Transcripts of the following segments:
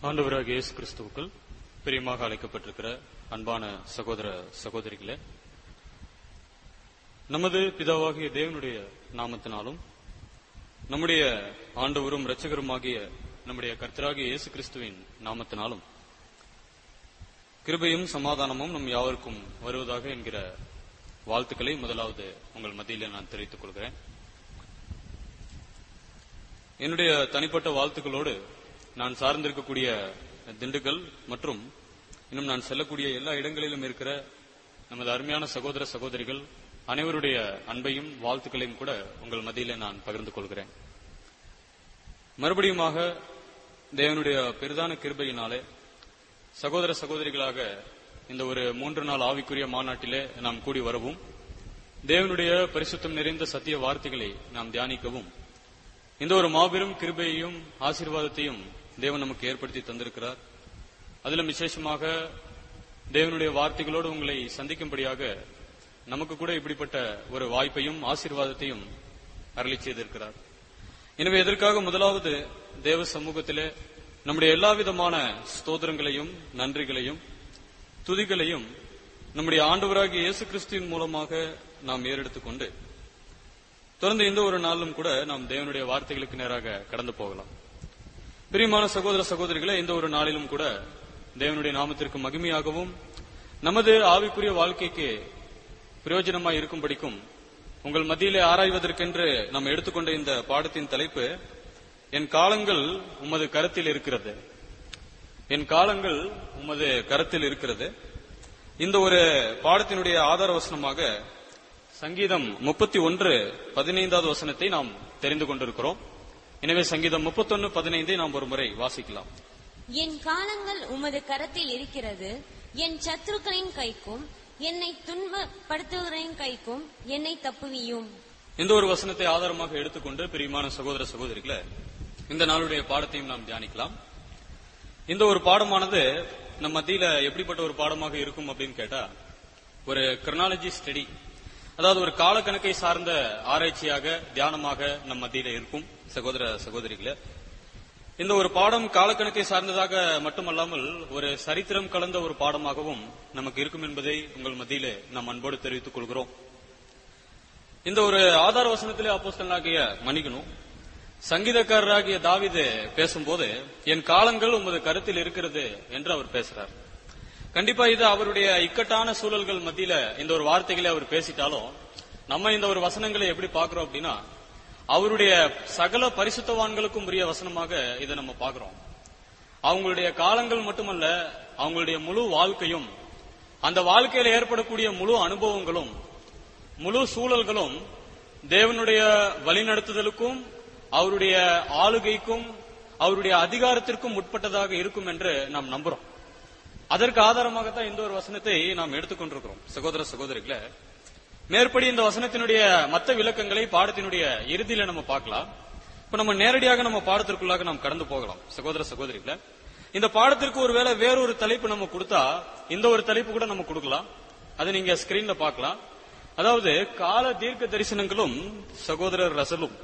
ஆண்டவராக இயேசு கிறிஸ்துவுக்குள் பிரியமாக அழைக்கப்பட்டிருக்கிற அன்பான சகோதர சகோதரிகளே நமது பிதாவாகிய தேவனுடைய நாமத்தினாலும் நம்முடைய ஆண்டவரும் இரட்சகருமாகிய நம்முடைய கர்த்தராகிய இயேசு கிறிஸ்துவின் நாமத்தினாலும் கிருபையும் சமாதானமும் நம் யாவருக்கும் வருவதாக என்கிற வாழ்த்துக்களை முதலாவது உங்கள் மத்தியிலே நான் தெரிவித்துக் கொள்கிறேன் என்னுடைய தனிப்பட்ட வாழ்த்துக்களோடு நான் சார்ந்திருக்கக்கூடிய திண்டுக்கல் மற்றும் இன்னும் நான் செல்லக்கூடிய எல்லா இடங்களிலும் இருக்கிற நமது அருமையான சகோதர சகோதரிகள் அனைவருடைய அன்பையும் வாழ்த்துக்களையும் கூட உங்கள் மத்தியிலே நான் பகிர்ந்து கொள்கிறேன் மறுபடியுமாக தேவனுடைய பெரிதான கிருபையினாலே சகோதர சகோதரிகளாக இந்த ஒரு மூன்று நாள் ஆவிக்குரிய மாநாட்டிலே நாம் கூடி வரவும் தேவனுடைய பரிசுத்தம் நிறைந்த சத்திய வார்த்தைகளை நாம் தியானிக்கவும் இந்த ஒரு மாபெரும் கிருபையையும் ஆசீர்வாதத்தையும் தேவன் நமக்கு ஏற்படுத்தி தந்திருக்கிறார் அதிலும் விசேஷமாக தேவனுடைய வார்த்தைகளோடு உங்களை சந்திக்கும்படியாக நமக்கு கூட இப்படிப்பட்ட ஒரு வாய்ப்பையும் ஆசீர்வாதத்தையும் அருளி செய்திருக்கிறார் எனவே இதற்காக முதலாவது தேவ சமூகத்திலே நம்முடைய எல்லா விதமான ஸ்தோத்திரங்களையும் நன்றிகளையும் துதிகளையும் நம்முடைய ஆண்டவராகிய இயேசு கிறிஸ்துவின் மூலமாக நாம் ஏறெடுத்துக் கொண்டு தொடர்ந்து இந்த ஒரு நாளிலும் கூட நாம் தேவனுடைய வார்த்தைகளுக்கு நேராக கடந்து போகலாம் பிரியமான சகோதர சகோதரிகளே இந்த ஒரு நாளிலும் கூட தேவனுடைய நாமத்திற்கு மகிமையாகவும் நமது ஆவிக்குரிய வாழ்க்கைக்கு பிரயோஜனமாய் இருக்கும்படிக்கும் உங்கள் மத்தியிலே ஆராய்வதற்கென்று நாம் எடுத்துக்கொண்ட இந்த பாடத்தின் தலைப்பு என் காலங்கள் உமது கருத்தில் இருக்கிறது என் காலங்கள் உமது கருத்தில் இருக்கிறது இந்த ஒரு பாடத்தினுடைய ஆதார வசனமாக சங்கீதம் முப்பத்தி ஒன்று பதினைந்தாவது வசனத்தை நாம் தெரிந்து கொண்டிருக்கிறோம் எனவே சங்கீதம் முப்பத்தொன்னு பதினைந்தை நாம் ஒரு முறை வாசிக்கலாம் என் காலங்கள் உமது கரத்தில் இருக்கிறது என் சத்துருக்களின் கைக்கும் என்னை துன்பப்படுத்துகிறவரின் கைக்கும் என்னை தப்புவியும் இந்த ஒரு வசனத்தை ஆதாரமாக எடுத்துக்கொண்டு பிரியமான சகோதர சகோதரிகளை இந்த நாளுடைய பாடத்தையும் நாம் தியானிக்கலாம் இந்த ஒரு பாடமானது நம் மத்தியில எப்படிப்பட்ட ஒரு பாடமாக இருக்கும் அப்படின்னு கேட்டா ஒரு கிரனாலஜி ஸ்டடி அதாவது ஒரு காலக்கணக்கை சார்ந்த ஆராய்ச்சியாக தியானமாக நம் மத்தியில இருக்கும் சகோதர சகோதரிகளே இந்த ஒரு பாடம் காலக்கணக்கை சார்ந்ததாக மட்டுமல்லாமல் ஒரு சரித்திரம் கலந்த ஒரு பாடமாகவும் நமக்கு இருக்கும் என்பதை உங்கள் மத்தியிலே நாம் அன்போடு தெரிவித்துக் கொள்கிறோம் இந்த ஒரு ஆதார வசனத்திலே அப்போஸ்தலனாகிய மணிகனும் சங்கீதக்காரராகிய தாவிது பேசும்போது என் காலங்கள் உமது கருத்தில் இருக்கிறது என்று அவர் பேசுறார் கண்டிப்பா இது அவருடைய இக்கட்டான சூழல்கள் மத்தியில இந்த ஒரு வார்த்தைகளை அவர் பேசிட்டாலும் நம்ம இந்த ஒரு வசனங்களை எப்படி பாக்குறோம் அப்படின்னா அவருடைய சகல பரிசுத்தவான்களுக்கும் உரிய வசனமாக இதை நம்ம பாக்குறோம் அவங்களுடைய காலங்கள் மட்டுமல்ல அவங்களுடைய முழு வாழ்க்கையும் அந்த வாழ்க்கையில ஏற்படக்கூடிய முழு அனுபவங்களும் முழு சூழல்களும் தேவனுடைய வழிநடத்துதலுக்கும் அவருடைய ஆளுகைக்கும் அவருடைய அதிகாரத்திற்கும் உட்பட்டதாக இருக்கும் என்று நாம் நம்புறோம் அதற்கு ஆதாரமாகத்தான் இந்த ஒரு வசனத்தை நாம் எடுத்துக்கொண்டிருக்கிறோம் சகோதர சகோதரிகளை மேற்படி இந்த வசனத்தினுடைய மற்ற விளக்கங்களை பாடத்தினுடைய இறுதியில நம்ம பார்க்கலாம் இப்ப நம்ம நேரடியாக நம்ம பாடத்திற்குள்ளாக நாம் கடந்து போகலாம் சகோதர சகோதரிகளை இந்த பாடத்திற்கு ஒருவேளை வேறொரு தலைப்பு நம்ம கொடுத்தா இந்த ஒரு தலைப்பு கூட நம்ம கொடுக்கலாம் அதை நீங்க ஸ்கிரீன்ல பார்க்கலாம் அதாவது கால தீர்க்க தரிசனங்களும் சகோதரர் ரசலும்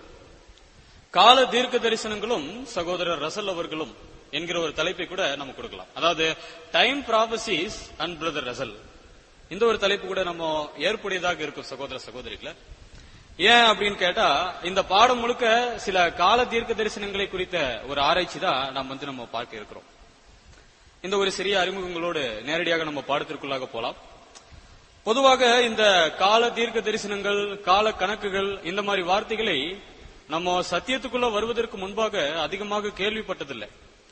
கால தீர்க்க தரிசனங்களும் சகோதரர் ரசல் அவர்களும் என்கிற ஒரு தலைப்பை கூட நம்ம கொடுக்கலாம் அதாவது time prophecies and brother Russell இந்த ஒரு தலைப்பு கூட நம்ம ஏற்புடையதாக இருக்கும் சகோதர சகோதரிகளை ஏன் அப்படின்னு கேட்டா இந்த பாடம் முழுக்க சில கால தீர்க்க தரிசனங்களை குறித்த ஒரு ஆராய்ச்சி தான் நாம் வந்து நம்ம பார்க்க இருக்கிறோம் இந்த ஒரு சிறிய அறிமுகங்களோடு நேரடியாக நம்ம பாடத்திற்குள்ளாக போலாம் பொதுவாக இந்த கால தீர்க்க தரிசனங்கள் கால கணக்குகள் இந்த மாதிரி வார்த்தைகளை நம்ம சத்தியத்துக்குள்ள வருவதற்கு முன்பாக அதிகமாக கேள்விப்பட்டதில்லை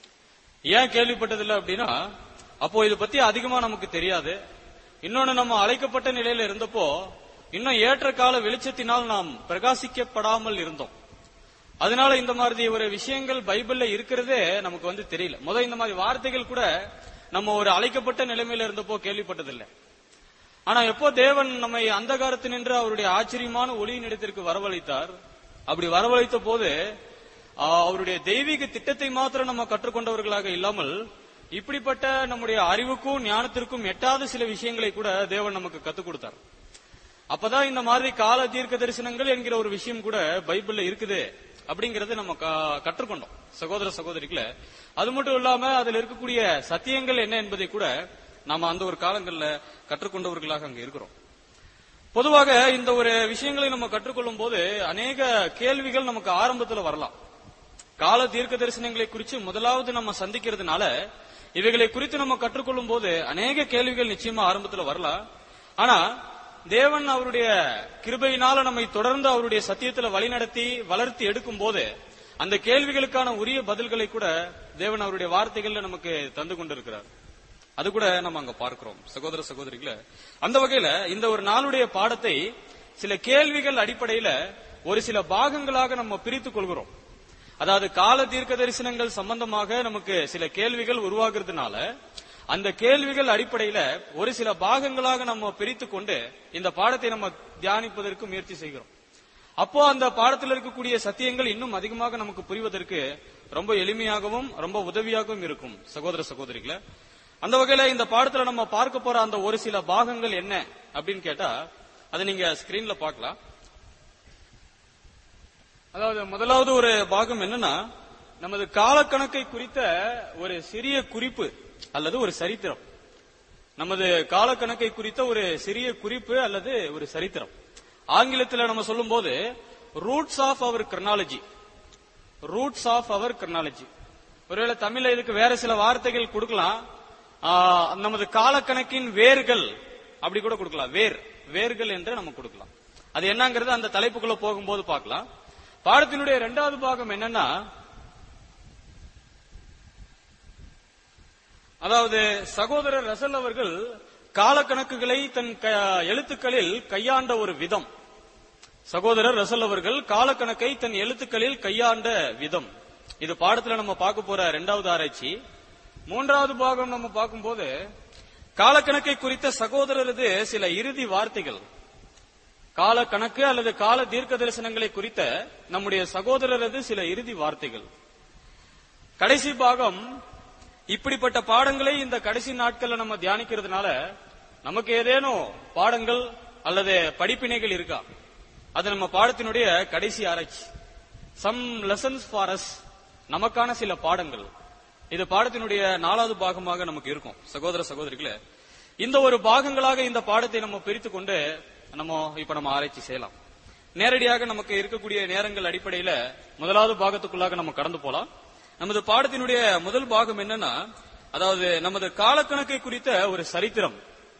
ஏன் கேள்விப்பட்டதில்லை அப்படின்னா அப்போ இதை பத்தி அதிகமா நமக்கு தெரியாது இன்னொன்னு நம்ம அழைக்கப்பட்ட நிலையில இருந்தப்போ இன்னும் ஏற்ற கால வெளிச்சத்தினால் நாம் பிரகாசிக்கப்படாமல் இருந்தோம் அதனால இந்த மாதிரி ஒரு விஷயங்கள் பைபிள்ல இருக்கிறதே நமக்கு வந்து தெரியல முத இந்த மாதிரி வார்த்தைகள் கூட நம்ம ஒரு அழைக்கப்பட்ட நிலைமையில இருந்தப்போ கேள்விப்பட்டதில்லை ஆனா எப்போ தேவன் நம்மை அந்த நின்று அவருடைய ஆச்சரியமான ஒளியின் இடத்திற்கு வரவழைத்தார் அப்படி வரவழைத்த போது அவருடைய தெய்வீக திட்டத்தை மாத்திரம் நம்ம கற்றுக்கொண்டவர்களாக இல்லாமல் இப்படிப்பட்ட நம்முடைய அறிவுக்கும் ஞானத்திற்கும் எட்டாத சில விஷயங்களை கூட தேவன் நமக்கு கத்துக் கொடுத்தார் அப்பதான் இந்த மாதிரி கால தீர்க்க தரிசனங்கள் என்கிற ஒரு விஷயம் கூட பைபிள்ல இருக்குது அப்படிங்கறது நம்ம க- கற்றுக்கொண்டோம் சகோதர சகோதரிகள அது மட்டும் இல்லாம அதுல இருக்கக்கூடிய சத்தியங்கள் என்ன என்பதை கூட நாம அந்த ஒரு காலங்கள்ல கற்றுக்கொண்டவர்களாக அங்க இருக்கிறோம் பொதுவாக இந்த ஒரு விஷயங்களை நம்ம கற்றுக்கொள்ளும் போது அநேக கேள்விகள் நமக்கு ஆரம்பத்துல வரலாம் கால தீர்க்க தரிசனங்களை குறித்து முதலாவது நம்ம சந்திக்கிறதுனால இவைகளை குறித்து நம்ம கற்றுக்கொள்ளும் போது அநேக கேள்விகள் நிச்சயமா ஆரம்பத்துல வரலாம் ஆனா தேவன் அவருடைய கிருபையினால நம்மை தொடர்ந்து அவருடைய சத்தியத்துல வழிநடத்தி வளர்த்தி எடுக்கும் போது அந்த கேள்விகளுக்கான உரிய பதில்களை கூட தேவன் அவருடைய வார்த்தைகள்ல நமக்கு தந்து கொண்டிருக்கிறார் அது கூட நம்ம அங்க பார்க்கிறோம் சகோதர சகோதரிகள அந்த வகையில இந்த ஒரு நாளுடைய பாடத்தை சில கேள்விகள் அடிப்படையில ஒரு சில பாகங்களாக நம்ம பிரித்துக் கொள்கிறோம் அதாவது கால தீர்க்க தரிசனங்கள் சம்பந்தமாக நமக்கு சில கேள்விகள் உருவாகிறதுனால அந்த கேள்விகள் அடிப்படையில ஒரு சில பாகங்களாக நம்ம பிரித்துக் கொண்டு இந்த பாடத்தை நம்ம தியானிப்பதற்கு முயற்சி செய்கிறோம் அப்போ அந்த பாடத்தில் இருக்கக்கூடிய சத்தியங்கள் இன்னும் அதிகமாக நமக்கு புரிவதற்கு ரொம்ப எளிமையாகவும் ரொம்ப உதவியாகவும் இருக்கும் சகோதர சகோதரிகளே அந்த வகையில இந்த பாடத்துல நம்ம பார்க்க போற அந்த ஒரு சில பாகங்கள் என்ன அப்படின்னு கேட்டா அதை நீங்க ஸ்கிரீன்ல பார்க்கலாம் அதாவது முதலாவது ஒரு பாகம் என்னன்னா நமது காலக்கணக்கை குறித்த ஒரு சிறிய குறிப்பு அல்லது ஒரு சரித்திரம் நமது காலக்கணக்கை குறித்த ஒரு சிறிய குறிப்பு அல்லது ஒரு சரித்திரம் ஆங்கிலத்தில் நம்ம சொல்லும்போது roots of our chronology roots of our chronology ஒருவேளை தமிழ்ல இதுக்கு வேற சில வார்த்தைகள் கொடுக்கலாம் ஆ, நமது காலக்கணக்கின் வேர்கள் அப்படி கூட கொடுக்கலாம் வேர் வேர்கள் என்று நம்ம கொடுக்கலாம் அது என்னங்கிறது அந்த தலைப்புக்குள்ள போகும்போது பார்க்கலாம் பாடத்தினுடைய இரண்டாவது பாகம் என்னன்னா அதாவது சகோதரர் ரசல் அவர்கள் காலக்கணக்குகளை தன் க- எழுத்துக்களில் கையாண்ட ஒரு விதம் சகோதரர் ரசல் அவர்கள் காலக்கணக்கை தன் எழுத்துக்களில் கையாண்ட விதம் இது பாடத்துல நம்ம பார்க்க போற இரண்டாவது ஆராய்ச்சி மூன்றாவது பாகம் நம்ம பார்க்கும்போது காலக்கணக்கை குறித்த சகோதரரது சில இறுதி வார்த்தைகள் கால கணக்கு அல்லது கால தீர்க்க தரிசனங்களை குறித்த நம்முடைய சகோதரரது சில இறுதி வார்த்தைகள் கடைசி பாகம் இப்படிப்பட்ட பாடங்களை இந்த கடைசி நாட்கள்ல நம்ம தியானிக்கிறதுனால நமக்கு ஏதேனும் பாடங்கள் அல்லது படிப்பினைகள் இருக்கா அது நம்ம பாடத்தினுடைய கடைசி ஆராய்ச்சி சம் லெசன்ஸ் ஃபார் அஸ் நமக்கான சில பாடங்கள் இது பாடத்தினுடைய நாலாவது பாகமாக நமக்கு இருக்கும் சகோதர சகோதரிகளே இந்த ஒரு பாகங்களாக இந்த பாடத்தை நம்ம பிரித்து கொண்டு நம்ம இப்ப நம்ம ஆராய்ச்சி செய்யலாம் நேரடியாக நமக்கு இருக்கக்கூடிய நேரங்கள் அடிப்படையில முதலாவது பாகத்துக்குள்ளாக நம்ம கடந்து போலாம் நமது பாடத்தினுடைய முதல் பாகம் என்னன்னா அதாவது நமது காலக்கணக்கை குறித்த ஒரு சரித்திரம்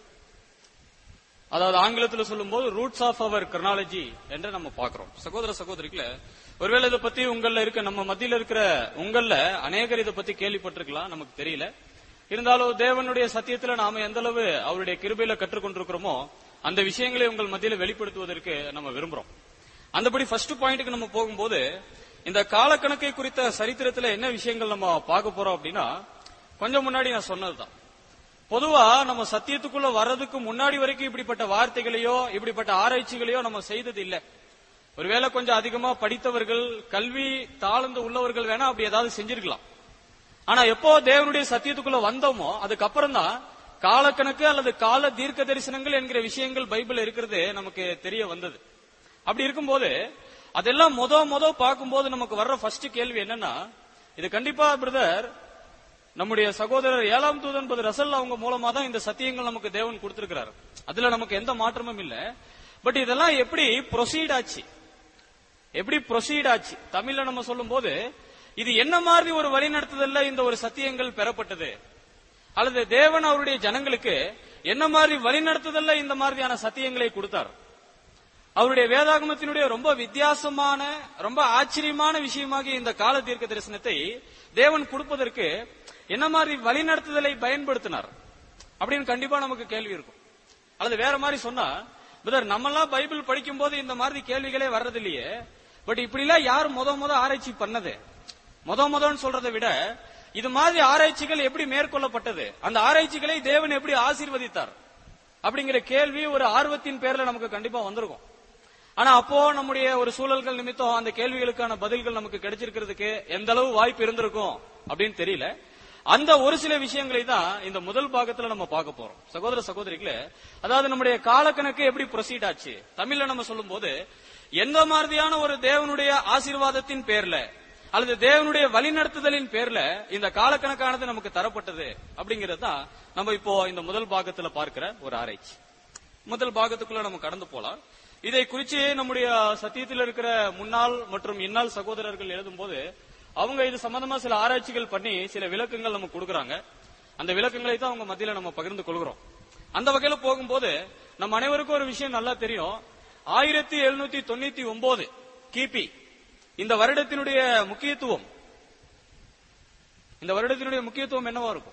அதாவது ஆங்கிலத்தில் சொல்லும்போது ரூட்ஸ் ஆஃப் அவர் கிரனாலஜி என்று நம்ம பார்க்கிறோம் சகோதர சகோதரிகள ஒருவேளை இதை பத்தி உங்கள இருக்க நம்ம மத்தியில இருக்கிற உங்கள அநேகர் இதை பத்தி கேள்விப்பட்டிருக்கலாம் நமக்கு தெரியல இருந்தாலும் தேவனுடைய சத்தியத்துல நாம எந்த அளவு அவருடைய கிருபையில கற்றுக்கொண்டிருக்கிறோமோ அந்த விஷயங்களை உங்கள் மத்தியில வெளிப்படுத்துவதற்கு நம்ம விரும்புறோம் அந்தபடி ஃபர்ஸ்ட் பாயிண்ட்டுக்கு நம்ம போகும்போது இந்த காலக்கணக்கை குறித்த சரித்திரத்துல என்ன விஷயங்கள் நம்ம பார்க்க போறோம் அப்படின்னா கொஞ்சம் முன்னாடி நான் சொன்னதுதான் பொதுவா நம்ம சத்தியத்துக்குள்ள வர்றதுக்கு முன்னாடி வரைக்கும் இப்படிப்பட்ட வார்த்தைகளையோ இப்படிப்பட்ட ஆராய்ச்சிகளையோ நம்ம செய்தது இல்ல ஒருவேளை கொஞ்சம் அதிகமா படித்தவர்கள் கல்வி தாழ்ந்து உள்ளவர்கள் வேணா அப்படி ஏதாவது செஞ்சிருக்கலாம் ஆனா எப்போ தேவனுடைய சத்தியத்துக்குள்ள வந்தோமோ அதுக்கப்புறம் தான் காலக்கணக்கு அல்லது கால தீர்க்க தரிசனங்கள் என்கிற விஷயங்கள் பைபிள் இருக்கிறது நமக்கு தெரிய வந்தது அப்படி இருக்கும்போது அதெல்லாம் முத முத பார்க்கும்போது நமக்கு வர்ற ஃபர்ஸ்ட் கேள்வி என்னன்னா இது கண்டிப்பா பிரதர் நம்முடைய சகோதரர் ஏழாம் தூதன் பது ரசல் அவங்க மூலமா தான் இந்த சத்தியங்கள் நமக்கு தேவன் கொடுத்திருக்கிறார் அதுல நமக்கு எந்த மாற்றமும் இல்ல பட் இதெல்லாம் எப்படி ப்ரொசீட் ஆச்சு எப்படி ப்ரொசீட் ஆச்சு தமிழ்ல நம்ம சொல்லும்போது இது என்ன மாதிரி ஒரு வழிநடத்துதல்ல இந்த ஒரு சத்தியங்கள் பெறப்பட்டது அல்லது தேவன் அவருடைய ஜனங்களுக்கு என்ன மாதிரி வழிநடத்துதல்ல இந்த மாதிரியான சத்தியங்களை கொடுத்தார் அவருடைய வேதாகமத்தினுடைய ரொம்ப வித்தியாசமான ரொம்ப ஆச்சரியமான விஷயமாகிய இந்த கால தீர்க்க தரிசனத்தை தேவன் கொடுப்பதற்கு என்ன மாதிரி வழிநடத்துதலை பயன்படுத்தினார் அப்படின்னு கண்டிப்பா நமக்கு கேள்வி இருக்கும் அல்லது வேற மாதிரி சொன்னா பிரதர் நம்மெல்லாம் பைபிள் படிக்கும் போது இந்த மாதிரி கேள்விகளே வர்றது இல்லையே பட் இப்படி எல்லாம் யார் முத முத ஆராய்ச்சி பண்ணது முத முதன்னு சொல்றதை விட இது மாதிரி ஆராய்ச்சிகள் எப்படி மேற்கொள்ளப்பட்டது அந்த ஆராய்ச்சிகளை தேவன் எப்படி ஆசீர்வதித்தார் அப்படிங்கிற கேள்வி ஒரு ஆர்வத்தின் பேர்ல நமக்கு கண்டிப்பா வந்திருக்கும் ஆனா அப்போ நம்முடைய ஒரு சூழல்கள் நிமித்தம் அந்த கேள்விகளுக்கான பதில்கள் நமக்கு கிடைச்சிருக்கிறதுக்கு எந்த அளவு வாய்ப்பு இருந்திருக்கும் அப்படின்னு தெரியல அந்த ஒரு சில விஷயங்களை தான் இந்த முதல் பாகத்துல நம்ம பார்க்க போறோம் சகோதர சகோதரிகளே அதாவது நம்முடைய காலக்கணக்கு எப்படி ப்ரொசீட் ஆச்சு தமிழ்ல நம்ம சொல்லும்போது எந்த மாதிரியான ஒரு தேவனுடைய ஆசீர்வாதத்தின் பேர்ல அல்லது தேவனுடைய வழிநடத்துதலின் பேர்ல இந்த காலக்கணக்கானது நமக்கு தரப்பட்டது அப்படிங்கிறது தான் நம்ம இப்போ இந்த முதல் பாகத்துல பார்க்கிற ஒரு ஆராய்ச்சி முதல் பாகத்துக்குள்ள நம்ம கடந்து போலாம் இதை குறிச்சு நம்முடைய சத்தியத்தில் இருக்கிற முன்னாள் மற்றும் இன்னாள் சகோதரர்கள் எழுதும்போது அவங்க இது சம்பந்தமா சில ஆராய்ச்சிகள் பண்ணி சில விளக்கங்கள் நமக்கு கொடுக்கறாங்க அந்த விளக்கங்களை தான் அவங்க மத்தியில நம்ம பகிர்ந்து கொள்கிறோம் அந்த வகையில போகும்போது நம்ம அனைவருக்கும் ஒரு விஷயம் நல்லா தெரியும் ஆயிரத்தி எழுநூத்தி தொண்ணூத்தி ஒன்பது கிபி இந்த வருடத்தினுடைய முக்கியத்துவம் இந்த வருடத்தினுடைய முக்கியத்துவம் என்னவா இருக்கும்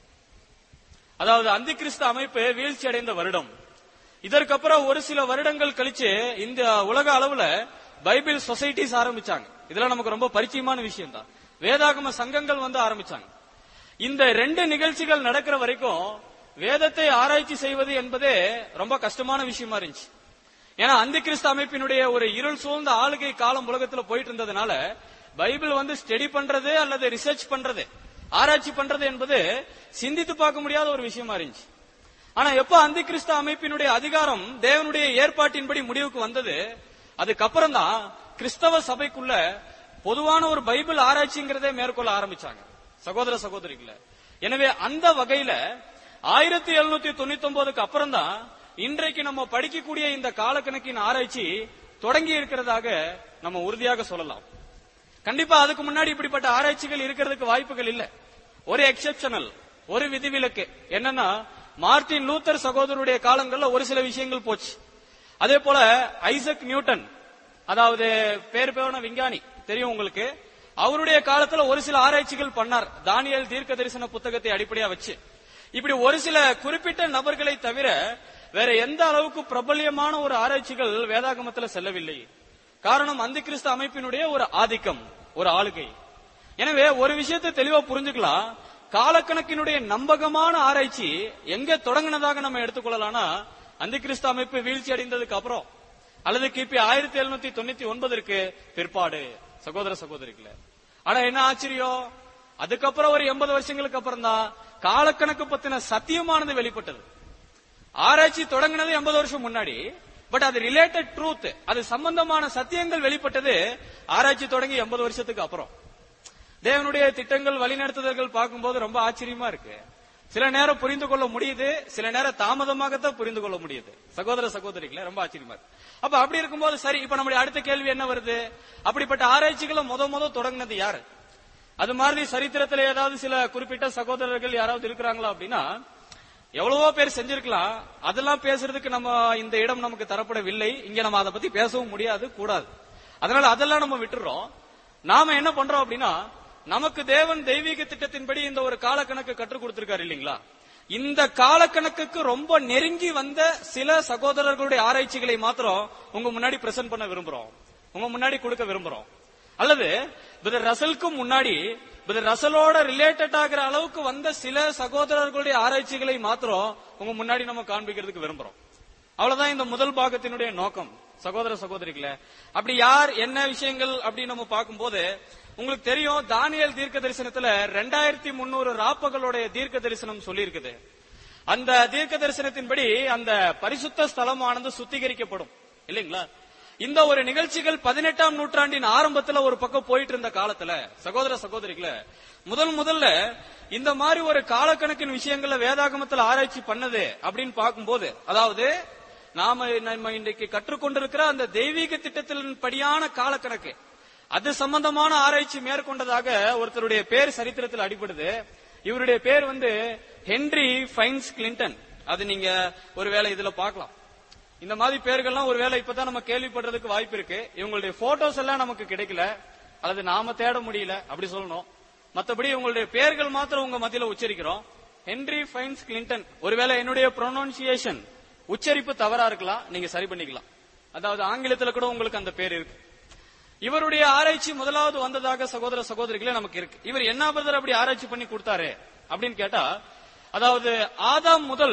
அதாவது அந்தி கிறிஸ்து அமைப்பு வீழ்ச்சி அடைந்த வருடம் இதற்கப்புறம் ஒரு சில வருடங்கள் கழிச்சு இந்த உலக அளவுல பைபிள் சொசைட்டிஸ் ஆரம்பிச்சாங்க இதெல்லாம் நமக்கு ரொம்ப பரிச்சயமான விஷயம் தான் வேதாகம சங்கங்கள் வந்து ஆரம்பிச்சாங்க இந்த ரெண்டு நிகழ்ச்சிகள் நடக்கிற வரைக்கும் வேதத்தை ஆராய்ச்சி செய்வது என்பதே ரொம்ப கஷ்டமான விஷயமா இருந்துச்சு ஏன்னா அந்தி கிறிஸ்து அமைப்பினுடைய ஒரு இருள் சூழ்ந்த ஆளுகை காலம் உலகத்துல போயிட்டு இருந்ததுனால பைபிள் வந்து ஸ்டடி பண்றது அல்லது ரிசர்ச் பண்றது ஆராய்ச்சி பண்றது என்பது சிந்தித்து பார்க்க முடியாத ஒரு விஷயமா இருந்துச்சு ஆனா எப்ப அந்தி கிறிஸ்து அமைப்பினுடைய அதிகாரம் தேவனுடைய ஏற்பாட்டின்படி முடிவுக்கு வந்தது அதுக்கப்புறம் தான் கிறிஸ்தவ சபைக்குள்ள பொதுவான ஒரு பைபிள் ஆராய்ச்சிங்கிறதே மேற்கொள்ள ஆரம்பிச்சாங்க சகோதர சகோதரிகள எனவே அந்த வகையில ஆயிரத்தி எழுநூத்தி தொண்ணூத்தி ஒன்பதுக்கு அப்புறம் தான் இன்றைக்கு நம்ம படிக்கக்கூடிய இந்த காலக்கணக்கின் ஆராய்ச்சி தொடங்கி இருக்கிறதாக நம்ம உறுதியாக சொல்லலாம் கண்டிப்பா அதுக்கு முன்னாடி இப்படிப்பட்ட ஆராய்ச்சிகள் இருக்கிறதுக்கு வாய்ப்புகள் இல்ல ஒரு எக்ஸெப்ஷனல் ஒரு விதிவிலக்கு என்னன்னா மார்டின் லூத்தர் சகோதரருடைய காலங்கள்ல ஒரு சில விஷயங்கள் போச்சு அதே போல ஐசக் நியூட்டன் அதாவது பேர் பேரான விஞ்ஞானி தெரியும் உங்களுக்கு அவருடைய காலத்துல ஒரு சில ஆராய்ச்சிகள் பண்ணார் தானியல் தீர்க்க தரிசன புத்தகத்தை அடிப்படையா வச்சு இப்படி ஒரு சில குறிப்பிட்ட நபர்களை தவிர வேற எந்த அளவுக்கு பிரபல்யமான ஒரு ஆராய்ச்சிகள் வேதாகமத்துல செல்லவில்லை காரணம் அந்த கிறிஸ்து அமைப்பினுடைய ஒரு ஆதிக்கம் ஒரு ஆளுகை எனவே ஒரு விஷயத்தை தெளிவா புரிஞ்சுக்கலாம் காலக்கணக்கினுடைய நம்பகமான ஆராய்ச்சி எங்க தொடங்கினதாக நம்ம எடுத்துக்கொள்ளலாம்னா அந்த கிறிஸ்து அமைப்பு வீழ்ச்சி அடைந்ததுக்கு அப்புறம் அல்லது கிபி ஆயிரத்தி எழுநூத்தி தொண்ணூத்தி ஒன்பதற்கு பிற்பாடு சகோதர சகோதரிகளே ஆனா என்ன ஆச்சரியம் அதுக்கப்புறம் ஒரு எண்பது வருஷங்களுக்கு அப்புறம் தான் காலக்கணக்கு பத்தின சத்தியமானது வெளிப்பட்டது ஆராய்ச்சி தொடங்கினது எண்பது வருஷம் முன்னாடி பட் அது ரிலேட்டட் ட்ரூத் அது சம்பந்தமான சத்தியங்கள் வெளிப்பட்டது ஆராய்ச்சி தொடங்கி எண்பது வருஷத்துக்கு அப்புறம் தேவனுடைய திட்டங்கள் வழிநடத்துதல்கள் பார்க்கும்போது ரொம்ப ஆச்சரியமா இருக்கு சில நேரம் புரிந்து கொள்ள முடியுது சில நேரம் தாமதமாகத்தான் புரிந்து கொள்ள முடியுது சகோதர சகோதரிகளே ரொம்ப ஆச்சரியமா இருக்கு அப்ப அப்படி இருக்கும்போது சரி இப்ப நம்முடைய அடுத்த கேள்வி என்ன வருது அப்படிப்பட்ட ஆராய்ச்சிகளை முத முத தொடங்கினது யாரு அது மாதிரி சரித்திரத்துல ஏதாவது சில குறிப்பிட்ட சகோதரர்கள் யாராவது இருக்கிறாங்களா அப்படின்னா எவ்வளவோ பேர் செஞ்சிருக்கலாம் அதெல்லாம் பேசுறதுக்கு நம்ம இந்த இடம் நமக்கு தரப்படவில்லை இங்க நம்ம அதை பத்தி பேசவும் முடியாது கூடாது அதனால அதெல்லாம் நம்ம விட்டுறோம் நாம என்ன பண்றோம் அப்படின்னா நமக்கு தேவன் தெய்வீக திட்டத்தின்படி இந்த ஒரு காலக்கணக்கு கற்றுக் கொடுத்திருக்காரு இல்லீங்களா இந்த காலக்கணக்குக்கு ரொம்ப நெருங்கி வந்த சில சகோதரர்களுடைய ஆராய்ச்சிகளை மாத்திரம் உங்க முன்னாடி பிரசன்ட் பண்ண விரும்புறோம் உங்க முன்னாடி கொடுக்க விரும்புறோம் அல்லது பிரதர் ரசலுக்கும் முன்னாடி பிரதர் ரசலோட ரிலேட்டட் ஆகிற அளவுக்கு வந்த சில சகோதரர்களுடைய ஆராய்ச்சிகளை மாத்திரம் உங்க முன்னாடி நம்ம காண்பிக்கிறதுக்கு விரும்புறோம் அவ்வளவுதான் இந்த முதல் பாகத்தினுடைய நோக்கம் சகோதர சகோதரிகளே அப்படி யார் என்ன விஷயங்கள் அப்படின்னு நம்ம பார்க்கும்போது உங்களுக்கு தெரியும் தானியல் தீர்க்க தரிசனத்துல ரெண்டாயிரத்தி முன்னூறு ராப்பகளுடைய தீர்க்க தரிசனம் சொல்லியிருக்குது அந்த தீர்க்க தரிசனத்தின்படி அந்த பரிசுத்த ஸ்தலமானது சுத்திகரிக்கப்படும் இல்லைங்களா இந்த ஒரு நிகழ்ச்சிகள் பதினெட்டாம் நூற்றாண்டின் ஆரம்பத்துல ஒரு பக்கம் போயிட்டு இருந்த காலத்துல சகோதர சகோதரிகள முதல் முதல்ல இந்த மாதிரி ஒரு காலக்கணக்கின் விஷயங்கள்ல வேதாகமத்துல ஆராய்ச்சி பண்ணது அப்படின்னு பார்க்கும்போது அதாவது நாம நம்ம இன்றைக்கு கற்றுக்கொண்டிருக்கிற அந்த தெய்வீக திட்டத்தின் படியான காலக்கணக்கு அது சம்பந்தமான ஆராய்ச்சி மேற்கொண்டதாக ஒருத்தருடைய பேர் சரித்திரத்தில் அடிபடுது இவருடைய பேர் வந்து ஹென்றி ஃபைன்ஸ் கிளின்டன் அது நீங்க ஒருவேளை இதுல பார்க்கலாம் இந்த மாதிரி பேர்கள்லாம் ஒருவேளை இப்பதான் நம்ம கேள்விப்படுறதுக்கு வாய்ப்பு இருக்கு இவங்களுடைய போட்டோஸ் எல்லாம் நமக்கு கிடைக்கல அல்லது நாம தேட முடியல அப்படி சொல்லணும் மத்தபடி உங்களுடைய பெயர்கள் மாத்திரம் உங்க மத்தியில உச்சரிக்கிறோம் ஹென்றி ஃபைன்ஸ் கிளின்டன் ஒருவேளை என்னுடைய ப்ரொனவுன்சியேஷன் உச்சரிப்பு தவறா இருக்கலாம் நீங்க சரி பண்ணிக்கலாம் அதாவது ஆங்கிலத்துல கூட உங்களுக்கு அந்த பேர் இருக்கு இவருடைய ஆராய்ச்சி முதலாவது வந்ததாக சகோதர சகோதரிகளே நமக்கு இருக்கு இவர் என்ன பிரதர் அப்படி ஆராய்ச்சி பண்ணி கொடுத்தாரு அப்படின்னு கேட்டா அதாவது ஆதாம் முதல்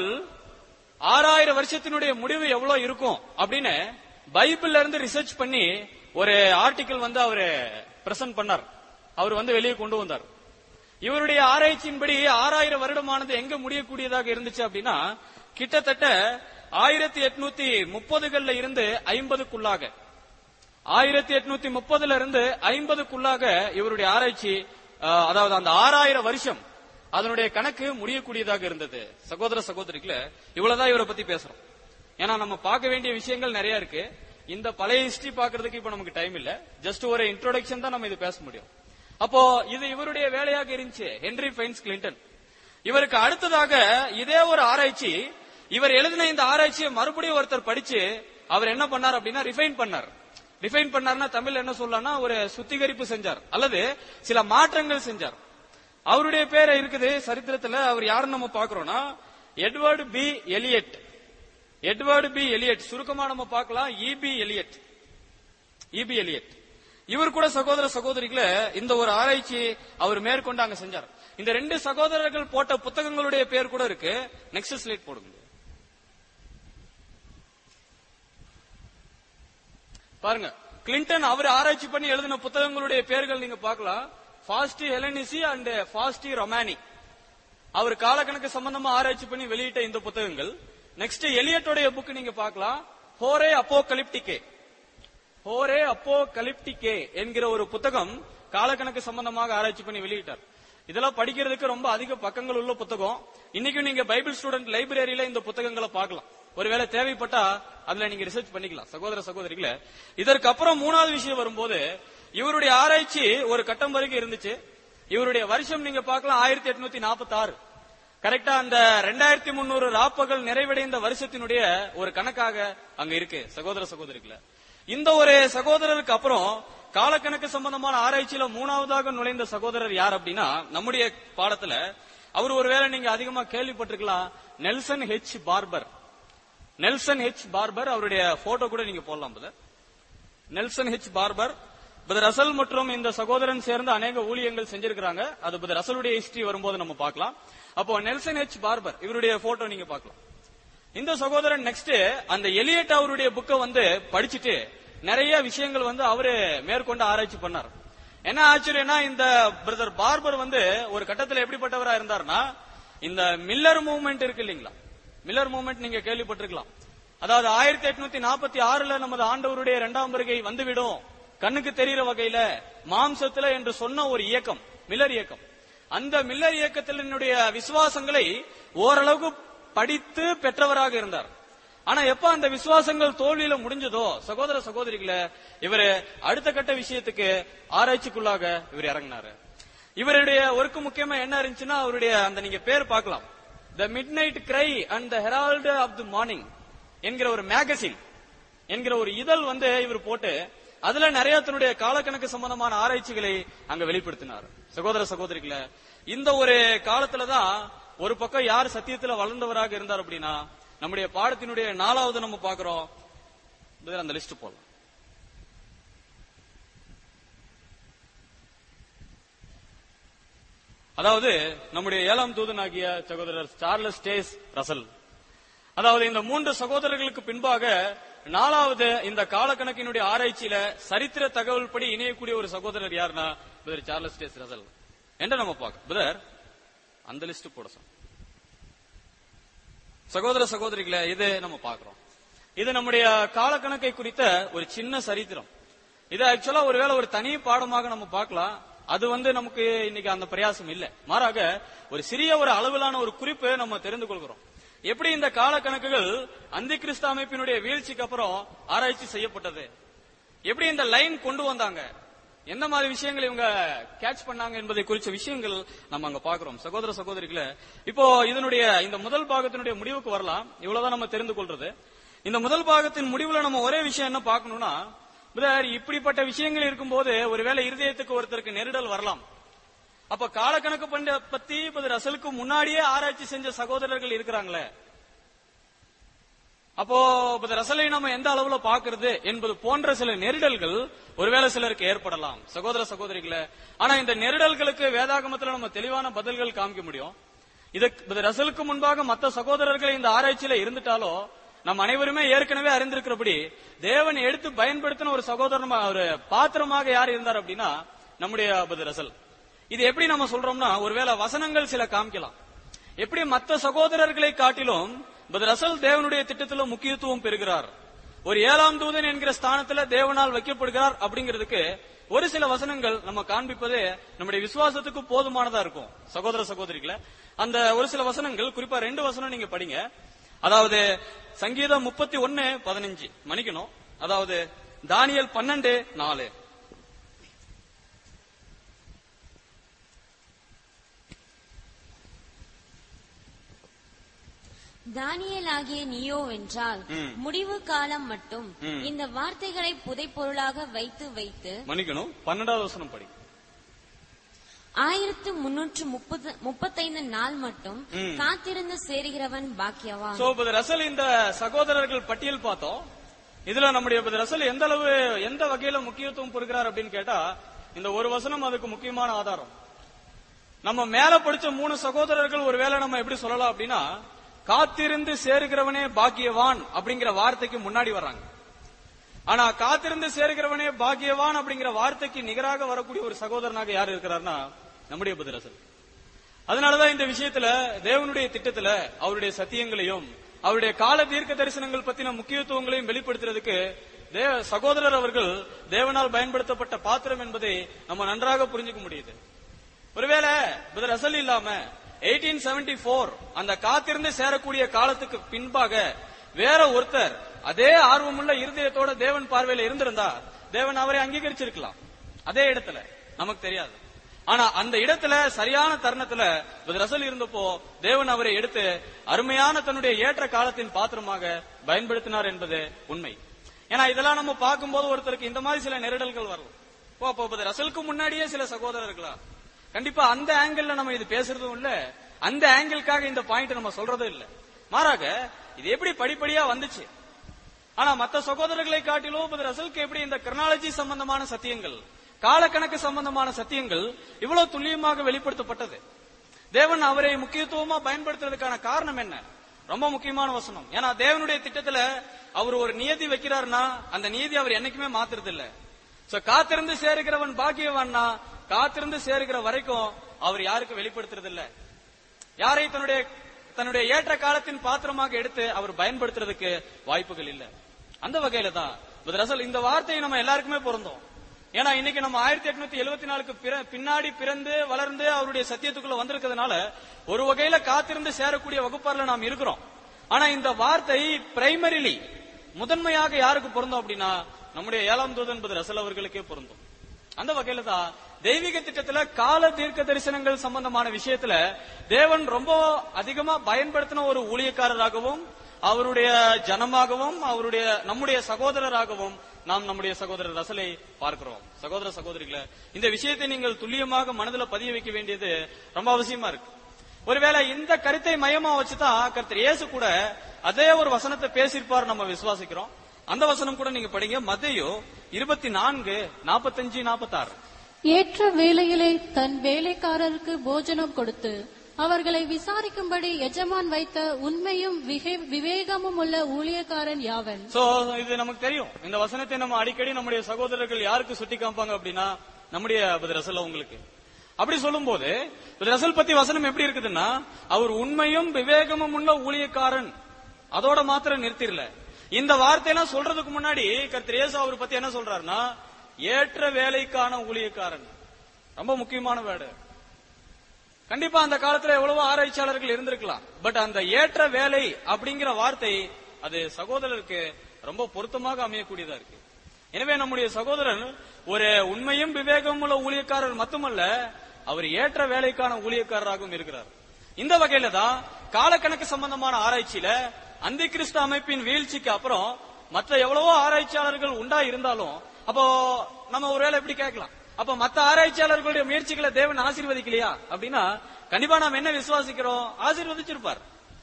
ஆறாயிரம் வருஷத்தினுடைய முடிவு எவ்வளவு இருக்கும் அப்படின்னு பைபிள்ல இருந்து ரிசர்ச் பண்ணி ஒரு ஆர்டிகிள் வந்து அவரு பிரசன்ட் பண்ணார் அவர் வந்து வெளியே கொண்டு வந்தார் இவருடைய ஆராய்ச்சியின்படி ஆறாயிரம் வருடமானது எங்க முடியக்கூடியதாக இருந்துச்சு அப்படின்னா கிட்டத்தட்ட ஆயிரத்தி எட்நூத்தி முப்பதுகள்ல இருந்து ஐம்பதுக்குள்ளாக ஆயிரத்தி எட்நூத்தி முப்பதுல இருந்து ஐம்பதுக்குள்ளாக இவருடைய ஆராய்ச்சி அஹ், அதாவது அந்த ஆறாயிரம் வருஷம் அதனுடைய கணக்கு முடியக்கூடியதாக இருந்தது சகோதர சகோதரிகள இவ்வளவுதான் இவரை பத்தி பேசுறோம் ஏன்னா நம்ம பார்க்க வேண்டிய விஷயங்கள் நிறைய இருக்கு இந்த பழைய ஹிஸ்டரி பாக்குறதுக்கு இப்ப நமக்கு டைம் இல்ல ஜஸ்ட் ஒரு இன்ட்ரோடக்ஷன் தான் நம்ம இது பேச முடியும் அப்போ இது இவருடைய வேலையாக இருந்துச்சு ஹென்ரி ஃபைன்ஸ் கிளின்டன் இவருக்கு அடுத்ததாக இதே ஒரு ஆராய்ச்சி இவர் எழுதின இந்த ஆராய்ச்சியை மறுபடியும் ஒருத்தர் படிச்சு அவர் என்ன பண்ணார் அப்படின்னா ரிஃபைன் பண்ணார் ரிஃபைன் பண்ணார்னா தமிழ்ல என்ன சொல்லலாம்னா ஒரு சுத்திகரிப்பு செஞ்சார் அல்லது சில மாற்றங்கள் செஞ்சார் அவருடைய பேர் இருக்குது சரித்திரத்துல அவர் யாருன்னு நம்ம பாக்குறோம்னா Edward B Elliott Edward B Elliott சுருக்கமா நம்ம பார்க்கலாம் இபி எலியட் இபி எலியட் இவர் கூட சகோதர சகோதரிகளை இந்த ஒரு ஆராய்ச்சி அவர் மேற்கொண்டு அங்க செஞ்சார் இந்த ரெண்டு சகோதரர்கள் போட்ட புத்தகங்களுடைய பேர் கூட இருக்கு நெக்ஸ்ட் ஸ்லைட் போடுங்க பாருங்க கிளின்டன் அவர் ஆராய்ச்சி பண்ணி எழுதின புத்தகங்களுடைய பேர்கள் நீங்க பார்க்கலாம் ஃபாஸ்டி ஹெலனிசி அண்ட் ஃபாஸ்டி ரொமானி அவர் காலக்கணக்கு சம்பந்தமா ஆராய்ச்சி பண்ணி வெளியிட்ட இந்த புத்தகங்கள் நெக்ஸ்ட் எலியட்டோடைய புக் நீங்க பார்க்கலாம் ஹோரே அப்போ கலிப்டிகே ஹோரே அப்போ கலிப்டிகே என்கிற ஒரு புத்தகம் காலக்கணக்கு சம்பந்தமாக ஆராய்ச்சி பண்ணி வெளியிட்டார் இதெல்லாம் படிக்கிறதுக்கு ரொம்ப அதிக பக்கங்கள் உள்ள புத்தகம் இன்னைக்கும் நீங்க பைபிள் ஸ்டூடெண்ட் லைப்ரரியில இந்த புத்தகங்களை பார்க்கலாம் ஒருவேளை தேவைப்பட்டா அதுல நீங்க ரிசர்ச் பண்ணிக்கலாம் சகோதர சகோதரிகளே இதற்கு அப்புறம் மூணாவது விஷயம் வரும்போது இவருடைய ஆராய்ச்சி ஒரு கட்டம் வரைக்கும் இருந்துச்சு இவருடைய வருஷம் நீங்க பார்க்கலாம் ஆயிரத்தி எட்நூத்தி நாற்பத்தி ஆறு கரெக்டா அந்த ரெண்டாயிரத்தி முன்னூறு ராப்பகல் நிறைவடைந்த வருஷத்தினுடைய ஒரு கணக்காக அங்க இருக்கு சகோதர சகோதரிகள இந்த ஒரு சகோதரருக்கு அப்புறம் காலக்கணக்கு சம்பந்தமான ஆராய்ச்சியில மூணாவதாக நுழைந்த சகோதரர் யார் அப்படின்னா நம்முடைய பாடத்துல அவர் ஒருவேளை நீங்க அதிகமா கேள்விப்பட்டிருக்கலாம் Nelson H Barbour Nelson H Barbour அவருடைய போட்டோ கூட நீங்க போடலாம் brother. Nelson H Barbour brother Russell மற்றும் இந்த சகோதரன் சேர்ந்து அநேக ஊழியங்கள் செஞ்சிருக்கிறாங்க அது பிரதர் ரசலுடைய ஹிஸ்டரி வரும்போது நம்ம பார்க்கலாம் அப்போ நெல்சன் ஹெச் பார்பர் இவருடைய போட்டோ நீங்க பார்க்கலாம் இந்த சகோதரன் நெக்ஸ்ட் அந்த எலியட் அவருடைய புக்கை வந்து படிச்சுட்டு நிறைய விஷயங்கள் வந்து அவரு மேற்கொண்டு ஆராய்ச்சி பண்ணார் என்ன ஆச்சரியம்னா இந்த பிரதர் பார்பர் வந்து ஒரு கட்டத்துல எப்படிப்பட்டவரா இருந்தாருன்னா இந்த மில்லர் மூவ்மெண்ட் இருக்கு இல்லீங்களா மில்லர் மூவ்மெண்ட் நீங்க கேள்விப்பட்டிருக்கலாம் அதாவது ஆயிரத்தி எட்நூத்தி நாற்பத்தி ஆறுல நமது ஆண்டவருடைய இரண்டாம் வருகை வந்துவிடும் கண்ணுக்கு தெரிகிற வகையில மாம்சத்துல என்று சொன்ன ஒரு இயக்கம் மில்லர் இயக்கம் அந்த மில்லர் இயக்கத்தினுடைய விசுவாசங்களை ஓரளவுக்கு படித்து பெற்றவராக இருந்தார் ஆனா எப்ப அந்த விசுவாசங்கள் தோல்வியில முடிஞ்சதோ சகோதர சகோதரிகளை இவர் அடுத்த கட்ட விஷயத்துக்கு ஆராய்ச்சிக்குள்ளாக இவர் இறங்கினாரு இவருடைய ஒர்க்கு முக்கியமா என்ன இருந்துச்சுன்னா அவருடைய அந்த நீங்க பேர் பார்க்கலாம் the midnight cry and the herald of the morning என்கிற ஒரு மேகசின் என்கிற ஒரு இதழ் வந்து இவர் போட்டு அதுல நிறைய தன்னுடைய காலக்கணக்கு சம்பந்தமான ஆராய்ச்சிகளை அங்க வெளிப்படுத்தினார் சகோதர சகோதரிகள இந்த ஒரு காலத்துலதான் ஒரு பக்கம் யார் சத்தியத்துல வளர்ந்தவராக இருந்தார் அப்படின்னா நம்முடைய பாடத்தினுடைய நாலாவது நம்ம பாக்குறோம் இதுல அந்த லிஸ்ட் போடலாம் அதாவது நம்முடைய ஏழாம் தூதனாகிய சகோதரர் சார்லஸ் டேஸ் ரசல் அதாவது இந்த மூன்று சகோதரர்களுக்கு பின்பாக நாலாவது இந்த காலக்கணக்கினுடைய ஆராய்ச்சியில சரித்திர தகவல் படி இணையக்கூடிய ஒரு சகோதரர் யாருன்னா பிரதர் சார்லஸ் டேஸ் ரசல் என்று நம்ம பார்க்க பிரதர் அந்த லிஸ்ட் போட சொன்ன சகோதர சகோதரிகளை இது நம்ம பார்க்கிறோம் இது நம்முடைய காலக்கணக்கை குறித்த ஒரு சின்ன சரித்திரம் இது ஆக்சுவலா ஒருவேளை ஒரு தனி பாடமாக நம்ம பார்க்கலாம் அது வந்து நமக்கு இன்னைக்கு அந்த பிரயாசம் இல்ல மாறாக ஒரு சிறிய ஒரு அளவிலான ஒரு குறிப்பு நம்ம தெரிந்து கொள்கிறோம் எப்படி இந்த காலக்கணக்குகள் அந்தி கிறிஸ்து அமைப்பினுடைய வீழ்ச்சிக்கு அப்புறம் ஆராய்ச்சி செய்யப்பட்டது எப்படி இந்த லைன் கொண்டு வந்தாங்க எந்த மாதிரி விஷயங்கள் இவங்க கேட்ச் பண்ணாங்க என்பதை குறித்த விஷயங்கள் நம்ம அங்க பாக்குறோம் சகோதர சகோதரிகளே இப்போ இதனுடைய இந்த முதல் பாகத்தினுடைய முடிவுக்கு வரலாம் இவ்வளவுதான் நம்ம தெரிந்து கொள்றது இந்த முதல் பாகத்தின் முடிவுல நம்ம ஒரே விஷயம் என்ன பார்க்கணும்னா பிரதர் இப்படிப்பட்ட விஷயங்கள் இருக்கும்போது ஒருவேளை இருதயத்துக்கு ஒருத்தருக்கு நெருடல் வரலாம் அப்ப காலக்கணக்கு பண்ண பத்தி இப்ப ரசலுக்கு முன்னாடியே ஆராய்ச்சி செஞ்ச சகோதரர்கள் இருக்கிறாங்களே அப்போ இப்ப ரசலை நம்ம எந்த அளவுல பாக்குறது என்பது போன்ற சில நெருடல்கள் ஒருவேளை சிலருக்கு ஏற்படலாம் சகோதர சகோதரிகளே ஆனா இந்த நெருடல்களுக்கு வேதாகமத்துல நம்ம தெளிவான பதில்கள் காமிக்க முடியும் இது ரசலுக்கு முன்பாக மத்த சகோதரர்கள் இந்த ஆராய்ச்சியில இருந்துட்டாலோ நம்ம அனைவருமே ஏற்கனவே அறிந்திருக்கிறபடி தேவன் எடுத்து பயன்படுத்தின ஒரு சகோதரன் ஒரு பாத்திரமாக யார் இருந்தார் அப்படின்னா நம்முடைய அபது ரசல் இது எப்படி நம்ம சொல்றோம்னா ஒருவேளை வசனங்கள் சில காமிக்கலாம் எப்படி மத்த சகோதரர்களை காட்டிலும் பத் ரசல் தேவனுடைய திட்டத்துல முக்கியத்துவம் பெறுகிறார் ஒரு ஏழாம் தூதன் என்கிற ஸ்தானத்துல தேவனால் வைக்கப்படுகிறார் அப்படிங்கிறதுக்கு ஒரு சில வசனங்கள் நம்ம காண்பிப்பதே நம்முடைய விசுவாசத்துக்கு போதுமானதா இருக்கும் சகோதர சகோதரிகளை அந்த ஒரு சில வசனங்கள் குறிப்பா ரெண்டு வசனம் நீங்க படிங்க அதாவது சங்கீதம் முப்பத்தி ஒன்னு பதினஞ்சு மன்னிக்கணும் அதாவது தானியல் பன்னெண்டு நாலு தானியேலாகிய நீயோ வென்றால் ம். முடிவு காலம் மட்டும் ம். இந்த வார்த்தைகளை புதைப்பொருளாக வைத்து வைத்து மன்னிக்கணும் பன்னெண்டாவது வசனம் படி ஆயிரத்து முன்னூற்று முப்பது முப்பத்தைந்து நாள் மட்டும் ம். காத்திருந்து சேருகிறவன் பாக்கியவான் சோ இப்ப ரசல் இந்த சகோதரர்கள் பட்டியல் பார்த்தோம் இதுல நம்முடைய இப்ப ரசல் எந்த அளவு எந்த வகையில முக்கியத்துவம் கொடுக்கிறார் அப்படின்னு கேட்டா இந்த ஒரு வசனம் அதுக்கு முக்கியமான ஆதாரம் நம்ம மேல படிச்ச மூணு சகோதரர்கள் ஒருவேளை நம்ம எப்படி சொல்லலாம் அப்படின்னா காத்திருந்து சேருகிறவனே பாக்கியவான் அப்படிங்கிற வார்த்தைக்கு முன்னாடி வர்றாங்க ஆனா காத்திருந்து சேருகிறவனே பாக்கியவான் அப்படிங்கிற வார்த்தைக்கு நிகராக வரக்கூடிய ஒரு சகோதரனாக யார் இருக்கிறார்னா நம்முடைய புதரசல் அதனாலதான் இந்த விஷயத்துல தேவனுடைய திட்டத்துல அவருடைய சத்தியங்களையும் அவருடைய கால தீர்க்க தரிசனங்கள் பத்தின முக்கியத்துவங்களையும் வெளிப்படுத்துறதுக்கு தேவ சகோதரர் அவர்கள் தேவனால் பயன்படுத்தப்பட்ட பாத்திரம் என்பதை நம்ம நன்றாக புரிஞ்சுக்க முடியுது ஒருவேளை புதர் அசல் இல்லாம 1874 அந்த காத்திருந்து சேரக்கூடிய காலத்துக்கு பின்பாக வேற ஒருத்தர் அதே ஆர்வமுள்ள இருதயத்தோட தேவன் பார்வையில இருந்திருந்தா தேவன் அவரை அங்கீகரிச்சிருக்கலாம் அதே இடத்துல நமக்கு தெரியாது ஆனா அந்த இடத்துல சரியான தருணத்துல புதர் அசல் இருந்தப்போ தேவன் அவரை எடுத்து அருமையான தன்னுடைய ஏற்ற காலத்தின் பாத்திரமாக பயன்படுத்தினார் என்பது உண்மை ஏன்னா இதெல்லாம் நம்ம பார்க்கும்போது ஒருத்தருக்கு இந்த மாதிரி சில நெருடல்கள் வரும் ஓ அப்போ புதர் அசலுக்கு முன்னாடியே சில சகோதரர்களா கண்டிப்பா அந்த ஆங்கிள் நம்ம இது பேசுறதும் இல்ல அந்த ஆங்கிள்காக இந்த பாயிண்ட் நம்ம சொல்றதும் இல்ல மாறாக இது எப்படி படிப்படியா வந்துச்சு ஆனா மத்த சகோதரர்களை காட்டிலும் இப்ப ரசலுக்கு எப்படி இந்த கிரனாலஜி சம்பந்தமான சத்தியங்கள் காலக்கணக்கு சம்பந்தமான சத்தியங்கள் இவ்வளவு துல்லியமாக வெளிப்படுத்தப்பட்டது தேவன் அவரை முக்கியத்துவமா பயன்படுத்துறதுக்கான காரணம் என்ன ரொம்ப முக்கியமான வசனம் ஏன்னா தேவனுடைய திட்டத்துல அவர் ஒரு நியதி வைக்கிறாருன்னா அந்த நியதி அவர் என்னைக்குமே மாத்துறது இல்ல சோ காத்திருந்து சேருகிறவன் பாக்கியவான்னா காத்திருந்து சேருகிற வரைக்கும் அவர் யாருக்கு வெளிப்படுத்துறது இல்ல யாரை தன்னுடைய தன்னுடைய ஏற்ற காலத்தின் பாத்திரமாக எடுத்து அவர் பயன்படுத்துறதுக்கு வாய்ப்புகள் இல்ல அந்த வகையில தான் புதர் ரசல் இந்த வார்த்தையை நம்ம எல்லாருக்குமே பொருந்தோம் ஏன்னா இன்னைக்கு நம்ம ஆயிரத்தி எட்நூத்தி எழுபத்தி நாலுக்கு பிற- பின்னாடி பிறந்து வளர்ந்து அவருடைய சத்தியத்துக்குள்ள வந்திருக்கிறதுனால ஒரு வகையில காத்திருந்து சேரக்கூடிய வகுப்பார்ல நாம் இருக்கிறோம் ஆனா இந்த வார்த்தை பிரைமரிலி முதன்மையாக யாருக்கு பொருந்தும் அப்படின்னா நம்முடைய ஏழாம் தூதன் புதர் ரசல் அவர்களுக்கே பொருந்தும் அந்த வகையில தான் தெய்வீக திட்டத்துல கால தீர்க்க தரிசனங்கள் சம்பந்தமான விஷயத்துல தேவன் ரொம்ப அதிகமா பயன்படுத்தின ஒரு ஊழியக்காரராகவும் அவருடைய ஜனமாகவும் அவருடைய நம்முடைய சகோதரராகவும் நாம் நம்முடைய சகோதரர் ரசலை பார்க்கிறோம் சகோதர சகோதரிகளை இந்த விஷயத்தை நீங்கள் துல்லியமாக மனதில் பதிய வைக்க வேண்டியது ரொம்ப அவசியமா இருக்கு ஒருவேளை இந்த கருத்தை மையமா வச்சுதான் கர்த்தர் இயேசு கூட அதே ஒரு வசனத்தை பேசியிருப்பார் நம்ம விசுவாசிக்கிறோம் அந்த வசனம் கூட நீங்க படிங்க மத்தேயு இருபத்தி நான்கு நாற்பத்தஞ்சு நாற்பத்தாறு ஏற்ற வேளையிலே தன் வேலைக்காரருக்கு போஜனம் கொடுத்து அவர்களை விசாரிக்கும்படி எஜமான் வைத்த உண்மையும் விகே- விவேகமும் உள்ள ஊழியக்காரன் யாவன் சோ இது நமக்கு தெரியும் இந்த வசனத்தை நம்ம அடிக்கடி நம்முடைய சகோதரர்கள் யாருக்கு சுட்டி காமிப்பாங்க அப்படின்னா நம்முடைய புது ரசல் உங்களுக்கு அப்படி சொல்லும்போது புது ரசல் பத்தி வசனம் எப்படி இருக்குதுன்னா அவர் உண்மையும் விவேகமும் உள்ள ஊழியக்காரன் அதோட மாத்திரம் நிறுத்திடல இந்த வார்த்தையெல்லாம் சொல்றதுக்கு முன்னாடி கர்த்தர் இயேசு அவர் பத்தி என்ன சொல்றாருன்னா ஏற்ற வேலைக்கான ஊழியக்காரன் ரொம்ப முக்கியமான வேர்டு கண்டிப்பா அந்த காலத்துல எவ்வளவோ ஆராய்ச்சியாளர்கள் இருந்திருக்கலாம் பட் அந்த ஏற்ற வேலை அப்படிங்கிற வார்த்தை அது சகோதரருக்கு ரொம்ப பொருத்தமாக அமையக்கூடியதா இருக்கு எனவே நம்முடைய சகோதரன் ஒரு உண்மையும் விவேகமும் உள்ள ஊழியக்காரர் மட்டுமல்ல அவர் ஏற்ற வேலைக்கான ஊழியக்காரராகவும் இருக்கிறார் இந்த வகையில தான் காலக்கணக்கு சம்பந்தமான ஆராய்ச்சியில அந்த கிறிஸ்து அமைப்பின் வீழ்ச்சிக்கு அப்புறம் மற்ற எவ்வளவோ ஆராய்ச்சியாளர்கள் உண்டா இருந்தாலும் அப்போ நம்ம ஒருவேளை எப்படி கேட்கலாம் அப்ப மத்த ஆராய்ச்சியாளர்களுடைய முயற்சிகளை தேவன் ஆசீர்வதிக்கலையா அப்படின்னா கண்டிப்பா நாம் என்ன விசுவாசிக்கிறோம் ஆசீர்வதிச்சிருப்பார்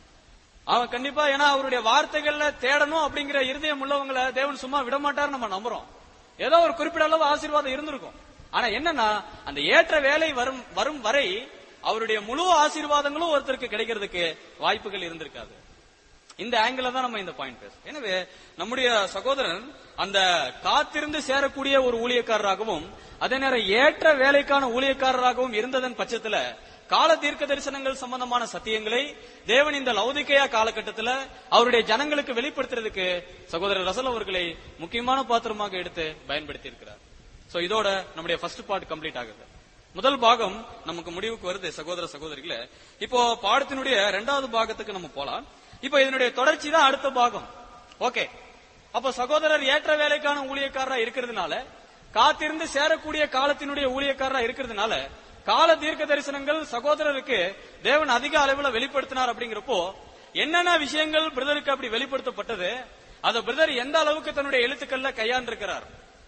அவன் கண்டிப்பா ஏன்னா அவருடைய வார்த்தைகள்ல தேடணும் அப்படிங்கிற இருதயம் உள்ளவங்களை தேவன் சும்மா விட மாட்டார் நம்ம நம்புறோம் ஏதோ ஒரு குறிப்பிட்ட அளவு ஆசீர்வாதம் இருந்திருக்கும் ஆனா என்னன்னா அந்த ஏற்ற வேலை வரும் வரும் வரை அவருடைய முழு ஆசீர்வாதங்களும் ஒருத்தருக்கு கிடைக்கிறதுக்கு வாய்ப்புகள் இருந்திருக்காது இந்த ஆங்கிள் தான் நம்ம இந்த பாயிண்ட் பேசுறோம் எனவே நம்முடைய சகோதரன் அந்த காத்திருந்து சேரக்கூடிய ஒரு ஊழியக்காரராகவும் அதே நேரம் ஏற்ற வேலைக்கான ஊழியக்காரராகவும் இருந்ததன் பட்சத்துல கால தீர்க்க தரிசனங்கள் சம்பந்தமான சத்தியங்களை தேவன் இந்த லௌதிக்கையா காலகட்டத்துல அவருடைய ஜனங்களுக்கு வெளிப்படுத்துறதுக்கு சகோதரர் ரசல் அவர்களை முக்கியமான பாத்திரமாக எடுத்து பயன்படுத்தி இருக்கிறார் சோ இதோட நம்முடைய ஃபர்ஸ்ட் பார்ட் கம்ப்ளீட் ஆகுது முதல் பாகம் நமக்கு முடிவுக்கு வருது சகோதர சகோதரிகளே இப்போ பாடத்தினுடைய இரண்டாவது பாகத்துக்கு நம்ம போலாம் இப்போ இதனுடைய தொடர்ச்சி தான் அடுத்த பாகம் ஓகே அப்ப சகோதரர் ஏற்ற வேலைக்கான ஊழியக்காரரா இருக்கிறதுனால காத்திருந்து சேரக்கூடிய காலத்தினுடைய ஊழியக்காரரா இருக்கிறதுனால கால தீர்க்க தரிசனங்கள் சகோதரருக்கு தேவன் அதிக அளவுல வெளிப்படுத்தினார் அப்படிங்கிறப்போ என்னென்ன விஷயங்கள் பிரதருக்கு அப்படி வெளிப்படுத்தப்பட்டது அத பிரதர் எந்த அளவுக்கு தன்னுடைய எழுத்துக்கள்ல கையாண்டிருக்கிறார்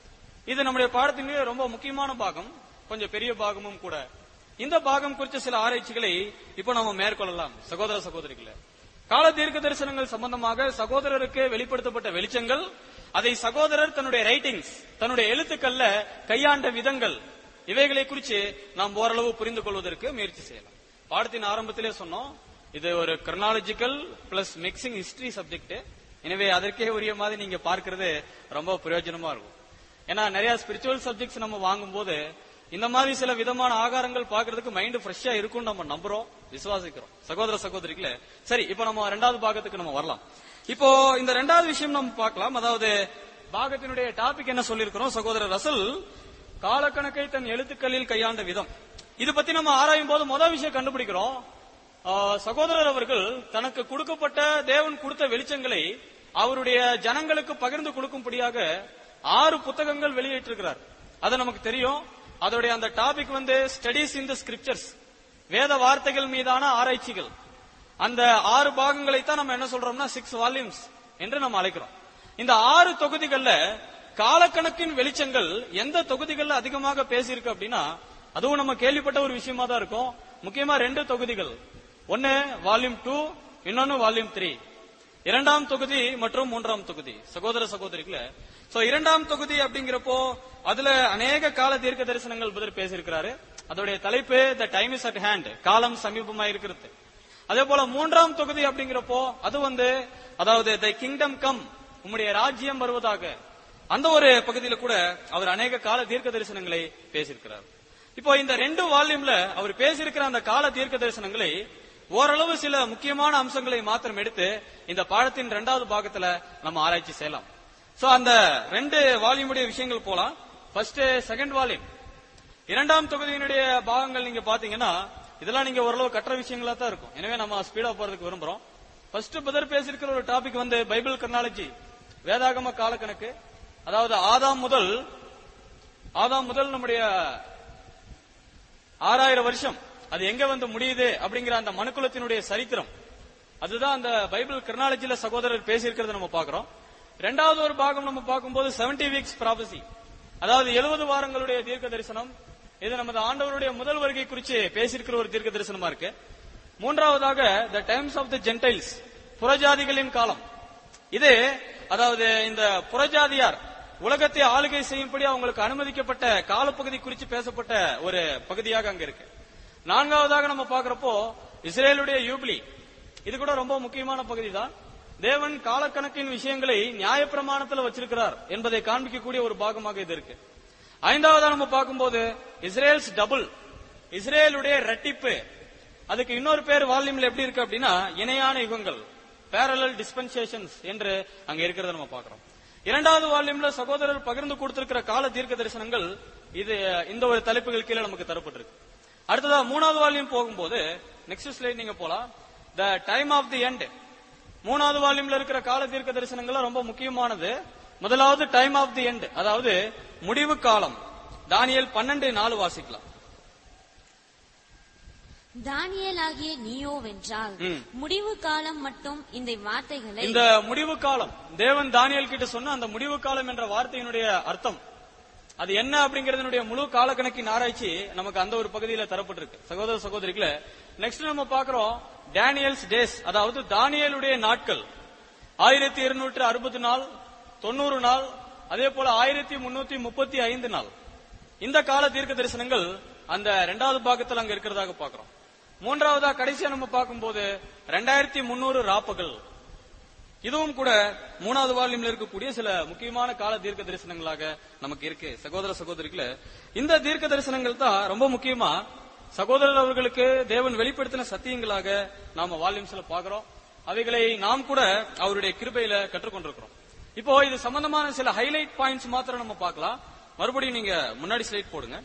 இது நம்முடைய பாடத்தினுடைய ரொம்ப முக்கியமான பாகம் கொஞ்சம் பெரிய பாகமும் கூட இந்த பாகம் குறித்த சில ஆராய்ச்சிகளை இப்போ நம்ம மேற்கொள்ளலாம் சகோதர சகோதரிகளே கால தீர்க்க தரிசனங்கள் சம்பந்தமாக சகோதரருக்கு வெளிப்படுத்தப்பட்ட வெளிச்சங்கள் அதை சகோதரர் தன்னுடைய ரைட்டிங்ஸ் தன்னுடைய எழுத்துக்கள்ல கையாண்ட விதங்கள் இவைகளை குறித்து நாம் ஓரளவு புரிந்து கொள்வதற்கு முயற்சி செய்யலாம் பாடத்தின் ஆரம்பத்திலே சொன்னோம் இது ஒரு chronological plus mixing history subject எனவே அதற்கே உரிய மாதிரி நீங்க பார்க்கிறது ரொம்ப பிரயோஜனமா இருக்கும் ஏன்னா நிறைய ஸ்பிரிச்சுவல் சப்ஜெக்ட்ஸ் நம்ம வாங்கும்போது இந்த மாதிரி சில விதமான ஆகாரங்கள் பாக்குறதுக்கு மைண்ட் ஃப்ரெஷ்ஷா இருக்கும்னு நம்ம நம்புறோம் விசுவாசிக்கிறோம் சகோதர சகோதரிகளே சரி இப்போ நம்ம ரெண்டாவது பாகத்துக்கு நம்ம வரலாம் இப்போ இந்த ரெண்டாவது விஷயம் நம்ம பார்க்கலாம் அதாவது பாகத்தினுடைய டாபிக் என்ன சொல்லியிருக்கிறோம் சகோதரர் ரசல் காலக்கணக்கை தன் எழுத்துக்களில் கையாண்ட விதம் இது பத்தி நம்ம ஆராயும் போது முதல் விஷயம் கண்டுபிடிக்கிறோம் ஆ, சகோதரர் அவர்கள் தனக்கு கொடுக்கப்பட்ட தேவன் கொடுத்த வெளிச்சங்களை அவருடைய ஜனங்களுக்கு பகிர்ந்து கொடுக்கும்படியாக ஆறு புத்தகங்கள் வெளியிட்டிருக்கிறார் அது நமக்கு தெரியும் அதோடைய அந்த டாபிக் வந்து ஸ்டடிஸ் இன் த ஸ்கிரிப்சர்ஸ் வேத வார்த்தைகள் மீதான ஆராய்ச்சிகள் அந்த ஆறு பாகங்களை தான் நம்ம என்ன சொல்றோம்னா சிக்ஸ் வால்யூம்ஸ் என்று நம்ம அழைக்கிறோம் இந்த ஆறு தொகுதிகள்ல காலக்கணக்கின் வெளிச்சங்கள் எந்த தொகுதிகள்ல அதிகமாக பேசியிருக்கு அப்படின்னா அதுவும் நம்ம கேள்விப்பட்ட ஒரு விஷயமா தான் இருக்கும் முக்கியமா ரெண்டு தொகுதிகள் ஒன்னு வால்யூம் டூ இன்னொன்னு வால்யூம் த்ரீ இரண்டாம் தொகுதி மற்றும் மூன்றாம் தொகுதி சகோதர சகோதரிகள சோ இரண்டாம் தொகுதி அப்படிங்கிறப்போ அதுல அநேக கால தீர்க்க தரிசனங்கள் புதர் பேசியிருக்கிறாரு அதோடைய தலைப்பு the time is at hand காலம் சமீபமா இருக்கிறது அதே போல மூன்றாம் தொகுதி அப்படிங்கிறப்போ அது வந்து அதாவது த கிங்டம் கம் உம்முடைய ராஜ்யம் வருவதாக அந்த ஒரு பகுதியில கூட அவர் அநேக கால தீர்க்க தரிசனங்களை பேசியிருக்கிறார் இப்போ இந்த ரெண்டு வால்யூம்ல அவர் பேசியிருக்கிற அந்த கால தீர்க்க தரிசனங்களை ஓரளவு சில முக்கியமான அம்சங்களை மாத்திரம் எடுத்து இந்த பாடத்தின் இரண்டாவது பாகத்துல நம்ம ஆராய்ச்சி செய்யலாம் சோ அந்த ரெண்டு வால்யூமுடைய விஷயங்கள் போலாம் ஃபர்ஸ்ட் செகண்ட் வால்யூம் இரண்டாம் தொகுதியினுடைய பாகங்கள் நீங்க பாத்தீங்கன்னா இதெல்லாம் நீங்க ஓரளவு கற்ற விஷயங்களா தான் இருக்கும் எனவே நம்ம ஸ்பீடா போறதுக்கு விரும்புறோம் ஃபர்ஸ்ட் புதர் பேசியிருக்கிற ஒரு டாபிக் வந்து பைபிள் கர்னாலஜி வேதாகம காலக்கணக்கு அதாவது ஆதாம் முதல் ஆதாம் முதல் நம்முடைய ஆறாயிரம் வருஷம் அது எங்க வந்து முடியுது அப்படிங்கிற அந்த மனுக்குலத்தினுடைய சரித்திரம் அதுதான் அந்த பைபிள் கிரனாலஜில சகோதரர் பேசியிருக்கிறத நம்ம பார்க்கிறோம் ரெண்டாவது ஒரு பாகம் நம்ம பார்க்கும்போது 70 வீக்ஸ் ப்ராபசி அதாவது 70 வாரங்களுடைய தீர்க்க தரிசனம் இது நமது ஆண்டவருடைய முதல் வருகை குறித்து பேசியிருக்கிற ஒரு தீர்க்க தரிசனமா இருக்கு மூன்றாவதாக the times of the Gentiles புறஜாதிகளின் காலம் இது அதாவது இந்த புறஜாதியார் உலகத்தை ஆளுகை செய்யும்படி அவங்களுக்கு அனுமதிக்கப்பட்ட காலப்பகுதி குறித்து பேசப்பட்ட ஒரு பகுதியாக அங்க இருக்கு நான்காவதாக நம்ம பார்க்கிறப்போ இஸ்ரேலுடைய யூப்ளி இது கூட ரொம்ப முக்கியமான பகுதி தான் தேவன் காலக்கணக்கின் விஷயங்களை நியாயப்பிரமாணத்துல வச்சிருக்கிறார் என்பதை காண்பிக்கக்கூடிய ஒரு பாகமாக இது இருக்கு ஐந்தாவதா நம்ம பார்க்கும்போது இஸ்ரேல்ஸ் டபுள் இஸ்ரேலுடைய ரெட்டிப்பு அதுக்கு இன்னொரு பேர் வால்யூம்ல எப்படி இருக்கு அப்படின்னா இணையான யுகங்கள் பேரலல் டிஸ்பென்சேஷன்ஸ் என்று அங்க இருக்கிறத நம்ம பார்க்கிறோம் இரண்டாவது வால்யூம்ல சகோதரர் பகிர்ந்து கொடுத்திருக்கிற கால தீர்க்க தரிசனங்கள் இது இந்த ஒரு தலைப்புகள் கீழே நமக்கு தரப்பட்டிருக்கு அடுத்ததா மூணாவது வால்யூம் போகும்போது நெக்ஸ்ட் ஸ்லைட் நீங்க போலாம் the time of the end மூணாவது வால்யூம்ல இருக்கிற கால தீர்க்க தரிசனங்கள் ரொம்ப முக்கியமானது முதலாவது டைம் ஆஃப் தி எண்ட் அதாவது முடிவு காலம் தானியல் பன்னெண்டு நாலு வாசிக்கலாம் தானியேலாகிய நீயோவென்றால் ம். முடிவு காலம் மட்டும் இந்த வார்த்தைகளை இந்த முடிவு காலம் தேவன் தானியல் கிட்ட சொன்ன அந்த முடிவு காலம் என்ற வார்த்தையினுடைய அர்த்தம் அது என்ன அப்படிங்கறதனுடைய முழு காலக்கணக்கின் ஆராய்ச்சி நமக்கு அந்த ஒரு பகுதியில தரப்பட்டிருக்கு சகோதர சகோதரிகளே நெக்ஸ்ட் நம்ம பாக்குறோம் டேனியல்ஸ் டேஸ் அதாவது தானியலுடைய நாட்கள் ஆயிரத்தி இருநூற்று அறுபது நாள் தொண்ணூறு நாள் அதே போல ஆயிரத்தி முன்னூத்தி முப்பத்தி ஐந்து நாள் இந்த கால தீர்க்க தரிசனங்கள் அந்த இரண்டாவது பாகத்தில் அங்க இருக்கிறதாக பார்க்கிறோம் மூன்றாவதா கடைசியா நம்ம பார்க்கும்போது ரெண்டாயிரத்தி முன்னூறு ராப்பகல் இதுவும் கூட மூணாவது வால்யூம்ல இருக்கக்கூடிய சில முக்கியமான கால தீர்க்க தரிசனங்களாக நமக்கு இருக்கு சகோதர சகோதரிகளே இந்த தீர்க்க தரிசனங்கள் தான் ரொம்ப முக்கியமா சகோதரர் அவர்களுக்கு தேவன் வெளிப்படுத்தின சத்தியங்களாக நாம வால்யூம்ஸ்ல பாக்குறோம் அவைகளை நாம் கூட அவருடைய கிருபையில கற்றுக்கொண்டிருக்கிறோம் இப்போ இது சம்பந்தமான சில ஹைலைட் பாயிண்ட்ஸ் மாத்திரம் நம்ம பார்க்கலாம் மறுபடியும் நீங்க முன்னாடி ஸ்லைட் போடுங்க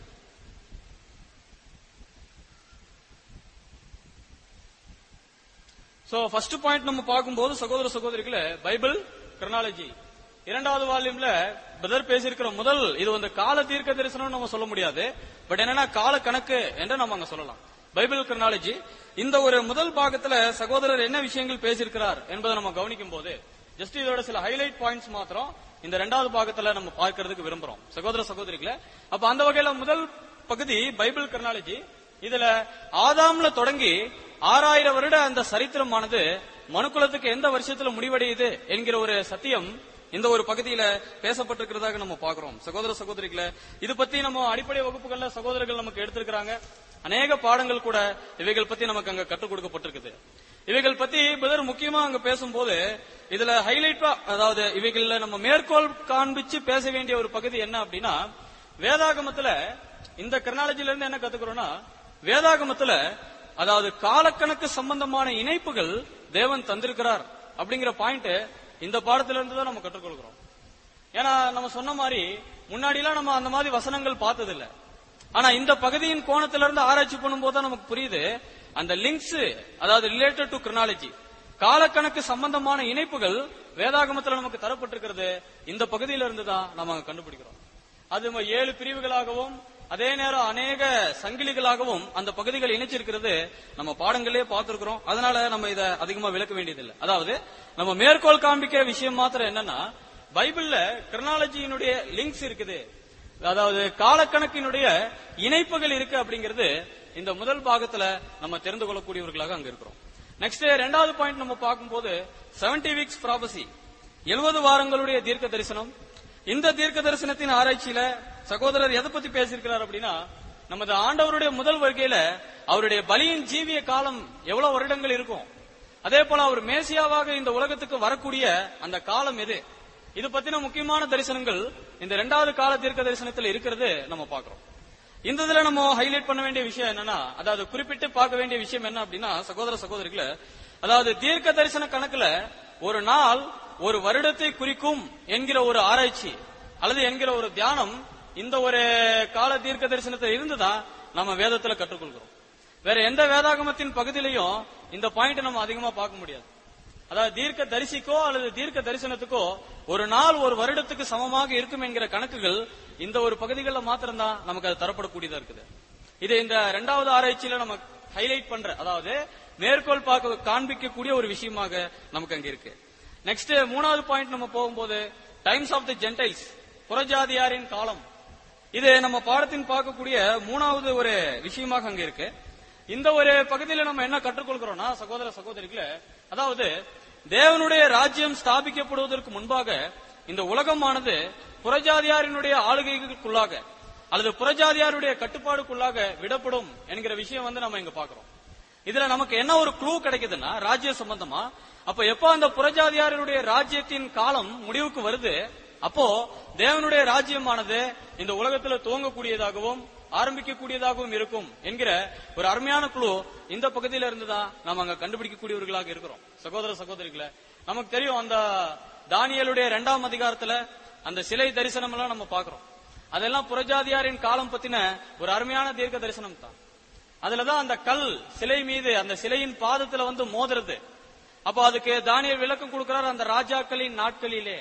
சோ ஃபர்ஸ்ட் பாயிண்ட் நம்ம பார்க்கும்போது சகோதர சகோதரிகளே பைபிள் கிரனாலஜி இரண்டாவது வால்யூம்ல பிரதர் பேசியிருக்கிற முதல் இது வந்து கால தீர்க்க தரிசனம் நம்ம சொல்ல முடியாது பட் என்னன்னா கால கணக்கு என்று நம்ம அங்க சொல்லலாம் பைபிள் கிரனாலஜி இந்த ஒரு முதல் பாகத்துல சகோதரர் என்ன விஷயங்கள் பேசியிருக்கிறார் என்பதை நம்ம கவனிக்கும் போது ஜஸ்ட் இதோட சில ஹைலைட் பாயிண்ட்ஸ் மாத்திரம் இந்த இரண்டாவது பாகத்துல நம்ம பார்க்கிறதுக்கு விரும்புறோம் சகோதர சகோதரிகளே அப்ப அந்த வகையில முதல் பகுதி பைபிள் கிரனாலஜி இதுல ஆதாம்ல தொடங்கி ஆறாயிரம் வருட அந்த சரித்திரமானது மனுக்குலத்துக்கு எந்த வருஷத்துல முடிவடையுது என்கிற ஒரு சத்தியம் இந்த ஒரு பகுதியில பேசப்பட்டிருக்கிறதாக நம்ம பார்க்கிறோம் சகோதர சகோதரிகளை இது பத்தி நம்ம அடிப்படை வகுப்புகள்ல சகோதரர்கள் நமக்கு எடுத்திருக்கிறாங்க அநேக பாடங்கள் கூட இவைகள் பத்தி நமக்கு அங்க கற்றுக் கொடுக்கப்பட்டிருக்குது இவைகள் பத்தி பிரதர் முக்கியமா அங்க பேசும்போது இதுல ஹைலைட்டா அதாவது இவைகள்ல நம்ம மேற்கோள் காண்பிச்சு பேச வேண்டிய ஒரு பகுதி என்ன அப்படின்னா வேதாகமத்துல இந்த கிரனாலஜில இருந்து என்ன கத்துக்கிறோம்னா வேதாகமத்துல அதாவது காலக்கணக்கு சம்பந்தமான இணைப்புகள் தேவன் தந்திருக்கிறார் அப்படிங்கிற பாயிண்ட் இந்த பாடத்துல இருந்து தான் நம்ம கற்றுக்கொள்கிறோம் ஏன்னா நம்ம சொன்ன மாதிரி முன்னாடிலாம் நம்ம அந்த மாதிரி வசனங்கள் பார்த்தது இல்ல ஆனா இந்த பகுதியின் கோணத்துல இருந்து ஆராய்ச்சி பண்ணும்போது தான் நமக்கு புரியுது அந்த லிங்க்ஸ் அதாவது ரிலேட்டட் டு கிரனாலஜி காலக்கணக்கு சம்பந்தமான இணைப்புகள் வேதாகமத்துல நமக்கு தரப்பட்டிருக்கிறது இந்த பகுதியில இருந்து தான் நம்ம அங்க கண்டுபிடிக்கிறோம் அது நம்ம ஏழு பிரிவுகளாகவும் அதே நேரம் அநேக சங்கிலிகளாகவும் அந்த பகுதிகள் இணைச்சிருக்கிறது நம்ம பாடங்களே பார்த்திருக்கிறோம் அதனால நம்ம இத அதிகமா விளக்க வேண்டியதில்லை அதாவது நம்ம மேற்கோள் காண்பிக்கிற விஷயம் மாத்திரம் என்னன்னா பைபிள்ல கிரனாலஜியினுடைய லிங்க்ஸ் இருக்குது அதாவது காலக்கணக்கினுடைய இணைப்புகள் இருக்கு அப்படிங்கிறது இந்த முதல் பாகத்துல நம்ம தெரிந்து கொள்ளக்கூடியவர்களாக அங்க இருக்கிறோம் நெக்ஸ்ட் ரெண்டாவது பாயிண்ட் நம்ம பார்க்கும்போது 70 வீக்ஸ் ப்ராபசி எழுபது வாரங்களுடைய தீர்க்க தரிசனம் இந்த தீர்க்க தரிசனத்தின் ஆராய்ச்சியில சகோதரர் எதை பத்தி பேசியிருக்கிறார் அப்படின்னா நமது ஆண்டவருடைய முதல் வருகையில அவருடைய பலியின் ஜீவிய காலம் எவ்வளவு வருடங்கள் இருக்கும் அதே போல அவர் மேசியாவாக இந்த உலகத்துக்கு வரக்கூடிய அந்த காலம் எது இது பத்தின முக்கியமான தரிசனங்கள் இந்த இரண்டாவது கால தீர்க்க தரிசனத்தில் இருக்கிறது நம்ம பார்க்கிறோம் இந்த இதுல நம்ம ஹைலைட் பண்ண வேண்டிய விஷயம் என்னன்னா அதாவது குறிப்பிட்டு பார்க்க வேண்டிய விஷயம் என்ன அப்படின்னா சகோதர சகோதரிகளை அதாவது தீர்க்க தரிசன கணக்குல ஒரு நாள் ஒரு வருடத்தை குறிக்கும் என்கிற ஒரு ஆராய்ச்சி அல்லது என்கிற ஒரு தியானம் இந்த ஒரு கால தீர்க்க தரிசனத்தில் இருந்துதான் நம்ம வேதத்துல கற்றுக்கொள்கிறோம் வேற எந்த வேதாகமத்தின் பகுதியிலையும் இந்த பாயிண்ட் நம்ம அதிகமா பார்க்க முடியாது அதாவது தீர்க்க தரிசிக்கோ அல்லது தீர்க்க தரிசனத்துக்கோ ஒரு நாள் ஒரு வருடத்துக்கு சமமாக இருக்கும் என்கிற கணக்குகள் இந்த ஒரு பகுதிகளில் மாத்திரம்தான் நமக்கு அது தரப்படக்கூடியதா இருக்குது இது இந்த இரண்டாவது ஆராய்ச்சியில நம்ம ஹைலைட் பண்ற அதாவது மேற்கோள் பார்க்க காண்பிக்கக்கூடிய ஒரு விஷயமாக நமக்கு அங்க இருக்கு நெக்ஸ்ட் மூணாவது பாயிண்ட் நம்ம போகும்போது டைம்ஸ் ஆஃப் தி ஜென்டைல்ஸ் புறஜாதியாரின் காலம் இது நம்ம பாடத்தின் பார்க்கக்கூடிய மூணாவது ஒரு விஷயமாக அங்க இருக்கு இந்த ஒரு பகுதியில நம்ம என்ன கற்றுக்கொள்கிறோம்னா சகோதர சகோதரிகளே அதாவது தேவனுடைய ராஜ்யம் ஸ்தாபிக்கப்படுவதற்கு முன்பாக இந்த உலகமானது புறஜாதியாரினுடைய ஆளுகைக்குள்ளாக அல்லது புறஜாதியாருடைய கட்டுப்பாடுக்குள்ளாக விடப்படும் என்கிற விஷயம் வந்து நம்ம இங்க பாக்குறோம் இதுல நமக்கு என்ன ஒரு க்ளூ கிடைக்குதுன்னா ராஜ்ய சம்பந்தமா அப்ப எப்போ அந்த புறஜாதியாருடைய ராஜ்யத்தின் காலம் முடிவுக்கு வருது அப்போ தேவனுடைய ராஜ்யமானது இந்த உலகத்துல துவங்கக்கூடியதாகவும் ஆரம்பிக்கக்கூடியதாகவும் இருக்கும் என்கிற ஒரு அருமையான குழு இந்த பகுதியில இருந்து தான் நாம அங்க கண்டுபிடிக்கக்கூடியவர்களாக இருக்கிறோம் சகோதர சகோதரிகளை நமக்கு தெரியும் அந்த தானியலுடைய இரண்டாம் அதிகாரத்துல அந்த சிலை தரிசனம் எல்லாம் நம்ம பாக்குறோம் அதெல்லாம் புறஜாதியாரின் காலம் பத்தின ஒரு அருமையான தீர்க்க தரிசனம் தான் அதுலதான் அந்த கல் சிலை மீது அந்த சிலையின் பாதத்துல வந்து மோதுறது அப்ப அதுக்கு தானியல் விளக்கம் கொடுக்கிறார் அந்த ராஜாக்களின் நாட்களிலே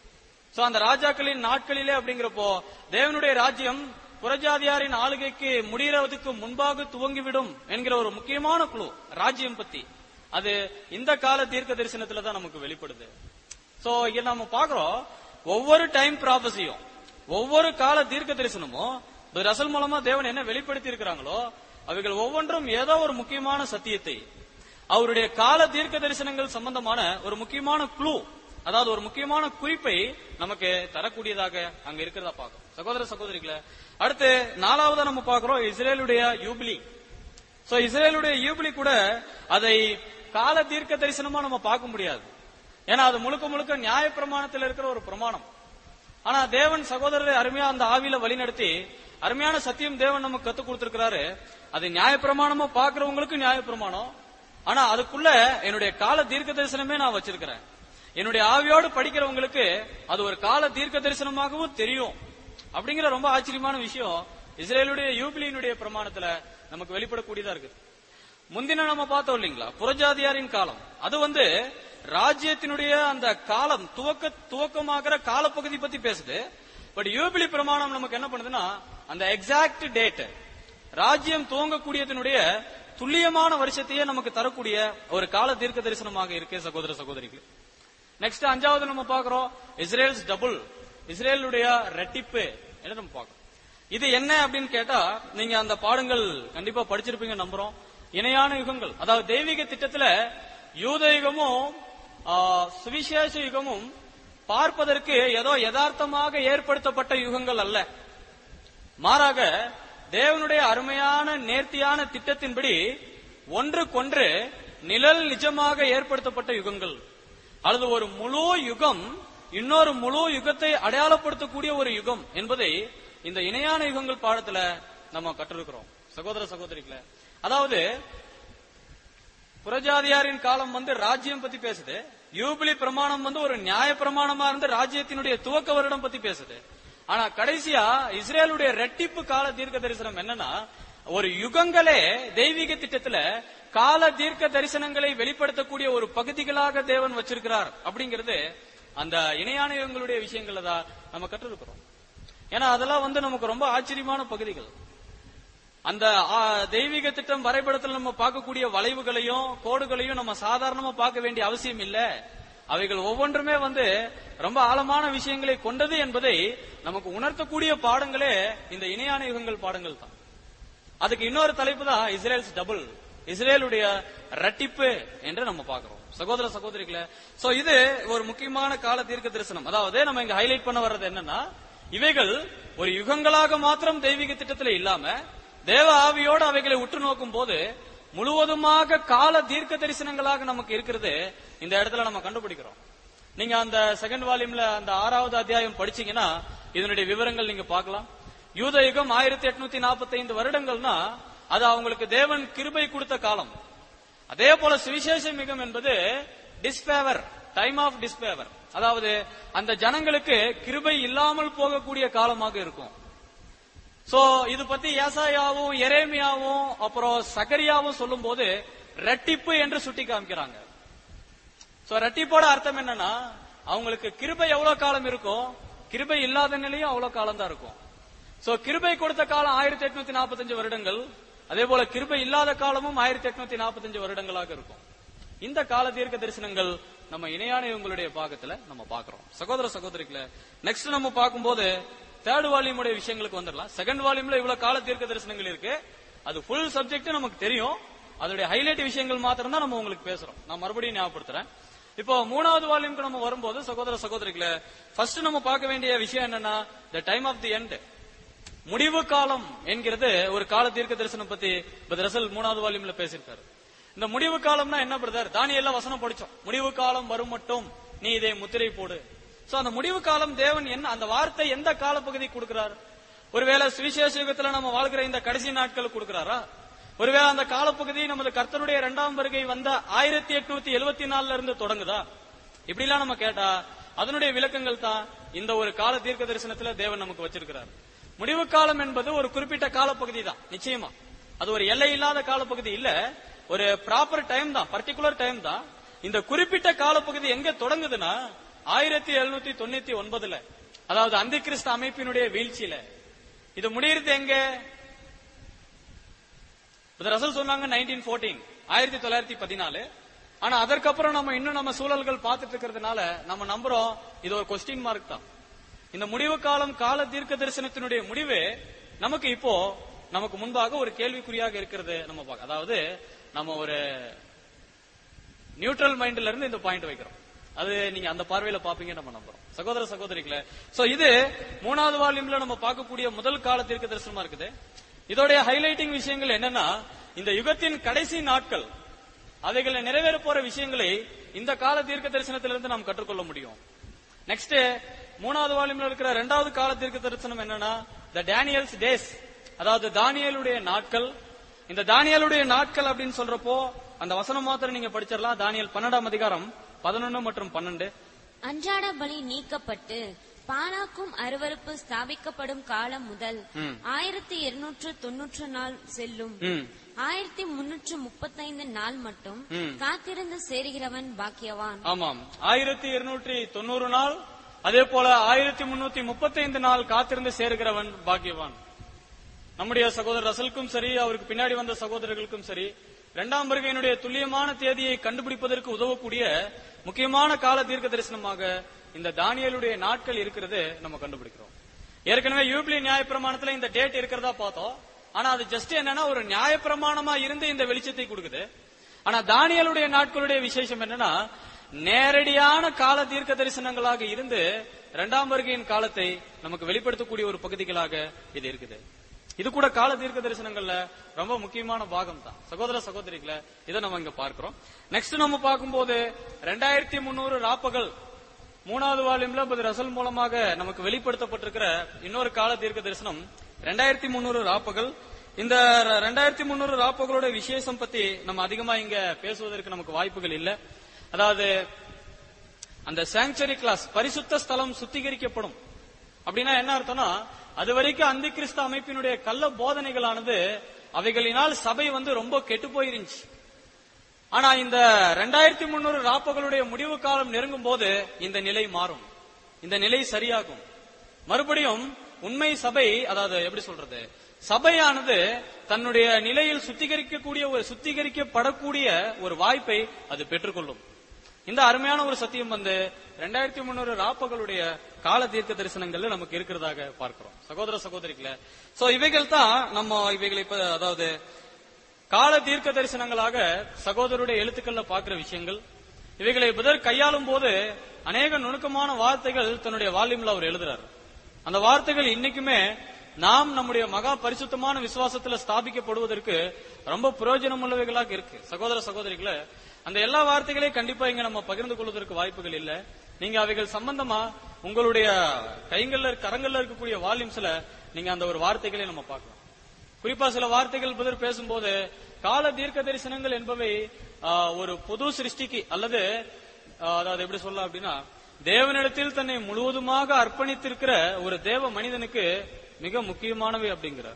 சோ அந்த ராஜாக்களின் நாட்களிலே அப்படிங்கிறப்போ தேவனுடைய ராஜ்யம் புறஜாதியாரின் ஆளுகைக்கு முடியறதுக்கு முன்பாக துவங்கிவிடும் என்கிற ஒரு முக்கியமான குழு ராஜ்யம் பத்தி அது இந்த கால தீர்க்க தரிசனத்துல தான் நமக்கு வெளிப்படுது சோ இங்க நம்ம பாக்குறோம் ஒவ்வொரு டைம் ப்ராபசியும் ஒவ்வொரு கால தீர்க்க தரிசனமும் இந்த ரசல் மூலமா தேவன் என்ன வெளிப்படுத்தி இருக்கிறாங்களோ அவைகள் ஒவ்வொன்றும் ஏதோ ஒரு முக்கியமான சத்தியத்தை அவருடைய கால தீர்க்க தரிசனங்கள் சம்பந்தமான ஒரு முக்கியமான குழு அதாவது ஒரு முக்கியமான குறிப்பை நமக்கு தரக்கூடியதாக அங்க இருக்கிறதா பார்க்கிறோம் சகோதர சகோதரிகளை அடுத்து நாலாவதா நம்ம பார்க்கிறோம் இஸ்ரேலுடைய யூபிலி சோ இஸ்ரேலுடைய யூபிலி கூட அதை கால தீர்க்க தரிசனமா நம்ம பார்க்க முடியாது ஏன்னா அது முழுக்க முழுக்க நியாய பிரமாணத்தில் இருக்கிற ஒரு பிரமாணம் ஆனா தேவன் சகோதரரை அருமையா அந்த ஆவியில வழிநடத்தி அருமையான சத்தியம் தேவன் நமக்கு கத்து கொடுத்திருக்கிறாரு அது நியாய பிரமாணமா பாக்குறவங்களுக்கு நியாய பிரமாணம் ஆனா அதுக்குள்ள என்னுடைய கால தீர்க்க தரிசனமே நான் வச்சிருக்கிறேன் என்னுடைய ஆவியோடு படிக்கிறவங்களுக்கு அது ஒரு கால தீர்க்க தரிசனமாகவும் தெரியும் அப்படிங்கிற ரொம்ப ஆச்சரியமான விஷயம் இஸ்ரேலுடைய யூபிலியினுடைய பிரமாணத்துல நமக்கு வெளிப்படக்கூடியதா இருக்குது முந்தின நம்ம பார்த்தோம் இல்லைங்களா புறஜாதியாரின் காலம் அது வந்து ராஜ்யத்தினுடைய அந்த காலம் துவக்க துவக்கமாகிற காலப்பகுதி பத்தி பேசுது பட் யூபிலி பிரமாணம் நமக்கு என்ன பண்ணுதுன்னா அந்த எக்ஸாக்ட் டேட் ராஜ்யம் துவங்கக்கூடியதனுடைய துல்லியமான வருஷத்தையே நமக்கு தரக்கூடிய ஒரு கால தீர்க்க தரிசனமாக இருக்கு சகோதர சகோதரிகள் நெக்ஸ்ட் அஞ்சாவது நம்ம பாக்குறோம் இஸ்ரேல்ஸ் டபுள் இஸ்ரேலுடைய ரெட்டிப்பு என்று நம்ம பார்க்கிறோம் இது என்ன அப்படின்னு கேட்டா நீங்க அந்த பாடங்கள் கண்டிப்பா படிச்சிருப்பீங்க நம்புறோம் இணையான யுகங்கள் அதாவது தெய்வீக திட்டத்துல யூத யுகமும் ஆ, சுவிசேஷ யுகமும் பார்ப்பதற்கு ஏதோ யதார்த்தமாக ஏற்படுத்தப்பட்ட யுகங்கள் அல்ல மாறாக தேவனுடைய அருமையான நேர்த்தியான திட்டத்தின்படி ஒன்றுக்கொன்று நிழல் நிஜமாக ஏற்படுத்தப்பட்ட யுகங்கள் அல்லது ஒரு முழு யுகம் இன்னொரு முழு யுகத்தை அடையாளப்படுத்தக்கூடிய ஒரு யுகம் என்பதை இந்த இணையான யுகங்கள் பாடத்துல நம்ம கற்றிருக்கிறோம் சகோதர சகோதரிகளே அதாவது புறஜாதியாரின் காலம் வந்து ராஜ்யம் பத்தி பேசுது யூபிலி பிரமாணம் வந்து ஒரு நியாய பிரமாணமா இருந்து ராஜ்யத்தினுடைய துவக்க வருடம் பத்தி பேசுது ஆனா கடைசியா இஸ்ரேலுடைய ரெட்டிப்பு கால தீர்க்க தரிசனம் என்னன்னா ஒரு யுகங்களே தெய்வீக திட்டத்துல கால தீர்க்க தரிசனங்களை வெளிப்படுத்தக்கூடிய ஒரு பகுதிகளாக தேவன் வச்சிருக்கிறார் அப்படிங்கிறது அந்த இணையான யுகங்களுடைய விஷயங்கள்ல தான் நம்ம கற்றிருக்கிறோம் ஏன்னா அதெல்லாம் வந்து நமக்கு ரொம்ப ஆச்சரியமான பகுதிகள் அந்த ஆ, தெய்வீக திட்டம் வரைபடத்தில் நம்ம பார்க்கக்கூடிய வளைவுகளையும் கோடுகளையும் நம்ம சாதாரணமா பார்க்க வேண்டிய அவசியம் இல்ல அவைகள் ஒவ்வொன்றுமே வந்து ரொம்ப ஆழமான விஷயங்களை கொண்டது என்பதை நமக்கு உணர்த்தக்கூடிய பாடங்களே இந்த இணையான யுகங்கள் பாடங்கள் தான் அதுக்கு இன்னொரு தலைப்பு தான் இஸ்ரேல்ஸ் டபுள் இஸ்ரேலுடைய ரட்டிப்பு என்று நம்ம பார்க்கிறோம் சகோதர சகோதரிகளே சோ இது ஒரு முக்கியமான கால தீர்க்க தரிசனம் அதாவது நம்ம இங்க ஹைலைட் பண்ண வர்றது என்னன்னா இவைகள் ஒரு யுகங்களாக மாத்திரம் தெய்வீக திட்டத்துல இல்லாம தேவ ஆவியோடு அவைகளை உற்று நோக்கும் போது முழுவதுமாக கால தீர்க்க தரிசனங்களாக நமக்கு இருக்கிறது இந்த இடத்துல நம்ம கண்டுபிடிக்கிறோம் நீங்க அந்த செகண்ட் வால்யூம்ல அந்த ஆறாவது அத்தியாயம் படிச்சீங்கன்னா இதனுடைய விவரங்கள் நீங்க பார்க்கலாம் யூத யுகம் ஆயிரத்தி எட்நூத்தி நாற்பத்தி ஐந்து வருடங்கள்னா அது அவங்களுக்கு தேவன் கிருபை கொடுத்த காலம் அதே போல சுவிசேஷ யுகம் என்பது டிஸ்பேவர் டைம் ஆஃப் டிஸ்பேவர் அதாவது அந்த ஜனங்களுக்கு கிருபை இல்லாமல் போகக்கூடிய காலமாக இருக்கும் சோ இது பத்தி ஏசாயாவும் எரேமியாவும் அப்புறம் சகரியாவும் சொல்லும்போது ரெட்டிப்பு என்று சுட்டி காமிக்கிறாங்க சோ ரெட்டிப்போட அர்த்தம் என்னன்னா அவங்களுக்கு கிருபை எவ்வளவு காலம் இருக்கும் கிருபை இல்லாத நிலையும் அவ்வளவு காலம் தான் இருக்கும் சோ கிருபை கொடுத்த காலம் ஆயிரத்தி எட்நூத்தி நாற்பத்தஞ்சு வருடங்கள் அதே போல கிருபை இல்லாத காலமும் ஆயிரத்தி எட்நூத்தி நாற்பத்தஞ்சு வருடங்களாக இருக்கும் இந்த கால தீர்க்க தரிசனங்கள் நம்ம இணையான இவங்களுடைய பாகத்துல நம்ம பாக்குறோம் சகோதர சகோதரிகளே நெக்ஸ்ட் நம்ம பார்க்கும்போது தேர்ட் வால்யூமுடைய விஷயங்களுக்கு வந்துடலாம் செகண்ட் வால்யூம்ல இவ்வளவு கால தீர்க்க தரிசனங்கள் இருக்கு அது ஃபுல் சப்ஜெக்ட் நமக்கு தெரியும் அதோடைய ஹைலைட் விஷயங்கள் மாத்திரம் தான் நம்ம உங்களுக்கு பேசுறோம் நான் மறுபடியும் ஞாபகப்படுத்துறேன் இப்போ மூணாவது வால்யூம்க்கு நம்ம வரும்போது சகோதர சகோதரிகளே ஃபர்ஸ்ட் நம்ம பார்க்க வேண்டிய விஷயம் என்னன்னா the time of the end முடிவு காலம் என்கிறது ஒரு கால தீர்க்க தரிசனம் பத்தி பிரதர் ரசல் மூணாவது வால்யூம்ல பேசியிருக்காரு இந்த முடிவு காலம்னா என்ன பிரதர் தானியெல்லாம் வசனம் படிச்சோம் முடிவு காலம் வரும் மட்டும் நீ இதை முத்திரை போடு சோ அந்த முடிவு காலம் தேவன் என்ன அந்த வார்த்தை எந்த காலப்பகுதி கொடுக்கிறார் ஒருவேளை சுவிசேஷ யுகத்துல நம்ம வாழ்கிற இந்த கடைசி நாட்கள் கொடுக்கிறாரா ஒருவேளை அந்த காலப்பகுதி நமது கர்த்தருடைய இரண்டாம் வருகை வந்த ஆயிரத்தி எட்நூத்தி எழுபத்தி நாலுல இருந்து தொடங்குதா இப்படி எல்லாம் நம்ம கேட்டா அதனுடைய விளக்கங்கள் தான் இந்த ஒரு கால தீர்க்க தரிசனத்துல தேவன் நமக்கு வச்சிருக்கிறார் முடிவு காலம் என்பது ஒரு குறிப்பிட்ட காலப்பகுதி தான் நிச்சயமா அது ஒரு எல்லை இல்லாத காலப்பகுதி இல்ல ஒரு ப்ராப்பர் டைம் தான் பர்டிகுலர் டைம் தான் இந்த குறிப்பிட்ட காலப்பகுதி எங்க தொடங்குதுன்னா ஆயிரத்தி எழுநூத்தி தொண்ணூத்தி ஒன்பதுல அதாவது அந்த கிறிஸ்து அமைப்பினுடைய வீழ்ச்சியில இது முடியறது எங்க இது ரசல் சொன்னாங்க நைன்டீன் ஃபோர்டீன் ஆயிரத்தி தொள்ளாயிரத்தி பதினாலு ஆனா அதற்கப்புறம் நம்ம இன்னும் நம்ம சூழல்கள் பார்த்துட்டு இருக்கிறதுனால நம்ம நம்புறோம் இது ஒரு கொஸ்டின் மார்க் தான் இந்த முடிவு காலம் கால தீர்க்க தரிசனத்தினுடைய முடிவு நமக்கு இப்போ நமக்கு முன்பாக ஒரு கேள்விக்குறியாக இருக்கிறது நம்ம பார்க்க அதாவது நம்ம ஒரு நியூட்ரல் மைண்ட்ல இருந்து இந்த பாயிண்ட் வைக்கிறோம் அது நீங்க அந்த பார்வையில பாப்பீங்க நம்ம நம்புறோம் சகோதர சகோதரிகளே சோ இது மூணாவது வால்யூம்ல நம்ம பார்க்கக்கூடிய முதல் கால தீர்க்க தரிசனமா இருக்குது இதோடைய ஹைலைட்டிங் விஷயங்கள் என்னன்னா இந்த யுகத்தின் கடைசி நாட்கள் அவைகளை நிறைவேற போற விஷயங்களை இந்த கால தீர்க்க தரிசனத்திலிருந்து நாம் கற்றுக்கொள்ள முடியும் நெக்ஸ்ட் மூணாவது வால்யூம்ல இருக்கிற இரண்டாவது கால தீர்க்க தரிசனம் என்னன்னா த டேனியல்ஸ் டேஸ் அதாவது தானியேலுடைய நாட்கள் இந்த தானியேலுடைய நாட்கள் அப்படின்னு சொல்றப்போ அந்த வசனம் மாத்திரம் நீங்க படிச்சிடலாம் தானியல் பன்னெண்டாம் அதிகாரம் பதினொன்னு மற்றும் பன்னெண்டு அன்றாட பலி நீக்கப்பட்டு பாலாக்கும் அருவருப்பு ஸ்தாபிக்கப்படும் காலம் முதல் ம். ஆயிரத்தி இருநூற்று தொன்னூற்று நாள் செல்லும் ம். ஆயிரத்தி முன்னூற்று முப்பத்தைந்து நாள் மட்டும் ம். காத்திருந்து சேருகிறவன் பாக்கியவான் ஆமாம் ஆயிரத்தி இருநூற்றி தொண்ணூறு நாள் அதே போல ஆயிரத்தி முன்னூத்தி முப்பத்தைந்து நாள் காத்திருந்து சேருகிறவன் பாக்கியவான் நம்முடைய சகோதரர் ரசலுக்கும் சரி அவருக்கு பின்னாடி வந்த சகோதரர்களுக்கும் சரி இரண்டாம் வருகையினுடைய துல்லியமான தேதியை கண்டுபிடிப்பதற்கு உதவக்கூடிய முக்கியமான கால தீர்க்க தரிசனமாக இந்த தானியலுடைய நாட்கள் இருக்கிறது நம்ம கண்டுபிடிக்கிறோம் ஏற்கனவே யூபிலி நியாயப்பிரமாணத்துல இந்த டேட் இருக்கிறதா பார்த்தோம் ஆனா அது ஜஸ்ட் என்னன்னா ஒரு நியாயப்பிரமாணமா இருந்து இந்த வெளிச்சத்தை கொடுக்குது ஆனா தானியலுடைய நாட்களுடைய விசேஷம் என்னன்னா நேரடியான கால தீர்க்க தரிசனங்களாக இருந்து இரண்டாம் வருகையின் காலத்தை நமக்கு வெளிப்படுத்தக்கூடிய ஒரு பகுதிகளாக இது இருக்குது இது கூட கால தீர்க்க தரிசனங்கள்ல ரொம்ப முக்கியமான பாகம் தான் சகோதர சகோதரிகளை இதை நம்ம இங்க பார்க்கிறோம் நெக்ஸ்ட் நம்ம பார்க்கும்போது ரெண்டாயிரத்தி முன்னூறு ராப்பகல் மூணாவது வால்யூம்ல பது ரசல் மூலமாக நமக்கு வெளிப்படுத்தப்பட்டிருக்கிற இன்னொரு கால தீர்க்க தரிசனம் ரெண்டாயிரத்தி முன்னூறு ராப்பகல் இந்த ரெண்டாயிரத்தி முன்னூறு ராப்பகளோட விசேஷம் பத்தி நம்ம அதிகமா இங்க பேசுவதற்கு நமக்கு வாய்ப்புகள் இல்ல அதாவது அந்த சாங்சுரி கிளாஸ் பரிசுத்த ஸ்தலம் சுத்திகரிக்கப்படும் அப்படின்னா என்ன அர்த்தம்னா அது வரைக்கும் அந்த கிறிஸ்து அமைப்பினுடைய கள்ள போதனைகளானது அவைகளினால் சபை வந்து ரொம்ப கெட்டு போயிருந்துச்சு ஆனா இந்த ரெண்டாயிரத்தி முன்னூறு ராப்பகளுடைய முடிவு காலம் நெருங்கும் போது இந்த நிலை மாறும் இந்த நிலை சரியாகும் மறுபடியும் உண்மை சபை அதாவது எப்படி சொல்றது சபையானது தன்னுடைய நிலையில் சுத்திகரிக்கக்கூடிய ஒரு சுத்திகரிக்கப்படக்கூடிய ஒரு வாய்ப்பை அது பெற்றுக்கொள்ளும் இந்த அருமையான ஒரு சத்தியம் வந்து ரெண்டாயிரத்தி முன்னூறு ராப்பகளுடைய கால தீர்க்க தரிசனங்கள்ல நமக்கு இருக்கிறதாக பார்க்கிறோம் சகோதர சகோதரிகள சோ இவைகள் தான் நம்ம இவைகளை இப்ப அதாவது கால தீர்க்க தரிசனங்களாக சகோதரருடைய எழுத்துக்கள்ல பார்க்கிற விஷயங்கள் இவைகளை புதர் கையாளும் போது அநேக நுணுக்கமான வார்த்தைகள் தன்னுடைய வால்யூம்ல அவர் எழுதுறாரு அந்த வார்த்தைகள் இன்னைக்குமே நாம் நம்முடைய மகா பரிசுத்தமான விசுவாசத்துல ஸ்தாபிக்கப்படுவதற்கு ரொம்ப பிரயோஜனம் உள்ளவைகளாக இருக்கு சகோதர சகோதரிகளை அந்த எல்லா வார்த்தைகளையும் கண்டிப்பா இங்க நம்ம பகிர்ந்து கொள்வதற்கு வாய்ப்புகள் இல்ல நீங்க அவைகள் சம்பந்தமா உங்களுடைய கைகள்ல கரங்கள்ல இருக்கக்கூடிய வால்யூம்ஸ்ல நீங்க அந்த ஒரு வார்த்தைகளை நம்ம பார்க்கலாம் குறிப்பா சில வார்த்தைகள் புதர் பேசும்போது கால தீர்க்க தரிசனங்கள் என்பவை ஆஹ், ஒரு பொது சிருஷ்டிக்கு அல்லது ஆஹ், அதாவது எப்படி சொல்லலாம் அப்படின்னா தேவனிடத்தில் தன்னை முழுவதுமாக அர்ப்பணித்திருக்கிற ஒரு தேவ மனிதனுக்கு மிக முக்கியமானவை அப்படிங்கிறார்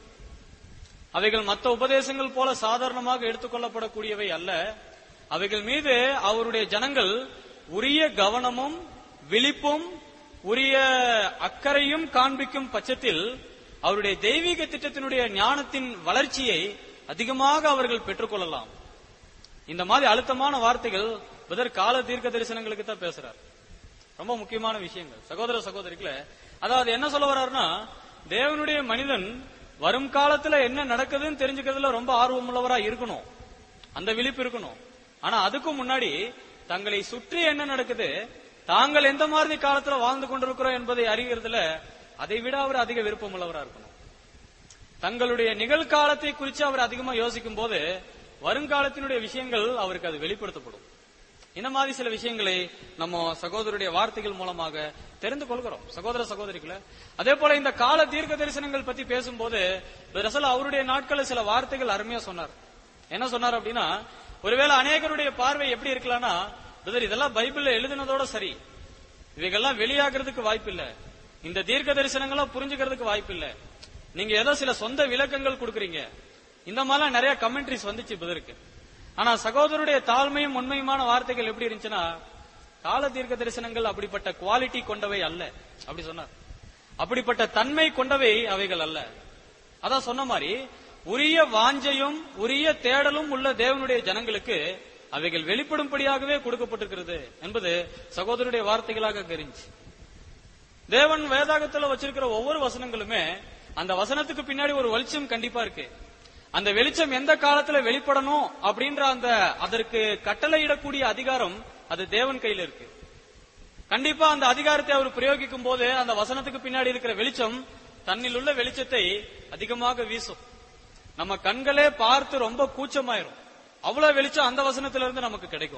அவைகள் மற்ற உபதேசங்கள் போல சாதாரணமாக எடுத்துக்கொள்ளப்படக்கூடியவை அல்ல அவைகள் மீது அவருடைய ஜனங்கள் உரிய கவனமும் விழிப்பும் உரிய அக்கறையும் காண்பிக்கும் பட்சத்தில் அவருடைய தெய்வீக திட்டத்தினுடைய ஞானத்தின் வளர்ச்சியை அதிகமாக அவர்கள் பெற்றுக்கொள்ளலாம் இந்த மாதிரி அழுத்தமான வார்த்தைகள் புதர் கால தீர்க்க தரிசனங்களுக்கு தான் பேசுறார் ரொம்ப முக்கியமான விஷயங்கள் சகோதர சகோதரிகள அதாவது என்ன சொல்ல வர்றாருன்னா தேவனுடைய மனிதன் வரும் காலத்துல என்ன நடக்குதுன்னு தெரிஞ்சுக்கிறதுல ரொம்ப ஆர்வமுள்ளவரா இருக்கணும் அந்த விழிப்பு இருக்கணும் ஆனா அதுக்கும் முன்னாடி தங்களை சுற்றி என்ன நடக்குது தாங்கள் எந்த மாதிரி காலத்துல வாழ்ந்து கொண்டிருக்கிறோம் என்பதை அறிகிறதுல அதை விட அவர் அதிக விருப்பம் உள்ளவரா இருக்கணும் தங்களுடைய நிகழ்காலத்தை குறித்து அவர் அதிகமா யோசிக்கும் போது வருங்காலத்தினுடைய விஷயங்கள் அவருக்கு அது வெளிப்படுத்தப்படும் இந்த மாதிரி சில விஷயங்களை நம்ம சகோதரருடைய வார்த்தைகள் மூலமாக தெரிந்து கொள்கிறோம் சகோதர சகோதரிகளை அதே போல இந்த கால தீர்க்க தரிசனங்கள் பத்தி பேசும்போது ரசல் அவருடைய நாட்களில் சில வார்த்தைகள் அருமையா சொன்னார் என்ன சொன்னார் அப்படின்னா ஒருவேளை அநேகருடைய பார்வை எப்படி இருக்கலாம்னா பிரதர் இதெல்லாம் பைபிள்ல எழுதினதோட சரி இவைகள்லாம் வெளியாகிறதுக்கு வாய்ப்பு இல்ல இந்த தீர்க்க தரிசனங்கள்லாம் புரிஞ்சுக்கிறதுக்கு வாய்ப்பு இல்ல நீங்க ஏதோ சில சொந்த விளக்கங்கள் கொடுக்குறீங்க இந்த மாதிரிலாம் நிறைய கமெண்ட்ரிஸ் வந்துச்சு புதருக்கு ஆனா சகோதரருடைய தாழ்மையும் உண்மையுமான வார்த்தைகள் எப்படி இருந்துச்சுன்னா கால தீர்க்க தரிசனங்கள் அப்படிப்பட்ட குவாலிட்டி கொண்டவை அல்ல அப்படி சொன்னார் அப்படிப்பட்ட தன்மை கொண்டவை அவைகள் அல்ல அதான் சொன்ன மாதிரி உரிய வாஞ்சையும் உரிய தேடலும் உள்ள தேவனுடைய ஜனங்களுக்கு அவைகள் வெளிப்படும்படியாகவே கொடுக்கப்பட்டிருக்கிறது என்பது சகோதரருடைய வார்த்தைகளாக தெரிஞ்சு தேவன் வேதாகத்துல வச்சிருக்கிற ஒவ்வொரு வசனங்களுமே அந்த வசனத்துக்கு பின்னாடி ஒரு வெளிச்சம் கண்டிப்பா இருக்கு அந்த வெளிச்சம் எந்த காலத்துல வெளிப்படணும் அப்படின்ற அந்த அதற்கு கட்டளையிடக்கூடிய அதிகாரம் அது தேவன் கையில இருக்கு கண்டிப்பா அந்த அதிகாரத்தை அவர் பிரயோகிக்கும் போது அந்த வசனத்துக்கு பின்னாடி இருக்கிற வெளிச்சம் தன்னில் உள்ள வெளிச்சத்தை அதிகமாக வீசும் நம்ம கண்களே பார்த்து ரொம்ப கூச்சமாயிரும் அவ்வளவு வெளிச்சம் அந்த வசனத்துல இருந்து நமக்கு கிடைக்கும்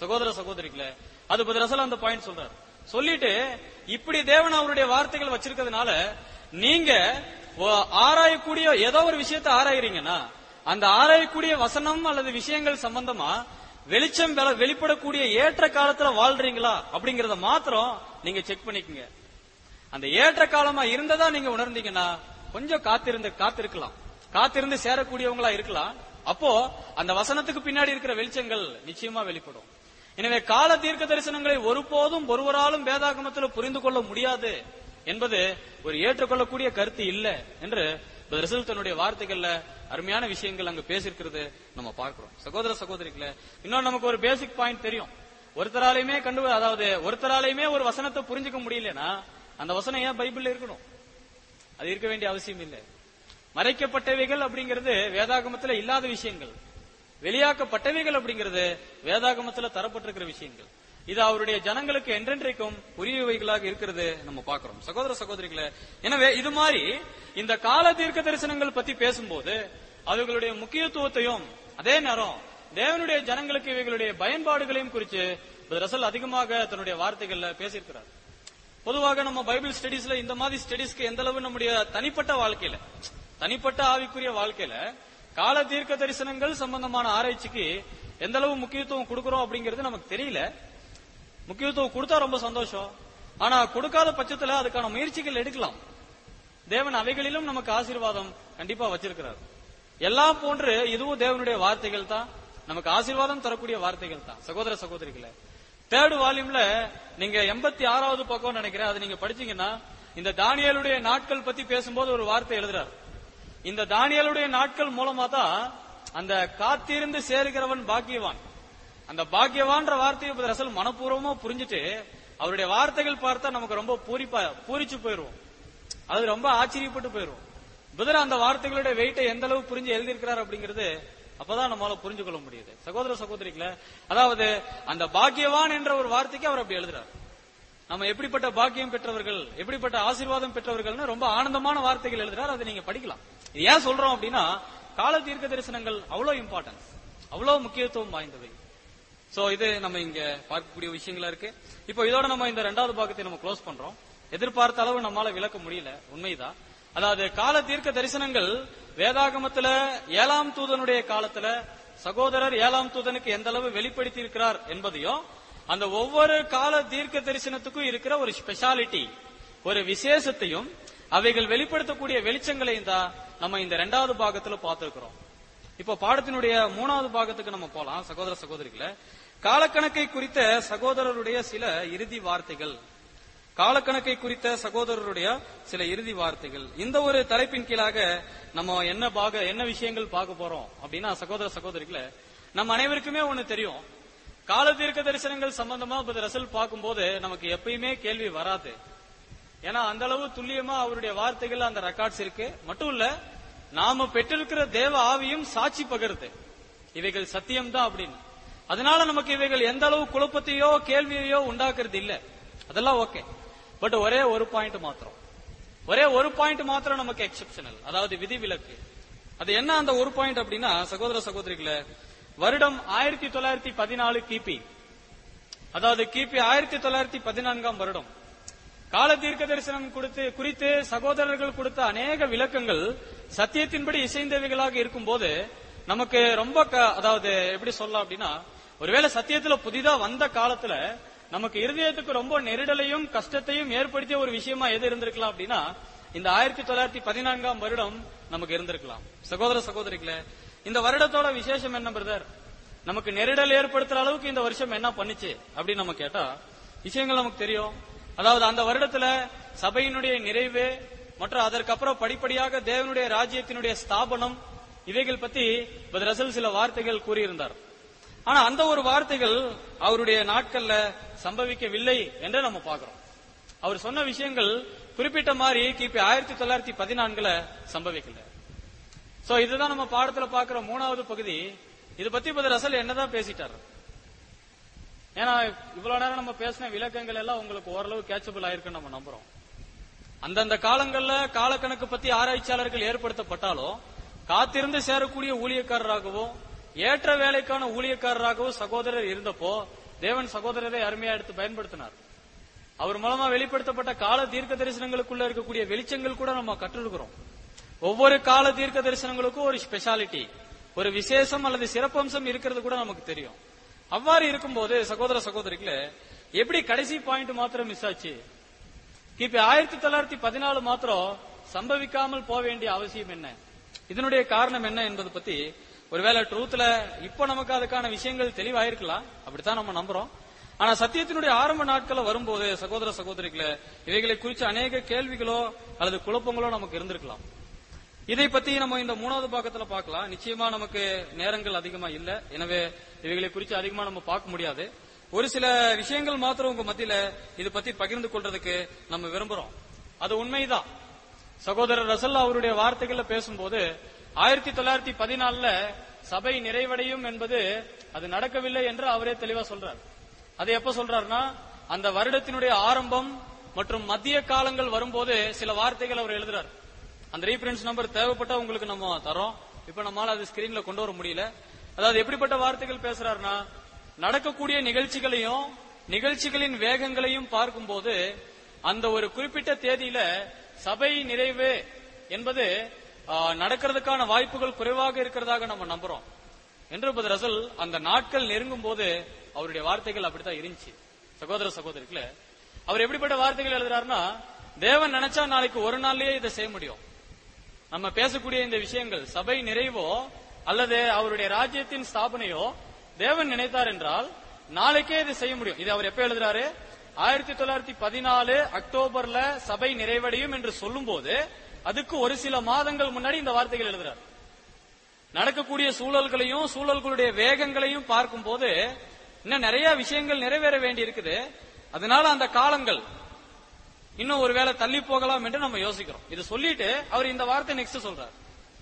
சகோதர சகோதரிகளே அது பதில் ரசல் அந்த பாயிண்ட் சொல்றாரு சொல்லிட்டு இப்படி தேவன் அவருடைய வார்த்தைகள் வச்சிருக்கிறதுனால நீங்க ஒ- ஆராயக்கூடிய ஏதோ ஒரு விஷயத்தை ஆராயறீங்கன்னா அந்த ஆராயக்கூடிய வசனம் அல்லது விஷயங்கள் சம்பந்தமா வெளிச்சம் வெல- வெளிப்படக்கூடிய ஏற்ற காலத்துல வாழ்றீங்களா அப்படிங்கறத மாத்திரம் நீங்க செக் பண்ணிக்கங்க அந்த ஏற்ற காலமா இருந்ததா நீங்க உணர்ந்தீங்கன்னா கொஞ்சம் காத்திருந்து காத்திருக்கலாம் காத்திருந்து சேரக்கூடியவங்களா இருக்கலாம் அப்போ அந்த வசனத்துக்கு பின்னாடி இருக்கிற வெளிச்சங்கள் நிச்சயமா வெளிப்படும் எனவே கால தீர்க்க தரிசனங்களை ஒருபோதும் ஒருவராலும் வேதாகமத்தில் புரிந்து கொள்ள முடியாது என்பது ஒரு ஏற்றுக்கொள்ளக்கூடிய கருத்து இல்ல என்று ரிசல் தன்னுடைய வார்த்தைகள்ல அருமையான விஷயங்கள் அங்க பேசியிருக்கிறது நம்ம பார்க்கிறோம் சகோதர சகோதரிகளே இன்னும் நமக்கு ஒரு பேசிக் பாயிண்ட் தெரியும் ஒருத்தராலையுமே கண்டு அதாவது ஒருத்தராலையுமே ஒரு வசனத்தை புரிஞ்சுக்க முடியலன்னா அந்த வசனம் ஏன் பைபிள்ல இருக்கணும் அது இருக்க வேண்டிய அவசியம் இல்லை மறைக்கப்பட்டவைகள் அப்படிங்கிறது வேதாகமத்துல இல்லாத விஷயங்கள் வெளியாக்கப்பட்டவைகள் அப்படிங்கிறது வேதாகமத்துல தரப்பட்டிருக்கிற விஷயங்கள் இது அவருடைய ஜனங்களுக்கு என்றென்றைக்கும் உரியவைகளாக இருக்கிறது நம்ம பார்க்கிறோம் சகோதர சகோதரிகளே எனவே இது மாதிரி இந்த கால தீர்க்க தரிசனங்கள் பத்தி பேசும்போது அவைகளுடைய முக்கியத்துவத்தையும் அதே நேரம் தேவனுடைய ஜனங்களுக்கு இவைகளுடைய பயன்பாடுகளையும் குறித்து ரசல் அதிகமாக தன்னுடைய வார்த்தைகள்ல பேசியிருக்கிறார் பொதுவாக நம்ம பைபிள் ஸ்டடீஸ்ல இந்த மாதிரி ஸ்டடீஸ்க்கு எந்த அளவு நம்முடைய தனிப்பட்ட வாழ்க்கையில தனிப்பட்ட ஆவிக்குரிய வாழ்க்கையில கால தீர்க்க தரிசனங்கள் சம்பந்தமான ஆராய்ச்சிக்கு எந்த அளவு முக்கியத்துவம் கொடுக்கறோம் அப்படிங்கிறது நமக்கு தெரியல முக்கியத்துவம் கொடுத்தா ரொம்ப சந்தோஷம் ஆனா கொடுக்காத பட்சத்துல அதுக்கான முயற்சிகள் எடுக்கலாம் தேவன் அவைகளிலும் நமக்கு ஆசீர்வாதம் கண்டிப்பா வச்சிருக்கிறார் எல்லாம் போன்று இதுவும் தேவனுடைய வார்த்தைகள் தான் நமக்கு ஆசீர்வாதம் தரக்கூடிய வார்த்தைகள் தான் சகோதர சகோதரிகளே தேர்ட் வால்யூம்ல நீங்க எண்பத்தி ஆறாவது பக்கம் நினைக்கிறேன் அது நீங்க படிச்சீங்கன்னா இந்த தானியலுடைய நாட்கள் பத்தி பேசும்போது ஒரு வார்த்தை எழுதுறார் இந்த தானியலுடைய நாட்கள் மூலமா தான் அந்த காத்திருந்து சேருகிறவன் பாக்கியவான் அந்த பாக்கியவான்ற வார்த்தையை இப்ப ரசல் மனப்பூர்வமா புரிஞ்சுட்டு அவருடைய வார்த்தைகள் பார்த்தா நமக்கு ரொம்ப பூரிப்பா பூரிச்சு போயிருவோம் அது ரொம்ப ஆச்சரியப்பட்டு போயிருவோம் புதர் அந்த வார்த்தைகளுடைய வெயிட்டை எந்த அளவு புரிஞ்சு எழுதியிருக்கிறார் அப்படிங்கிறது அப்பதான் நம்மளால புரிஞ்சு கொள்ள முடியுது சகோதர சகோதரிகளே அதாவது அந்த பாக்கியவான் என்ற ஒரு வார்த்தைக்கு அவர் அப்படி எழுதுறார் நம்ம எப்படிப்பட்ட பாக்கியம் பெற்றவர்கள் எப்படிப்பட்ட ஆசீர்வாதம் பெற்றவர்கள்னு ரொம்ப ஆனந்தமான வார்த்தைகள் எழுதுறார் அதை நீங்க படிக்கலாம் இது ஏன் சொல்றோம் அப்படின்னா கால தீர்க்க தரிசனங்கள் அவ்வளவு இம்பார்ட்டன்ஸ் அவ்வளவு முக்கியத்துவம் வாய்ந்தவை சோ இது நம்ம இங்க பார்க்கக்கூடிய விஷயங்களா இருக்கு இப்போ இதோட நம்ம இந்த ரெண்டாவது பாகத்தை நம்ம க்ளோஸ் பண்றோம் எதிர்பார்த்த அளவு நம்மால விளக்க முடியல உண்மைதான் அதாவது கால தீர்க்க தரிசனங்கள் வேதாகமத்துல ஏழாம் தூதனுடைய காலத்துல சகோதரர் ஏழாம் தூதனுக்கு எந்த அளவு வெளிப்படுத்தி இருக்கிறார் என்பதையும் அந்த ஒவ்வொரு கால தீர்க்க தரிசனத்துக்கும் இருக்கிற ஒரு ஸ்பெஷாலிட்டி ஒரு விசேஷத்தையும் அவைகள் வெளிப்படுத்தக்கூடிய வெளிச்சங்களையும் தான் நம்ம இந்த ரெண்டாவது பாகத்துல பார்த்திருக்கிறோம் இப்போ பாடத்தினுடைய மூணாவது பாகத்துக்கு நம்ம போலாம் சகோதர சகோதரிகளே காலக்கணக்கை குறித்த சகோதரருடைய சில இறுதி வார்த்தைகள் காலக்கணக்கை குறித்த சகோதரருடைய சில இறுதி வார்த்தைகள் இந்த ஒரு தலைப்பின் கீழாக நம்ம என்ன பாக என்ன விஷயங்கள் பார்க்க போறோம் அப்படின்னா சகோதர சகோதரிகளே நம்ம அனைவருக்குமே ஒண்ணு தெரியும் கால தீர்க்க தரிசனங்கள் சம்பந்தமா இப்ப ரசல் பார்க்கும்போது நமக்கு எப்பயுமே கேள்வி வராது ஏன்னா அந்த அளவு துல்லியமா அவருடைய வார்த்தைகள் அந்த ரெக்கார்ட்ஸ் இருக்கு மட்டும் இல்ல நாம பெற்றிருக்கிற தேவ ஆவியும் சாட்சி பகருது இவைகள் சத்தியம்தான் அப்படின்னு அதனால நமக்கு இவைகள் எந்த அளவு குழப்பத்தையோ கேள்வியையோ உண்டாக்குறது இல்ல அதெல்லாம் ஓகே பட் ஒரே ஒரு பாயிண்ட் மாத்திரம் ஒரே ஒரு பாயிண்ட் மாத்திரம் நமக்கு எக்ஸெப்ஷனல் அதாவது விதிவிலக்கு அது என்ன அந்த ஒரு பாயிண்ட் அப்படின்னா சகோதர சகோதரிகளே வருடம் ஆயிரத்தி தொள்ளாயிரத்தி பதினாலு கிபி அதாவது கிபி ஆயிரத்தி தொள்ளாயிரத்தி பதினான்காம் வருடம் கால தீர்க்க தரிசனம் கொடுத்து குறித்து சகோதரர்கள் கொடுத்த அநேக விளக்கங்கள் சத்தியத்தின்படி இசைந்தவைகளாக இருக்கும்போது நமக்கு ரொம்ப க- அதாவது எப்படி சொல்லலாம் அப்படின்னா ஒருவேளை சத்தியத்துல புதிதா வந்த காலத்துல நமக்கு இருதயத்துக்கு ரொம்ப நெருடலையும் கஷ்டத்தையும் ஏற்படுத்திய ஒரு விஷயமா எது இருந்திருக்கலாம் அப்படின்னா இந்த ஆயிரத்தி தொள்ளாயிரத்தி பதினான்காம் வருடம் நமக்கு இருந்திருக்கலாம் சகோதர சகோதரிகளே இந்த வருடத்தோட விசேஷம் என்ன பிரதர் நமக்கு நெருடல் ஏற்படுத்துற அளவுக்கு இந்த வருஷம் என்ன பண்ணுச்சு அப்படின்னு நம்ம கேட்டா விஷயங்கள் நமக்கு தெரியும் அதாவது அந்த வருடத்துல சபையினுடைய நிறைவு மற்றும் அதற்கப்புறம் படிப்படியாக தேவனுடைய ராஜ்யத்தினுடைய ஸ்தாபனம் இவைகள் பத்தி பத் ரசல் சில வார்த்தைகள் கூறியிருந்தார் ஆனா அந்த ஒரு வார்த்தைகள் அவருடைய நாட்கள்ல சம்பவிக்கவில்லை என்று நம்ம பார்க்கிறோம் அவர் சொன்ன விஷயங்கள் குறிப்பிட்ட மாதிரி கிபி ஆயிரத்தி தொள்ளாயிரத்தி பதினான்குல சம்பவிக்கல சோ இதுதான் நம்ம பாடத்துல பாக்குற மூணாவது பகுதி இது பத்தி பத் ரசல் என்னதான் பேசிட்டாரு ஏன்னா இவ்வளவு நேரம் நம்ம பேசின விளக்கங்கள் எல்லாம் உங்களுக்கு ஓரளவு கேட்சபிள் ஆயிருக்குன்னு நம்ம நம்புறோம் அந்தந்த காலங்கள்ல காலக்கணக்கு பத்தி ஆராய்ச்சியாளர்கள் ஏற்படுத்தப்பட்டாலும் காத்திருந்து சேரக்கூடிய ஊழியக்காரராகவும் ஏற்ற வேலைக்கான ஊழியக்காரராகவும் சகோதரர் இருந்தப்போ தேவன் சகோதரரை அருமையா எடுத்து பயன்படுத்தினார் அவர் மூலமா வெளிப்படுத்தப்பட்ட கால தீர்க்க தரிசனங்களுக்குள்ள இருக்கக்கூடிய வெளிச்சங்கள் கூட நம்ம கற்றுருக்கிறோம் ஒவ்வொரு கால தீர்க்க தரிசனங்களுக்கும் ஒரு ஸ்பெஷாலிட்டி ஒரு விசேஷம் அல்லது சிறப்பம்சம் இருக்கிறது கூட நமக்கு தெரியும் அவ்வாறு இருக்கும்போது சகோதர சகோதரிகளே எப்படி கடைசி பாயிண்ட் மாத்திரம் மிஸ் ஆச்சு கிபி ஆயிரத்தி தொள்ளாயிரத்தி பதினாலு மாத்திரம் சம்பவிக்காமல் போக வேண்டிய அவசியம் என்ன இதனுடைய காரணம் என்ன என்பது பத்தி ஒருவேளை ட்ரூத்ல இப்ப நமக்கு அதுக்கான விஷயங்கள் தெளிவாயிருக்கலாம் அப்படித்தான் நம்ம நம்புறோம் ஆனா சத்தியத்தினுடைய ஆரம்ப நாட்கள வரும்போது சகோதர சகோதரிகளே இவைகளை குறித்து அநேக கேள்விகளோ அல்லது குழப்பங்களோ நமக்கு இருந்திருக்கலாம் இதை பத்தி நம்ம இந்த மூணாவது பாகத்துல பார்க்கலாம் நிச்சயமா நமக்கு நேரங்கள் அதிகமா இல்ல எனவே இவைகளை குறித்து அதிகமா நம்ம பார்க்க முடியாது ஒரு சில விஷயங்கள் மாத்திரம் உங்க மத்தியில இது பத்தி பகிர்ந்து கொள்றதுக்கு நம்ம விரும்புறோம் அது உண்மைதான் சகோதரர் ரசல்லா அவருடைய வார்த்தைகள்ல பேசும்போது ஆயிரத்தி தொள்ளாயிரத்தி பதினாலுல சபை நிறைவடையும் என்பது அது நடக்கவில்லை என்று அவரே தெளிவா சொல்றார் அது எப்ப சொல்றாருன்னா அந்த வருடத்தினுடைய ஆரம்பம் மற்றும் மத்திய காலங்கள் வரும்போது சில வார்த்தைகள் அவர் எழுதுறார் அந்த ரீஃபரன்ஸ் நம்பர் தேவைப்பட்டா உங்களுக்கு நம்ம தரோம் இப்ப நம்மளால அது ஸ்கிரீன்ல கொண்டு வர முடியல அதாவது எப்படிப்பட்ட வார்த்தைகள் பேசுறாருன்னா நடக்கக்கூடிய நிகழ்ச்சிகளையும் நிகழ்ச்சிகளின் வேகங்களையும் பார்க்கும்போது அந்த ஒரு குறிப்பிட்ட தேதியில சபை நிறைவு என்பது ஆ, நடக்கிறதுக்கான வாய்ப்புகள் குறைவாக இருக்கிறதாக நம்ம நம்புறோம் என்று பது ரசல் அந்த நாட்கள் நெருங்கும் போது அவருடைய வார்த்தைகள் அப்படித்தான் இருந்துச்சு சகோதர சகோதரிகளே அவர் எப்படிப்பட்ட வார்த்தைகள் எழுதுறாருன்னா தேவன் நினைச்சா நாளைக்கு ஒரு நாள்லயே இதை செய்ய முடியும் நம்ம பேசக்கூடிய இந்த விஷயங்கள் சபை நிறைவோ அல்லது அவருடைய ராஜ்யத்தின் ஸ்தாபனையோ தேவன் நினைத்தார் என்றால் நாளைக்கே இதை செய்ய முடியும் இது அவர் எப்ப எழுதுறாரு ஆயிரத்தி தொள்ளாயிரத்தி பதினாலு அக்டோபர்ல சபை நிறைவடையும் என்று சொல்லும்போது அதுக்கு ஒரு சில மாதங்கள் முன்னாடி இந்த வார்த்தைகள் எழுதுறார் நடக்கக்கூடிய சூழல்களையும் சூழல்களுடைய வேகங்களையும் பார்க்கும்போது இன்னும் நிறைய விஷயங்கள் நிறைவேற வேண்டி இருக்குது அதனால அந்த காலங்கள் இன்னும் ஒருவேளை தள்ளி போகலாம் என்று நம்ம யோசிக்கிறோம் இது சொல்லிட்டு அவர் இந்த வார்த்தை நெக்ஸ்ட் சொல்றார்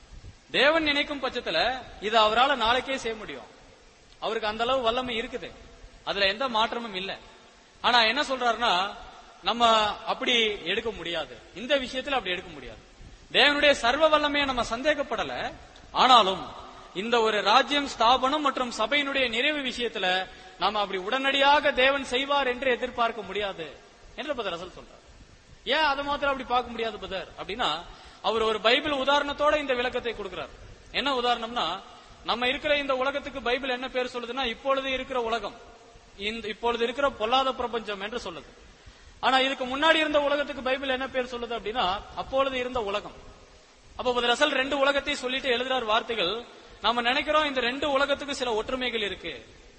தேவன் நினைக்கும் பட்சத்துல இது அவரால நாளைக்கே செய்ய முடியும் அவருக்கு அந்த அளவு வல்லமை இருக்குது அதுல எந்த மாற்றமும் இல்ல ஆனா என்ன சொல்றாருன்னா நம்ம அப்படி எடுக்க முடியாது இந்த விஷயத்துல அப்படி எடுக்க முடியாது தேவனுடைய சர்வ வல்லமையை நம்ம சந்தேகப்படல ஆனாலும் இந்த ஒரு ராஜ்யம் ஸ்தாபனம் மற்றும் சபையினுடைய நிறைவு விஷயத்துல நாம அப்படி உடனடியாக தேவன் செய்வார் என்று எதிர்பார்க்க முடியாது என்று பதர் ரசல் சொல்றார் ஏன் அதை மாத்திரம் அப்படி பார்க்க முடியாது பதர் அப்படின்னா அவர் ஒரு பைபிள் உதாரணத்தோட இந்த விளக்கத்தை கொடுக்கிறார் என்ன உதாரணம்னா நம்ம இருக்கிற இந்த உலகத்துக்கு பைபிள் என்ன பேர் சொல்லுதுன்னா இப்பொழுது இருக்கிற உலகம் இந்த இப்பொழுது இருக்கிற பொல்லாத பிரபஞ்சம் என்று சொல்லுது ஆனா இதுக்கு முன்னாடி இருந்த உலகத்துக்கு பைபிள் என்ன பேர் சொல்லுது அப்படின்னா அப்பொழுது இருந்த உலகம் அப்ப பதர் ரசல் ரெண்டு உலகத்தை சொல்லிட்டு எழுதுறார் வார்த்தைகள் நாம நினைக்கிறோம் இந்த ரெண்டு உலகத்துக்கு சில ஒற்றுமைகள் இருக்கு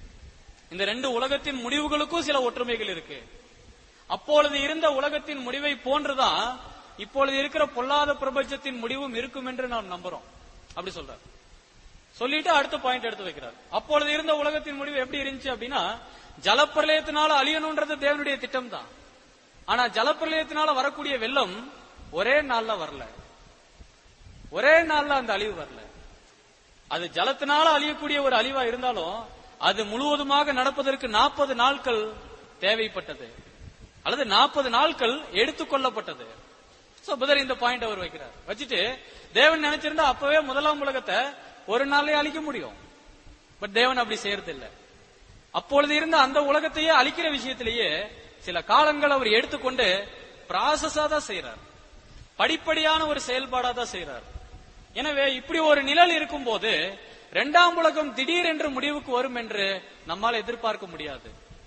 இந்த ரெண்டு உலகத்தின் முடிவுகளுக்கும் சில ஒற்றுமைகள் இருக்கு அப்பொழுது இருந்த உலகத்தின் முடிவை போன்றுதான் இப்பொழுது இருக்கிற பொல்லாத பிரபஞ்சத்தின் முடிவும் இருக்கும் என்று நாம் நம்புறோம் அப்படி சொல்றார் சொல்லிட்டு அடுத்த பாயிண்ட் எடுத்து வைக்கிறார் அப்பொழுது இருந்த உலகத்தின் முடிவு எப்படி இருந்துச்சு அப்படின்னா ஜலப்பிரளயத்தினால அழியணும்ன்றது தேவனுடைய திட்டம் தான் ஆனா ஜலப்பிரளயத்தினால வரக்கூடிய வெள்ளம் ஒரே நாள்ல வரல ஒரே நாள்ல அந்த அழிவு வரல அது ஜலத்தினால அழியக்கூடிய ஒரு அழிவா இருந்தாலும் அது முழுவதுமாக நடப்பதற்கு நாற்பது நாட்கள் தேவைப்பட்டது அல்லது நாற்பது நாட்கள் எடுத்துக்கொள்ளப்பட்டது சோ புதர் இந்த பாயிண்ட் அவர் வைக்கிறார் வச்சுட்டு தேவன் நினைச்சிருந்தா அப்பவே முதலாம் உலகத்தை ஒரு நாளே அழிக்க முடியும் பட் தேவன் அப்படி செய்யறது இல்ல அப்பொழுது இருந்த அந்த உலகத்தையே அழிக்கிற விஷயத்திலேயே சில காலங்கள் அவர் எடுத்துக்கொண்டு ப்ராசஸா தான் செய்யறார் படிப்படியான ஒரு செயல்பாடா தான் செய்யறார் எனவே இப்படி ஒரு நிழல் இருக்கும்போது இரண்டாம் உலகம் திடீர் என்று முடிவுக்கு வரும் என்று நம்மால் எதிர்பார்க்க முடியாது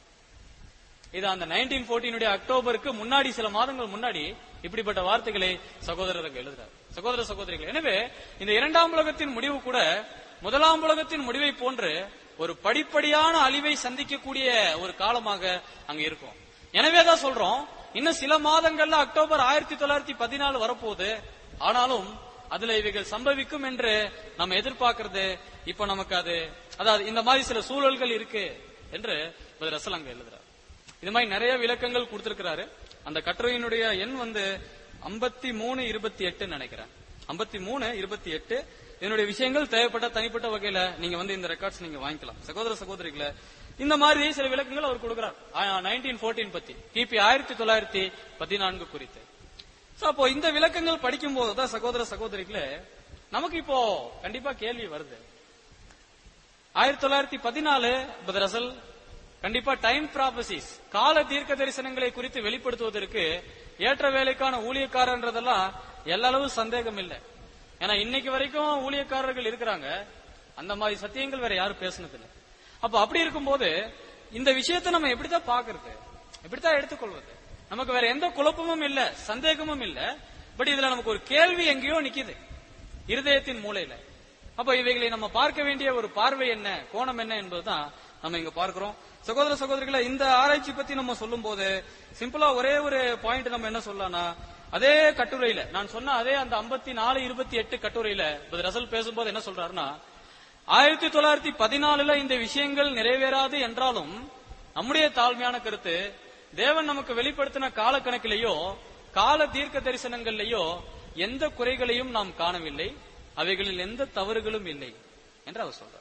இது அந்த நைன்டீன் போர்டீனுடைய அக்டோபருக்கு முன்னாடி சில மாதங்கள் முன்னாடி இப்படிப்பட்ட வார்த்தைகளை சகோதரருக்கு எழுதுறார் சகோதர சகோதரிகள் எனவே இந்த இரண்டாம் உலகத்தின் முடிவு கூட முதலாம் உலகத்தின் முடிவை போன்று ஒரு படிப்படியான அழிவை சந்திக்கக்கூடிய ஒரு காலமாக அங்க இருக்கும் எனவேதான் சொல்றோம் இன்னும் சில மாதங்கள்ல அக்டோபர் ஆயிரத்தி தொள்ளாயிரத்தி பதினாலு வரப்போகுது ஆனாலும் அதுல இவைகள் சம்பவிக்கும் என்று நம்ம எதிர்பார்க்கிறது இப்ப நமக்கு அது அதாவது இந்த மாதிரி சில சூழல்கள் இருக்கு என்று ரசல் அங்க எழுதுறார் இது மாதிரி நிறைய விளக்கங்கள் கொடுத்திருக்கிறாரு அந்த கட்டுரையினுடைய எண் வந்து ஐம்பத்தி மூணு இருபத்தி எட்டு நினைக்கிறேன் ஐம்பத்தி மூணு இருபத்தி எட்டு இதனுடைய விஷயங்கள் தேவைப்பட்ட தனிப்பட்ட வகையில நீங்க வந்து இந்த ரெக்கார்ட்ஸ் நீங்க வாங்கிக்கலாம் சகோதர சகோதரிகளை இந்த மாதிரி சில விளக்கங்கள் அவர் கொடுக்கிறார் நைன்டீன் போர்டீன் பத்தி கிபி ஆயிரத்தி தொள்ளாயிரத்தி பதினான்கு குறித்து சோ அப்போ இந்த விளக்கங்கள் படிக்கும் போதுதான் சகோதர சகோதரிகளே நமக்கு இப்போ கண்டிப்பா கேள்வி வருது ஆயிரத்தி தொள்ளாயிரத்தி பதினாலு ரசல் கண்டிப்பா டைம் ப்ராபசிஸ் கால தீர்க்க தரிசனங்களை குறித்து வெளிப்படுத்துவதற்கு ஏற்ற வேலைக்கான ஊழியக்காரன்றதெல்லாம் எல்லளவு சந்தேகம் இல்லை ஏன்னா இன்னைக்கு வரைக்கும் ஊழியக்காரர்கள் இருக்கிறாங்க அந்த மாதிரி சத்தியங்கள் வேற யாரும் பேசுனது இல்லை அப்ப அப்படி இருக்கும்போது இந்த விஷயத்தை நம்ம எப்படித்தான் பாக்குறது எப்படித்தான் எடுத்துக்கொள்வது நமக்கு வேற எந்த குழப்பமும் இல்ல சந்தேகமும் இல்ல பட் இதுல நமக்கு ஒரு கேள்வி எங்கேயோ நிக்குது இருதயத்தின் மூலையில அப்ப இவைகளை நம்ம பார்க்க வேண்டிய ஒரு பார்வை என்ன கோணம் என்ன என்பதுதான் நம்ம இங்க பார்க்கிறோம் சகோதர சகோதரிகளை இந்த ஆராய்ச்சி பத்தி நம்ம சொல்லும் போது சிம்பிளா ஒரே ஒரு பாயிண்ட் நம்ம என்ன சொல்லலாம்னா அதே கட்டுரையில நான் சொன்ன அதே அந்த 54 நாலு இருபத்தி எட்டு கட்டுரையில இப்ப ரசல் பேசும்போது என்ன சொல்றாருன்னா ஆயிரத்தி தொள்ளாயிரத்தி பதினாலுல இந்த விஷயங்கள் நிறைவேறாது என்றாலும் நம்முடைய தாழ்மையான கருத்து தேவன் நமக்கு வெளிப்படுத்தின காலக்கணக்கிலேயோ கால தீர்க்க தரிசனங்கள்லயோ எந்த குறைகளையும் நாம் காணவில்லை அவைகளில் எந்த தவறுகளும் இல்லை என்று அவர் சொல்றார்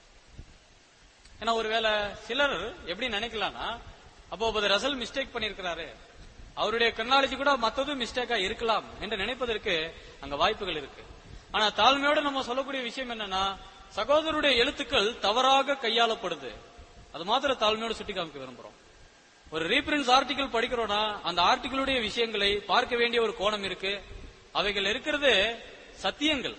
ஏன்னா ஒருவேளை சிலர் எப்படி நினைக்கலாம்னா அப்போ ஒரு ரசல் மிஸ்டேக் பண்ணிருக்கிறாரு அவருடைய கண்ணாலஜி கூட மத்ததும் மிஸ்டேக்கா இருக்கலாம் என்று நினைப்பதற்கு அங்க வாய்ப்புகள் இருக்கு ஆனா தாழ்மையோட நம்ம சொல்லக்கூடிய விஷயம் என்னன்னா சகோதரருடைய எழுத்துக்கள் தவறாக கையாளப்படுது அது மாத்திர தாழ்மையோட சுட்டி காமிக்க விரும்புறோம் ஒரு ரீபிரின்ஸ் ஆர்டிகிள் படிக்கிறோம்னா அந்த ஆர்டிகிளுடைய விஷயங்களை பார்க்க வேண்டிய ஒரு கோணம் இருக்கு அவைகள் இருக்கிறது சத்தியங்கள்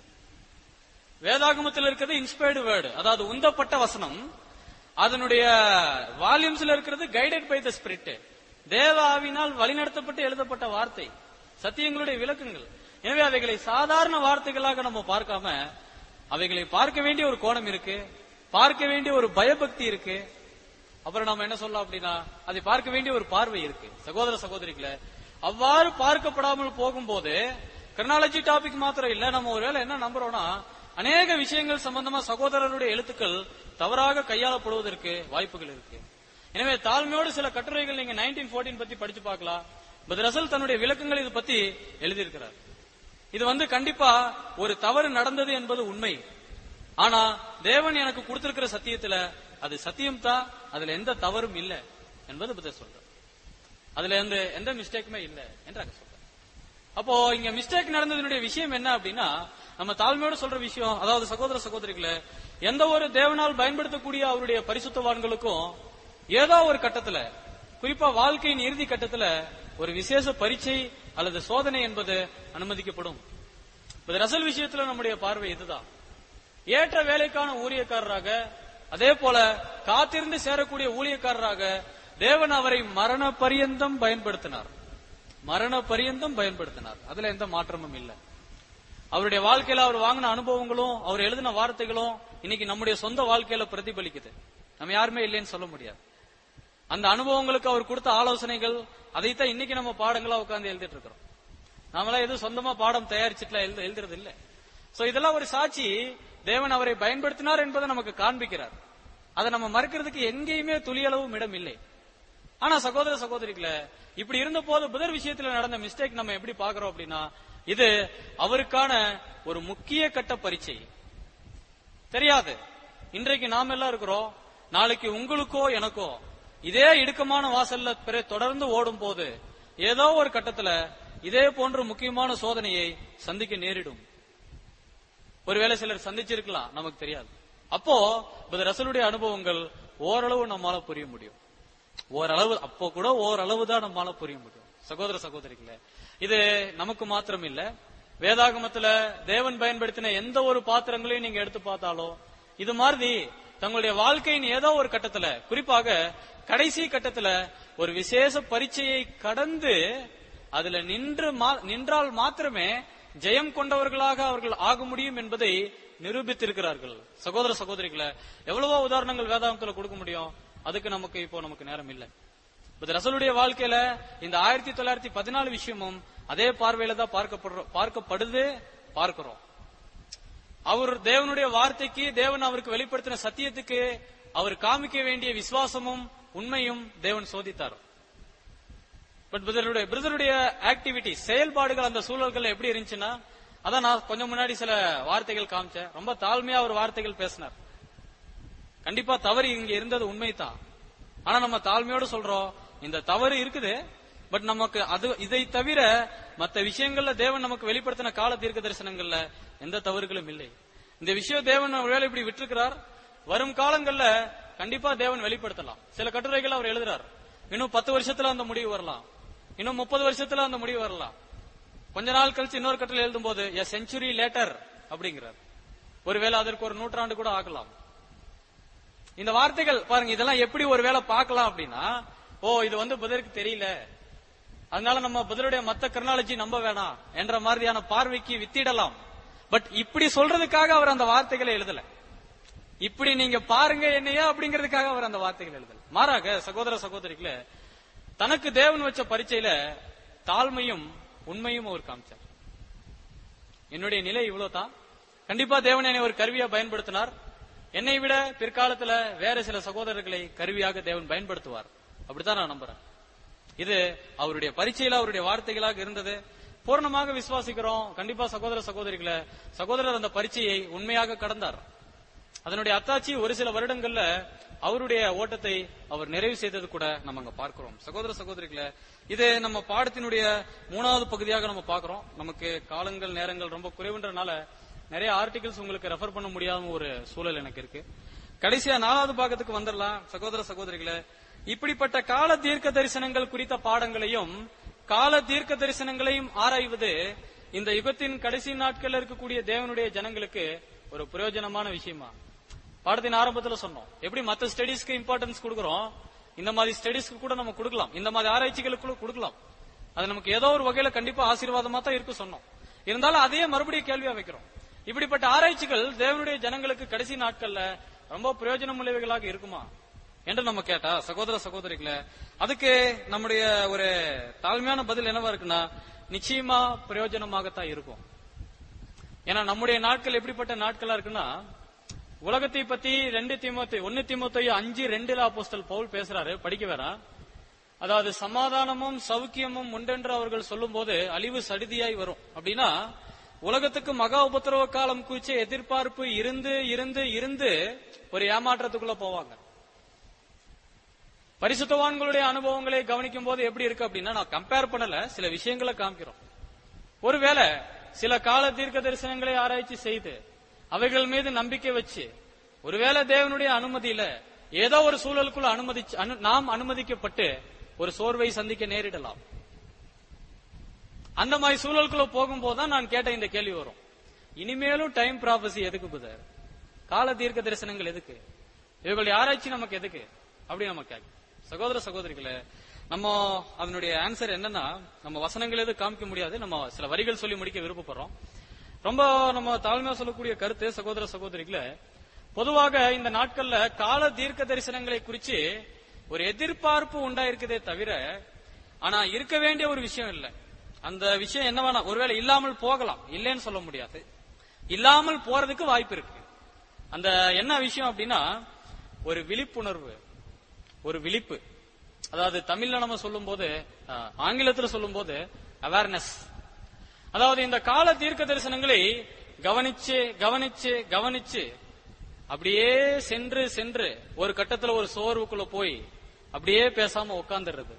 வேதாகமத்தில் இருக்கிறது இன்ஸ்பயர்டு வேர்டு அதாவது உந்தப்பட்ட வசனம் அதனுடைய வால்யூம்ஸ்ல இருக்கிறது கைடட் பை த ஸ்பிரிட் தேவ ஆவினால் வழிநடத்தப்பட்டு எழுதப்பட்ட வார்த்தை சத்தியங்களுடைய விளக்கங்கள் எனவே அவைகளை சாதாரண வார்த்தைகளாக நம்ம பார்க்காம அவைகளை பார்க்க வேண்டிய ஒரு கோணம் இருக்கு பார்க்க வேண்டிய ஒரு பயபக்தி இருக்கு அப்புறம் நம்ம என்ன சொல்லலாம் அப்படின்னா அதை பார்க்க வேண்டிய ஒரு பார்வை இருக்கு சகோதர சகோதரிகளை அவ்வாறு பார்க்கப்படாமல் போகும்போது கிரனாலஜி டாபிக் மாத்திரம் இல்ல நம்ம ஒருவேளை என்ன நம்புறோம்னா அநேக விஷயங்கள் சம்பந்தமா சகோதரருடைய எழுத்துக்கள் தவறாக கையாளப்படுவதற்கு வாய்ப்புகள் இருக்கு எனவே தாழ்மையோடு சில கட்டுரைகள் நீங்க நைன்டீன் ஃபோர்டீன் பத்தி படிச்சு பார்க்கலாம் பட் ரசல் தன்னுடைய விளக்கங்கள் இது பத்தி எழுதியிருக்கிறார் இது வந்து கண்டிப்பா ஒரு தவறு நடந்தது என்பது உண்மை ஆனா தேவன் எனக்கு கொடுத்திருக்கிற சத்தியத்துல அது சத்தியம் தான் அதுல எந்த தவறும் இல்ல என்பது பத்தி சொல்ற அதுல எந்த எந்த மிஸ்டேக்குமே இல்ல என்று அங்க சொல்ற அப்போ இங்க மிஸ்டேக் நடந்ததனுடைய விஷயம் என்ன அப்படின்னா நம்ம தாழ்மையோட சொல்ற விஷயம் அதாவது சகோதர சகோதரிகளை எந்த ஒரு தேவனால் பயன்படுத்தக்கூடிய அவருடைய பரிசுத்தவான்களுக்கும் ஏதோ ஒரு கட்டத்துல குறிப்பா வாழ்க்கையின் இறுதி கட்டத்துல ஒரு விசேஷ பரீட்சை அல்லது சோதனை என்பது அனுமதிக்கப்படும் இப்ப ரசல் விஷயத்துல நம்முடைய பார்வை இதுதான் ஏற்ற வேலைக்கான ஊழியக்காரராக அதே போல காத்திருந்து சேரக்கூடிய ஊழியக்காரராக தேவன் அவரை மரண பரியந்தம் பயன்படுத்தினார் மரண பரியந்தம் பயன்படுத்தினார் அதுல எந்த மாற்றமும் இல்லை அவருடைய வாழ்க்கையில அவர் வாங்கின அனுபவங்களும் அவர் எழுதின வார்த்தைகளும் இன்னைக்கு நம்முடைய சொந்த வாழ்க்கையில பிரதிபலிக்குது நம்ம யாருமே இல்லைன்னு சொல்ல முடியாது அந்த அனுபவங்களுக்கு அவர் கொடுத்த ஆலோசனைகள் அதைத்தான் இன்னைக்கு நம்ம பாடங்களா உட்கார்ந்து எழுதிட்டு இருக்கிறோம் நாமெல்லாம் எதுவும் சொந்தமா பாடம் தயாரிச்சுட்டுலாம் எழுத எழுதுறது இல்ல சோ இதெல்லாம் ஒரு சாட்சி தேவன் அவரை பயன்படுத்தினார் என்பதை நமக்கு காண்பிக்கிறார் அதை நம்ம மறுக்கிறதுக்கு எங்கேயுமே துளியளவும் இடம் இல்லை ஆனா சகோதர சகோதரிகளை இப்படி இருந்த போது புதர் விஷயத்துல நடந்த மிஸ்டேக் நம்ம எப்படி பாக்குறோம் அப்படின்னா இது அவருக்கான ஒரு முக்கிய கட்ட பரீட்சை தெரியாது இன்றைக்கு நாம எல்லாம் இருக்கிறோம் நாளைக்கு உங்களுக்கோ எனக்கோ இதே இடுக்கமான வாசல்ல பிற தொடர்ந்து ஓடும் போது ஏதோ ஒரு கட்டத்துல இதே போன்ற முக்கியமான சோதனையை சந்திக்க நேரிடும் ஒருவேளை சிலர் சந்திச்சிருக்கலாம் நமக்கு தெரியாது அப்போ இந்த ரசலுடைய அனுபவங்கள் ஓரளவு நம்மால புரிய முடியும் ஓரளவு அப்போ கூட ஓரளவு தான் நம்மால புரிய முடியும் சகோதர சகோதரிகளே இது நமக்கு மாத்திரம் இல்ல வேதாகமத்துல தேவன் பயன்படுத்தின எந்த ஒரு பாத்திரங்களையும் நீங்க எடுத்து பார்த்தாலோ இது மாதிரி தங்களுடைய வாழ்க்கையின் ஏதோ ஒரு கட்டத்துல குறிப்பாக கடைசி கட்டத்துல ஒரு விசேஷ பரீட்சையை கடந்து அதுல நின்று மா- நின்றால் மாத்திரமே ஜெயம் கொண்டவர்களாக அவர்கள் ஆக முடியும் என்பதை நிரூபித்திருக்கிறார்கள் சகோதர சகோதரிகளை எவ்வளவோ உதாரணங்கள் வேதாந்தத்துல கொடுக்க முடியும் அதுக்கு நமக்கு இப்போ நமக்கு நேரம் இல்லை இப்ப ரசலுடைய வாழ்க்கையில இந்த ஆயிரத்தி தொள்ளாயிரத்தி பதினாலு விஷயமும் அதே பார்வையில தான் பார்க்கப்படுற பார்க்கப்படுது பார்க்கிறோம் அவர் தேவனுடைய வார்த்தைக்கு தேவன் அவருக்கு வெளிப்படுத்தின சத்தியத்துக்கு அவர் காமிக்க வேண்டிய விசுவாசமும் உண்மையும் தேவன் சோதித்தார் பட் பிரதருடைய பிரதருடைய ஆக்டிவிட்டி செயல்பாடுகள் அந்த சூழல்கள் எப்படி இருந்துச்சுன்னா அதான் நான் கொஞ்சம் முன்னாடி சில வார்த்தைகள் காமிச்சேன் ரொம்ப தாழ்மையா அவர் வார்த்தைகள் பேசினார் கண்டிப்பா தவறு இங்க இருந்தது உண்மைதான் ஆனா நம்ம தாழ்மையோட சொல்றோம் இந்த தவறு இருக்குது பட் நமக்கு அது இதை தவிர மத்த விஷயங்கள்ல தேவன் நமக்கு வெளிப்படுத்தின கால தீர்க்க தரிசனங்கள்ல எந்த தவறுகளும் இல்லை இந்த விஷயம் தேவன் ஒருவேளை இப்படி விட்டிருக்கிறார் வரும் காலங்கள்ல கண்டிப்பா தேவன் வெளிப்படுத்தலாம் சில கட்டுரைகள் அவர் எழுதுறார் இன்னும் பத்து வருஷத்துல அந்த முடிவு வரலாம் இன்னும் முப்பது வருஷத்துல அந்த முடிவு வரலாம் கொஞ்ச நாள் கழிச்சு இன்னொரு கட்டுரை எழுதும் போது எ செஞ்சுரி லேட்டர் அப்படிங்கிறார் ஒருவேளை அதற்கு ஒரு நூற்றாண்டு கூட ஆகலாம் இந்த வார்த்தைகள் பாருங்க இதெல்லாம் எப்படி ஒருவேளை பார்க்கலாம் அப்படின்னா ஓ இது வந்து புதருக்கு தெரியல அதனால நம்ம புதருடைய மத்த கிரனாலஜி நம்ப வேணாம் என்ற மாதிரியான பார்வைக்கு வித்திடலாம் பட் இப்படி சொல்றதுக்காக அவர் அந்த வார்த்தைகளை எழுதல இப்படி நீங்க பாருங்க என்னையா அப்படிங்கிறதுக்காக அவர் அந்த வார்த்தைகள் எழுதல மாறாக சகோதர சகோதரிகளே தனக்கு தேவன் வச்ச பரீட்சையில தாழ்மையும் உண்மையும் அவர் காமிச்சார் என்னுடைய நிலை இவ்வளவுதான் கண்டிப்பா தேவன் என்னை ஒரு கருவியா பயன்படுத்தினார் என்னை விட பிற்காலத்துல வேற சில சகோதரர்களை கருவியாக தேவன் பயன்படுத்துவார் அப்படித்தான் நான் நம்புறேன் இது அவருடைய பரீட்சையில அவருடைய வார்த்தைகளாக இருந்தது பூர்ணமாக விசுவாசிக்கிறோம் கண்டிப்பா சகோதர சகோதரிகளை சகோதரர் அந்த பரீட்சையை உண்மையாக கடந்தார் அதனுடைய அத்தாட்சி ஒரு சில வருடங்கள்ல அவருடைய ஓட்டத்தை அவர் நிறைவு செய்தது கூட நம்ம அங்க பார்க்கிறோம் சகோதர சகோதரிகளை இது நம்ம பாடத்தினுடைய மூணாவது பகுதியாக நம்ம பார்க்கிறோம் நமக்கு காலங்கள் நேரங்கள் ரொம்ப குறைவுன்றனால நிறைய ஆர்டிகல்ஸ் உங்களுக்கு ரெஃபர் பண்ண முடியாத ஒரு சூழல் எனக்கு இருக்கு கடைசியா நாலாவது பாகத்துக்கு வந்துடலாம் சகோதர சகோதரிகளை இப்படிப்பட்ட கால தீர்க்க தரிசனங்கள் குறித்த பாடங்களையும் கால தீர்க்க தரிசனங்களையும் ஆராய்வது இந்த யுகத்தின் கடைசி நாட்கள்ல இருக்கக்கூடிய தேவனுடைய ஜனங்களுக்கு ஒரு பிரயோஜனமான விஷயமா பாடத்தின் ஆரம்பத்துல சொன்னோம் எப்படி மத்த ஸ்டடீஸ்க்கு இம்பார்ட்டன்ஸ் கொடுக்கறோம் இந்த மாதிரி ஸ்டடீஸ்க்கு கூட நம்ம கொடுக்கலாம் இந்த மாதிரி ஆராய்ச்சிகளுக்கு கூட கொடுக்கலாம் அது நமக்கு ஏதோ ஒரு வகையில கண்டிப்பா ஆசீர்வாதமா தான் இருக்கு சொன்னோம் இருந்தாலும் அதையே மறுபடியும் கேள்வியா வைக்கிறோம் இப்படிப்பட்ட ஆராய்ச்சிகள் தேவனுடைய ஜனங்களுக்கு கடைசி நாட்கள்ல ரொம்ப பிரயோஜனம் உள்ளவைகளாக இருக்குமா என்று நம்ம கேட்டா சகோதர சகோதரிகளே அதுக்கு நம்முடைய ஒரு தாழ்மையான பதில் என்னவா இருக்குன்னா நிச்சயமா பிரயோஜனமாகத்தான் இருக்கும் ஏன்னா நம்முடைய நாட்கள் எப்படிப்பட்ட நாட்களா இருக்குன்னா உலகத்தை பத்தி ரெண்டு திமுத்தி ஒன்னு திமுத்தையோ அஞ்சு ரெண்டுல அப்போஸ்தல் பவுல் பேசுறாரு படிக்க வேணாம் அதாவது சமாதானமும் சௌக்கியமும் உண்டென்று அவர்கள் சொல்லும்போது அழிவு சடிதியாய் வரும் அப்படின்னா உலகத்துக்கு மகா உபத்திரவ காலம் குறிச்ச எதிர்பார்ப்பு இருந்து இருந்து இருந்து ஒரு ஏமாற்றத்துக்குள்ள போவாங்க பரிசுத்தவான்களுடைய அனுபவங்களை கவனிக்கும் போது எப்படி இருக்கு அப்படின்னா நான் கம்பேர் பண்ணல சில விஷயங்களை காமிக்கிறோம் ஒருவேளை சில கால தீர்க்க தரிசனங்களை ஆராய்ச்சி செய்து அவைகள் மீது நம்பிக்கை வச்சு ஒருவேளை தேவனுடைய அனுமதியில ஏதோ ஒரு சூழலுக்குள்ள அனுமதி நாம் அனுமதிக்கப்பட்டு ஒரு சோர்வை சந்திக்க நேரிடலாம் அந்த மாதிரி சூழலுக்குள்ள போகும்போது தான் நான் கேட்ட இந்த கேள்வி வரும் இனிமேலும் டைம் ப்ராபசி எதுக்கு புதர் கால தீர்க்க தரிசனங்கள் எதுக்கு இவர்களுடைய ஆராய்ச்சி நமக்கு எதுக்கு அப்படி நம்ம கேட்க சகோதர சகோதரிகளே நம்ம அதனுடைய ஆன்சர் என்னன்னா நம்ம வசனங்கள் எதுவும் காமிக்க முடியாது நம்ம சில வரிகள் சொல்லி முடிக்க விருப்பப்படுறோம் ரொம்ப நம்ம தாழ்மையா சொல்லக்கூடிய கருத்து சகோதர சகோதரிகளே பொதுவாக இந்த நாட்கள்ல கால தீர்க்க தரிசனங்களை குறிச்சு ஒரு எதிர்பார்ப்பு உண்டாயிருக்குதே தவிர ஆனா இருக்க வேண்டிய ஒரு விஷயம் இல்லை அந்த விஷயம் என்ன வேணா ஒருவேளை இல்லாமல் போகலாம் இல்லைன்னு சொல்ல முடியாது இல்லாமல் போறதுக்கு வாய்ப்பு இருக்கு அந்த என்ன விஷயம் அப்படின்னா ஒரு விழிப்புணர்வு ஒரு விழிப்பு அதாவது தமிழ்ல நம்ம சொல்லும் போது ஆங்கிலத்துல சொல்லும் போது அவேர்னஸ் அதாவது இந்த கால தீர்க்க தரிசனங்களை கவனிச்சு கவனிச்சு கவனிச்சு அப்படியே சென்று சென்று ஒரு கட்டத்துல ஒரு சோர்வுக்குள்ள போய் அப்படியே பேசாம உட்காந்துடுறது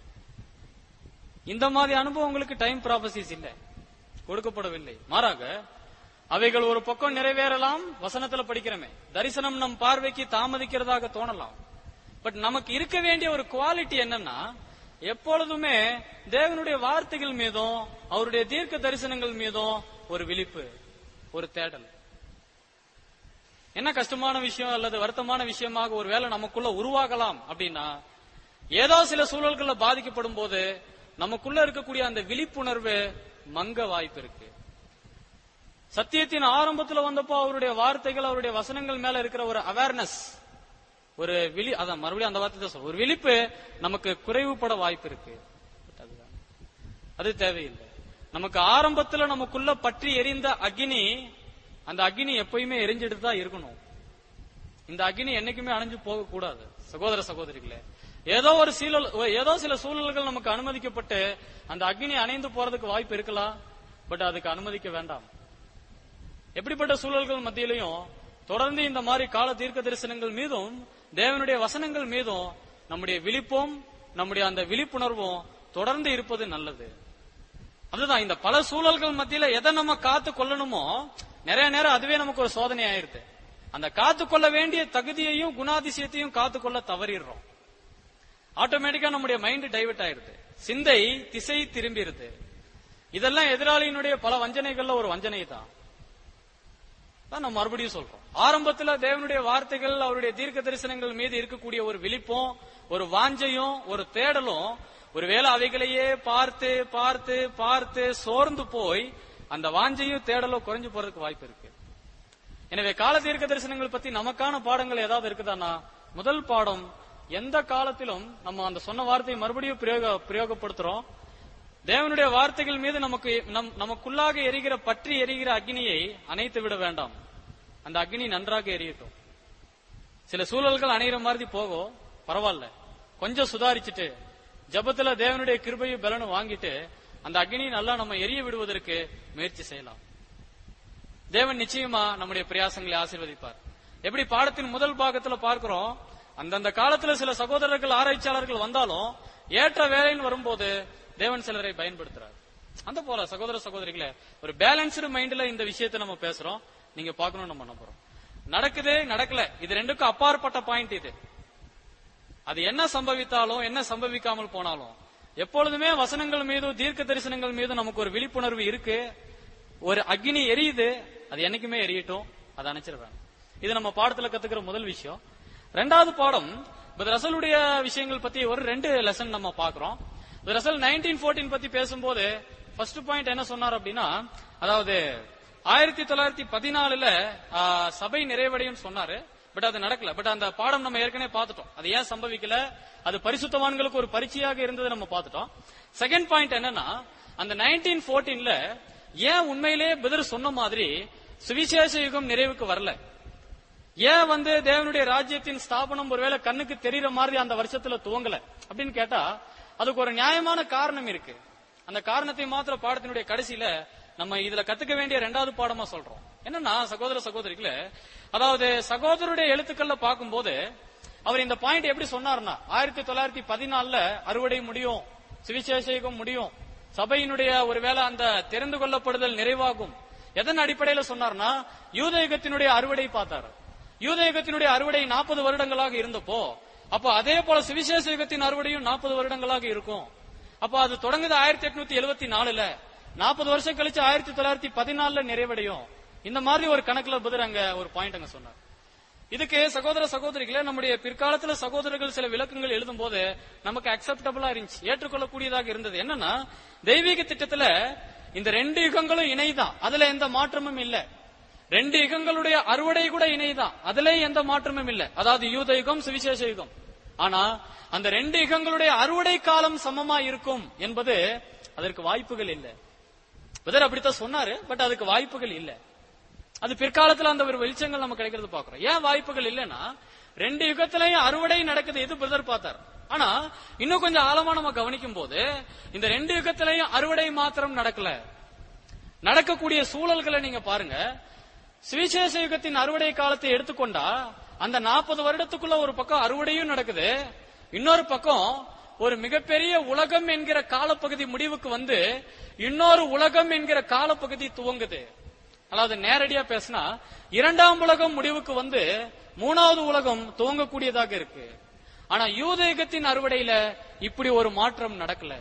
இந்த மாதிரி அனுபவங்களுக்கு டைம் ப்ராபசிஸ் இல்ல கொடுக்கப்படவில்லை மாறாக அவைகள் ஒரு பக்கம் நிறைவேறலாம் வசனத்துல படிக்கிறோமே தரிசனம் நம் பார்வைக்கு தாமதிக்கிறதாக தோணலாம் பட் நமக்கு இருக்க வேண்டிய ஒரு குவாலிட்டி என்னன்னா எப்பொழுதுமே தேவனுடைய வார்த்தைகள் மீதும் அவருடைய தீர்க்க தரிசனங்கள் மீதும் ஒரு விழிப்பு ஒரு தேடல் என்ன கஷ்டமான விஷயம் அல்லது வருத்தமான விஷயமாக ஒரு வேலை நமக்குள்ள உருவாகலாம் அப்படின்னா ஏதோ சில சூழல்கள்ல பாதிக்கப்படும் போது நமக்குள்ள இருக்கக்கூடிய அந்த விழிப்புணர்வு மங்க வாய்ப்பு இருக்கு சத்தியத்தின் ஆரம்பத்துல வந்தப்போ அவருடைய வார்த்தைகள் அவருடைய வசனங்கள் மேல இருக்கிற ஒரு அவேர்னஸ் ஒரு விழி அதான் மறுபடியும் அந்த வார்த்தை தான் சொல்றேன் ஒரு விழிப்பு நமக்கு குறைவுபட வாய்ப்பு இருக்கு அதுதான் அது தேவையில்லை நமக்கு ஆரம்பத்துல நமக்குள்ள பற்றி எரிந்த அக்னி அந்த அக்னி எப்பயுமே எரிஞ்சிட்டு தான் இருக்கணும் இந்த அக்னி என்னைக்குமே அணைஞ்சு போக கூடாது சகோதர சகோதரிகளே ஏதோ ஒரு சீழல் ஏதோ சில சூழல்கள் நமக்கு அனுமதிக்கப்பட்டு அந்த அக்னி அணைந்து போறதுக்கு வாய்ப்பு இருக்கலாம் பட் அதுக்கு அனுமதிக்க வேண்டாம் எப்படிப்பட்ட சூழல்கள் மத்தியிலையும் தொடர்ந்து இந்த மாதிரி கால தீர்க்க தரிசனங்கள் மீதும் தேவனுடைய வசனங்கள் மீதும் நம்முடைய விழிப்பும் நம்முடைய அந்த விழிப்புணர்வும் தொடர்ந்து இருப்பது நல்லது அதுதான் இந்த பல சூழல்கள் மத்தியில எதை நம்ம காத்து கொள்ளணுமோ நிறைய நேரம் அதுவே நமக்கு ஒரு சோதனை ஆயிருது அந்த காத்துக்கொள்ள வேண்டிய தகுதியையும் குணாதிசயத்தையும் காத்துக்கொள்ள தவறிடுறோம் ஆட்டோமேட்டிக்கா நம்முடைய மைண்ட் டைவர்ட் ஆயிருது சிந்தை திசை திரும்பிடுது இதெல்லாம் எதிராளியினுடைய பல வஞ்சனைகள்ல ஒரு வஞ்சனை தான் தான் நம்ம மறுபடியும் சொல்றோம் ஆரம்பத்துல தேவனுடைய வார்த்தைகள் அவருடைய தீர்க்க தரிசனங்கள் மீது இருக்கக்கூடிய ஒரு விழிப்பும் ஒரு வாஞ்சையும் ஒரு தேடலும் ஒருவேளை அவைகளையே பார்த்து பார்த்து பார்த்து சோர்ந்து போய் அந்த வாஞ்சையும் தேடலும் குறைஞ்சு போறதுக்கு வாய்ப்பு இருக்கு எனவே கால தீர்க்க தரிசனங்கள் பத்தி நமக்கான பாடங்கள் ஏதாவது இருக்குதானா முதல் பாடம் எந்த காலத்திலும் நம்ம அந்த சொன்ன வார்த்தையை மறுபடியும் பிரயோக பிரயோகப்படுத்துறோம் தேவனுடைய வார்த்தைகள் மீது நமக்கு நம் நமக்குள்ளாக எரிகிற பற்றி எரிகிற அக்னியை அணைத்து விட வேண்டாம் அந்த அக்னி நன்றாக எரியட்டும் சில சூழல்கள் அணைகிற மாதிரி போகும் பரவாயில்ல கொஞ்சம் சுதாரிச்சுட்டு ஜபத்துல தேவனுடைய கிருபையும் பலனும் வாங்கிட்டு அந்த அக்னியை நல்லா நம்ம எரிய விடுவதற்கு முயற்சி செய்யலாம் தேவன் நிச்சயமா நம்முடைய பிரயாசங்களை ஆசீர்வதிப்பார் எப்படி பாடத்தின் முதல் பாகத்துல பார்க்கிறோம் அந்தந்த காலத்துல சில சகோதரர்கள் ஆராய்ச்சியாளர்கள் வந்தாலும் ஏற்ற வேலைன்னு வரும்போது தேவன் சிலரை பயன்படுத்துறார் அந்த போல சகோதர சகோதரிகளே ஒரு பேலன்ஸ்டு மைண்ட்ல இந்த விஷயத்தை நம்ம பேசுறோம் நீங்க பார்க்கணும்னு நம்ம நம்புறோம் நடக்குது நடக்கல இது ரெண்டுக்கும் அப்பாற்பட்ட பாயிண்ட் இது அது என்ன சம்பவித்தாலும் என்ன சம்பவிக்காமல் போனாலும் எப்பொழுதுமே வசனங்கள் மீதும் தீர்க்க தரிசனங்கள் மீதும் நமக்கு ஒரு விழிப்புணர்வு இருக்கு ஒரு அக்னி எரியுது அது என்னைக்குமே எரியட்டும் அதை அணைச்சிருவேன் இது நம்ம பாடத்துல கத்துக்கிற முதல் விஷயம் ரெண்டாவது பாடம் இப்ப ரசலுடைய விஷயங்கள் பத்தி ஒரு ரெண்டு லெசன் நம்ம பாக்குறோம் ரசல் நைன்டீன் ஃபோர்டீன் பத்தி பேசும்போது ஃபர்ஸ்ட் பாயிண்ட் என்ன சொன்னார் அப்படின்னா அதாவது ஆயிரத்தி தொள்ளாயிரத்தி பதினாலுல சபை நிறைவடையும் சொன்னாரு பட் அது நடக்கல பட் அந்த பாடம் நம்ம ஏற்கனவே பார்த்துட்டோம் அது ஏன் சம்பவிக்கல அது பரிசுத்தவான்களுக்கு ஒரு பரிச்சையாக இருந்ததை நம்ம பார்த்துட்டோம் செகண்ட் பாயிண்ட் என்னன்னா அந்த நைன்டீன் ஃபோர்டீன்ல ஏன் உண்மையிலேயே பிதர் சொன்ன மாதிரி சுவிசேஷ யுகம் நிறைவுக்கு வரல ஏன் வந்து தேவனுடைய ராஜ்யத்தின் ஸ்தாபனம் ஒருவேளை கண்ணுக்கு தெரியற மாதிரி அந்த வருஷத்துல துவங்கல அப்படின்னு கேட்டா அதுக்கு ஒரு நியாயமான காரணம் இருக்கு அந்த காரணத்தை மாத்திர பாடத்தினுடைய கடைசியில நம்ம இதுல கத்துக்க வேண்டிய ரெண்டாவது பாடமா சொல்றோம் என்னன்னா சகோதர சகோதரிகளே அதாவது சகோதரருடைய எழுத்துக்கள்ல பார்க்கும்போது அவர் இந்த பாயிண்ட் எப்படி சொன்னார்னா ஆயிரத்தி தொள்ளாயிரத்தி பதினாலுல அறுவடை முடியும் சுவிசேஷகம் முடியும் சபையினுடைய ஒருவேளை அந்த தெரிந்து கொள்ளப்படுதல் நிறைவாகும் எதன் அடிப்படையில சொன்னார்னா யூதயுகத்தினுடைய அறுவடை பார்த்தாரு யூதயுகத்தினுடைய அறுவடை நாற்பது வருடங்களாக இருந்தப்போ அப்போ அதே போல சுவிசேஷ யுகத்தின் அறுவடையும் நாற்பது வருடங்களாக இருக்கும் அப்போ அது தொடங்குது ஆயிரத்தி எட்நூத்தி எழுபத்தி நாலுல நாற்பது வருஷம் கழிச்சு ஆயிரத்தி தொள்ளாயிரத்தி பதினாலுல நிறைவடையும் இந்த மாதிரி ஒரு கணக்குல புதர் அங்க ஒரு பாயிண்ட் அங்க சொன்னார் இதுக்கு சகோதர சகோதரிகளே நம்முடைய பிற்காலத்துல சகோதரர்கள் சில விளக்கங்கள் எழுதும் போது நமக்கு அக்செப்டபிளா இருந்துச்சு ஏற்றுக்கொள்ளக்கூடியதாக இருந்தது என்னன்னா தெய்வீக திட்டத்துல இந்த ரெண்டு யுகங்களும் இணைதான் அதுல எந்த மாற்றமும் இல்ல ரெண்டு யுகங்களுடைய அறுவடை கூட இணைதான் அதுல எந்த மாற்றமும் இல்ல அதாவது யூத யுகம் சுவிசேஷ யுகம் ஆனா அந்த ரெண்டு யுகங்களுடைய அறுவடை காலம் சமமா இருக்கும் என்பது அதற்கு வாய்ப்புகள் இல்ல புதர் அப்படித்தான் சொன்னாரு பட் அதுக்கு வாய்ப்புகள் இல்ல அது பிற்காலத்துல அந்த ஒரு வெளிச்சங்கள் நம்ம கிடைக்கிறது பாக்குறோம் ஏன் வாய்ப்புகள் இல்லைன்னா ரெண்டு யுகத்திலையும் அறுவடை நடக்குது இது பிரதர் பார்த்தார் ஆனா இன்னும் கொஞ்சம் ஆழமா நம்ம கவனிக்கும் போது இந்த ரெண்டு யுகத்திலையும் அறுவடை மாத்திரம் நடக்கல நடக்கக்கூடிய சூழல்களை நீங்க பாருங்க சுவிசேஷ யுகத்தின் அறுவடை காலத்தை எடுத்துக்கொண்டா அந்த நாற்பது வருடத்துக்குள்ள ஒரு பக்கம் அறுவடையும் நடக்குது இன்னொரு பக்கம் ஒரு மிகப்பெரிய உலகம் என்கிற காலப்பகுதி முடிவுக்கு வந்து இன்னொரு உலகம் என்கிற காலப்பகுதி துவங்குது அதாவது நேரடியா பேசினா இரண்டாம் உலகம் முடிவுக்கு வந்து மூணாவது உலகம் துவங்கக்கூடியதாக இருக்கு ஆனா யூதேகத்தின் அறுவடையில இப்படி ஒரு மாற்றம் நடக்கல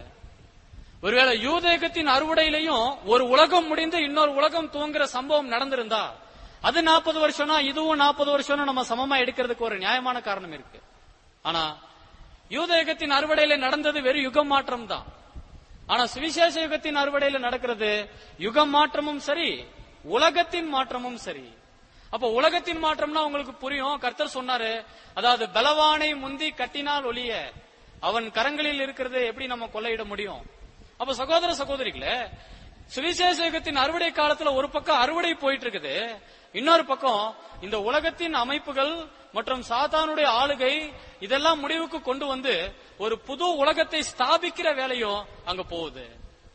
ஒருவேளை யூதேகத்தின் அறுவடையிலையும் ஒரு உலகம் முடிந்து இன்னொரு உலகம் துவங்குற சம்பவம் நடந்திருந்தா அது நாற்பது வருஷம்னா இதுவும் நாற்பது வருஷம்னு நம்ம சமமா எடுக்கிறதுக்கு ஒரு நியாயமான காரணம் இருக்கு ஆனா யூதேகத்தின் அறுவடையில நடந்தது வெறும் யுகம் மாற்றம் தான் ஆனா சுவிசேஷ யுகத்தின் அறுவடையில நடக்கிறது யுகம் மாற்றமும் சரி உலகத்தின் மாற்றமும் சரி அப்ப உலகத்தின் மாற்றம்னா உங்களுக்கு புரியும் கர்த்தர் சொன்னாரு அதாவது பலவானை முந்தி கட்டினால் ஒளிய அவன் கரங்களில் இருக்கிறது எப்படி நம்ம கொள்ளையிட முடியும் அப்ப சகோதர சகோதரிகளே சுவிசேஷ யுகத்தின் அறுவடை காலத்துல ஒரு பக்கம் அறுவடை போயிட்டு இருக்குது இன்னொரு பக்கம் இந்த உலகத்தின் அமைப்புகள் மற்றும் சாத்தானுடைய ஆளுகை இதெல்லாம் முடிவுக்கு கொண்டு வந்து ஒரு புது உலகத்தை ஸ்தாபிக்கிற வேலையும் அங்க போகுது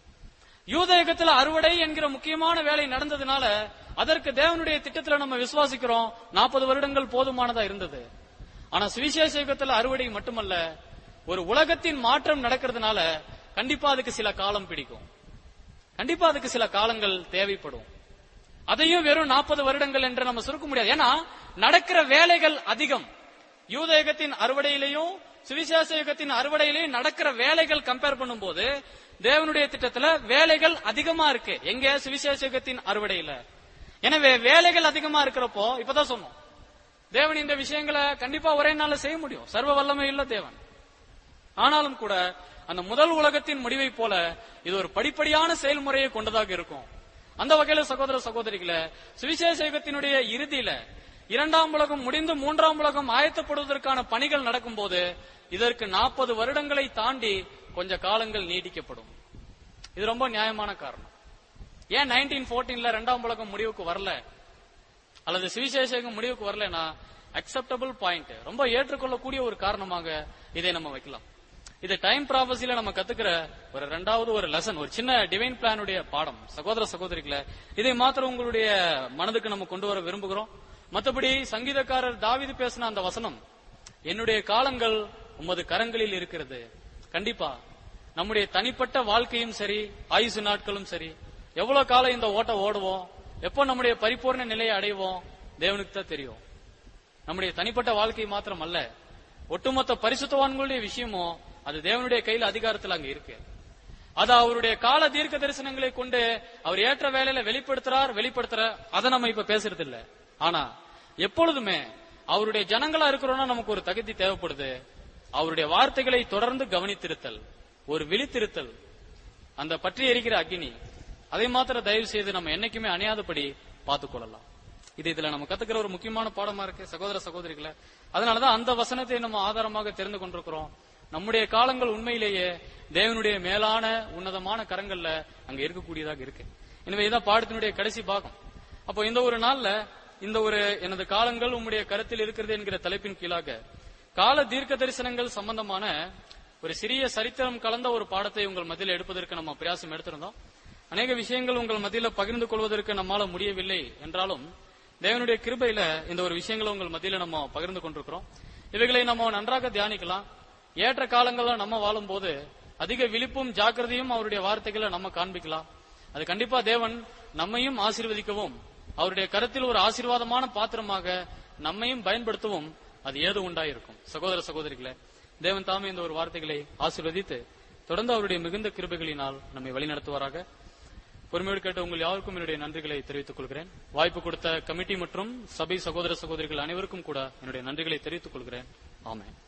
யூதயுகத்துல அறுவடை என்கிற முக்கியமான வேலை நடந்ததுனால அதற்கு தேவனுடைய திட்டத்துல நம்ம விசுவாசிக்கிறோம் நாற்பது வருடங்கள் போதுமானதா இருந்தது ஆனா சுவிசேஷ யுகத்துல அறுவடை மட்டுமல்ல ஒரு உலகத்தின் மாற்றம் நடக்கிறதுனால கண்டிப்பா அதுக்கு சில காலம் பிடிக்கும் கண்டிப்பா அதுக்கு சில காலங்கள் தேவைப்படும் அதையும் வெறும் நாற்பது வருடங்கள் என்று நம்ம சுருக்க முடியாது ஏன்னா நடக்கிற வேலைகள் அதிகம் யூத யுகத்தின் அறுவடையிலையும் சுவிசேஷ யுகத்தின் அறுவடையிலையும் நடக்கிற வேலைகள் கம்பேர் பண்ணும்போது தேவனுடைய திட்டத்துல வேலைகள் அதிகமா இருக்கு எங்க சுவிசேஷ யுகத்தின் அறுவடையில எனவே வேலைகள் அதிகமா இருக்கிறப்போ இப்பதான் சொன்னோம் தேவன் இந்த விஷயங்களை கண்டிப்பா ஒரே நாள்ல செய்ய முடியும் சர்வ வல்லமை இல்ல தேவன் ஆனாலும் கூட அந்த முதல் உலகத்தின் முடிவை போல இது ஒரு படிப்படியான செயல்முறையை கொண்டதாக இருக்கும் அந்த வகையில சகோதர சகோதரிகளே சுவிசேஷ யுகத்தினுடைய இறுதியில இரண்டாம் உலகம் முடிந்து மூன்றாம் உலகம் ஆயத்தப்படுவதற்கான பணிகள் நடக்கும்போது இதற்கு நாற்பது வருடங்களை தாண்டி கொஞ்ச காலங்கள் நீடிக்கப்படும் இது ரொம்ப நியாயமான காரணம் ஏன் நைன்டீன் போர்டீன்ல இரண்டாம் உலகம் முடிவுக்கு வரல அல்லது சுவிசேஷகம் முடிவுக்கு வரலனா அக்செப்டபிள் பாயிண்ட் ரொம்ப ஏற்றுக்கொள்ளக்கூடிய ஒரு காரணமாக இதை நம்ம வைக்கலாம் இது டைம் ப்ராபஸில நம்ம கத்துக்கிற ஒரு ரெண்டாவது ஒரு லெசன் ஒரு சின்ன டிவைன் பிளானுடைய பாடம் சகோதர சகோதரிகளே இதை மாத்திரம் உங்களுடைய மனதுக்கு நம்ம கொண்டு வர விரும்புகிறோம் மற்றபடி சங்கீதக்காரர் தாவீது பேசின அந்த வசனம் என்னுடைய காலங்கள் உமது கரங்களில் இருக்கிறது கண்டிப்பா நம்முடைய தனிப்பட்ட வாழ்க்கையும் சரி ஆயுசு நாட்களும் சரி எவ்வளவு காலம் இந்த ஓட்ட ஓடுவோம் எப்போ நம்முடைய பரிபூர்ண நிலையை அடைவோம் தேவனுக்கு தான் தெரியும் நம்முடைய தனிப்பட்ட வாழ்க்கை மாத்திரம் அல்ல ஒட்டுமொத்த பரிசுத்தவான்களுடைய விஷயமும் அது தேவனுடைய கையில் அதிகாரத்தில் அங்க இருக்கு அது அவருடைய கால தீர்க்க தரிசனங்களை கொண்டு அவர் ஏற்ற வேலையில வெளிப்படுத்துறார் வெளிப்படுத்துற அதை நம்ம இப்ப பேசுறது இல்ல ஆனா எப்பொழுதுமே அவருடைய ஜனங்களா இருக்கிறோம்னா நமக்கு ஒரு தகுதி தேவைப்படுது அவருடைய வார்த்தைகளை தொடர்ந்து கவனித்திருத்தல் ஒரு விழித்திருத்தல் அந்த பற்றி எரிக்கிற அக்னி அதை மாத்திர தயவு செய்து நம்ம என்னைக்குமே அணையாதபடி பார்த்துக் கொள்ளலாம் இது இதுல நம்ம கத்துக்கிற ஒரு முக்கியமான பாடமா இருக்கு சகோதர சகோதரிகளை அதனாலதான் அந்த வசனத்தை நம்ம ஆதாரமாக தெரிந்து கொண்டிருக்கிறோம் நம்முடைய காலங்கள் உண்மையிலேயே தேவனுடைய மேலான உன்னதமான கரங்கள்ல அங்க இருக்கக்கூடியதாக இருக்கு எனவே இதான் பாடத்தினுடைய கடைசி பாகம் அப்போ இந்த ஒரு நாள்ல இந்த ஒரு எனது காலங்கள் உம்முடைய கருத்தில் இருக்கிறது என்கிற தலைப்பின் கீழாக கால தீர்க்க தரிசனங்கள் சம்பந்தமான ஒரு சிறிய சரித்திரம் கலந்த ஒரு பாடத்தை உங்கள் மத்தியில் எடுப்பதற்கு நம்ம பிரயாசம் எடுத்திருந்தோம் அநேக விஷயங்கள் உங்கள் மத்தியில பகிர்ந்து கொள்வதற்கு நம்மால முடியவில்லை என்றாலும் தேவனுடைய கிருபையில இந்த ஒரு விஷயங்களை உங்கள் மத்தியில நம்ம பகிர்ந்து கொண்டிருக்கிறோம் இவைகளை நம்ம நன்றாக தியானிக்கலாம் ஏற்ற காலங்கள்ல நம்ம வாழும்போது அதிக விழிப்பும் ஜாக்கிரதையும் அவருடைய வார்த்தைகளை நம்ம காண்பிக்கலாம் அது கண்டிப்பா தேவன் நம்மையும் ஆசீர்வதிக்கவும் அவருடைய கருத்தில் ஒரு ஆசீர்வாதமான பாத்திரமாக நம்மையும் பயன்படுத்தவும் அது ஏதோ உண்டாயிருக்கும் சகோதர சகோதரிகளே தேவன் தாமே இந்த ஒரு வார்த்தைகளை ஆசீர்வதித்து தொடர்ந்து அவருடைய மிகுந்த கிருபைகளினால் நம்மை வழிநடத்துவாராக பொறுமையோடு கேட்ட உங்கள் யாருக்கும் என்னுடைய நன்றிகளை தெரிவித்துக் கொள்கிறேன் வாய்ப்பு கொடுத்த கமிட்டி மற்றும் சபை சகோதர சகோதரிகள் அனைவருக்கும் கூட என்னுடைய நன்றிகளை தெரிவித்துக் கொள்கிறேன் ஆமென்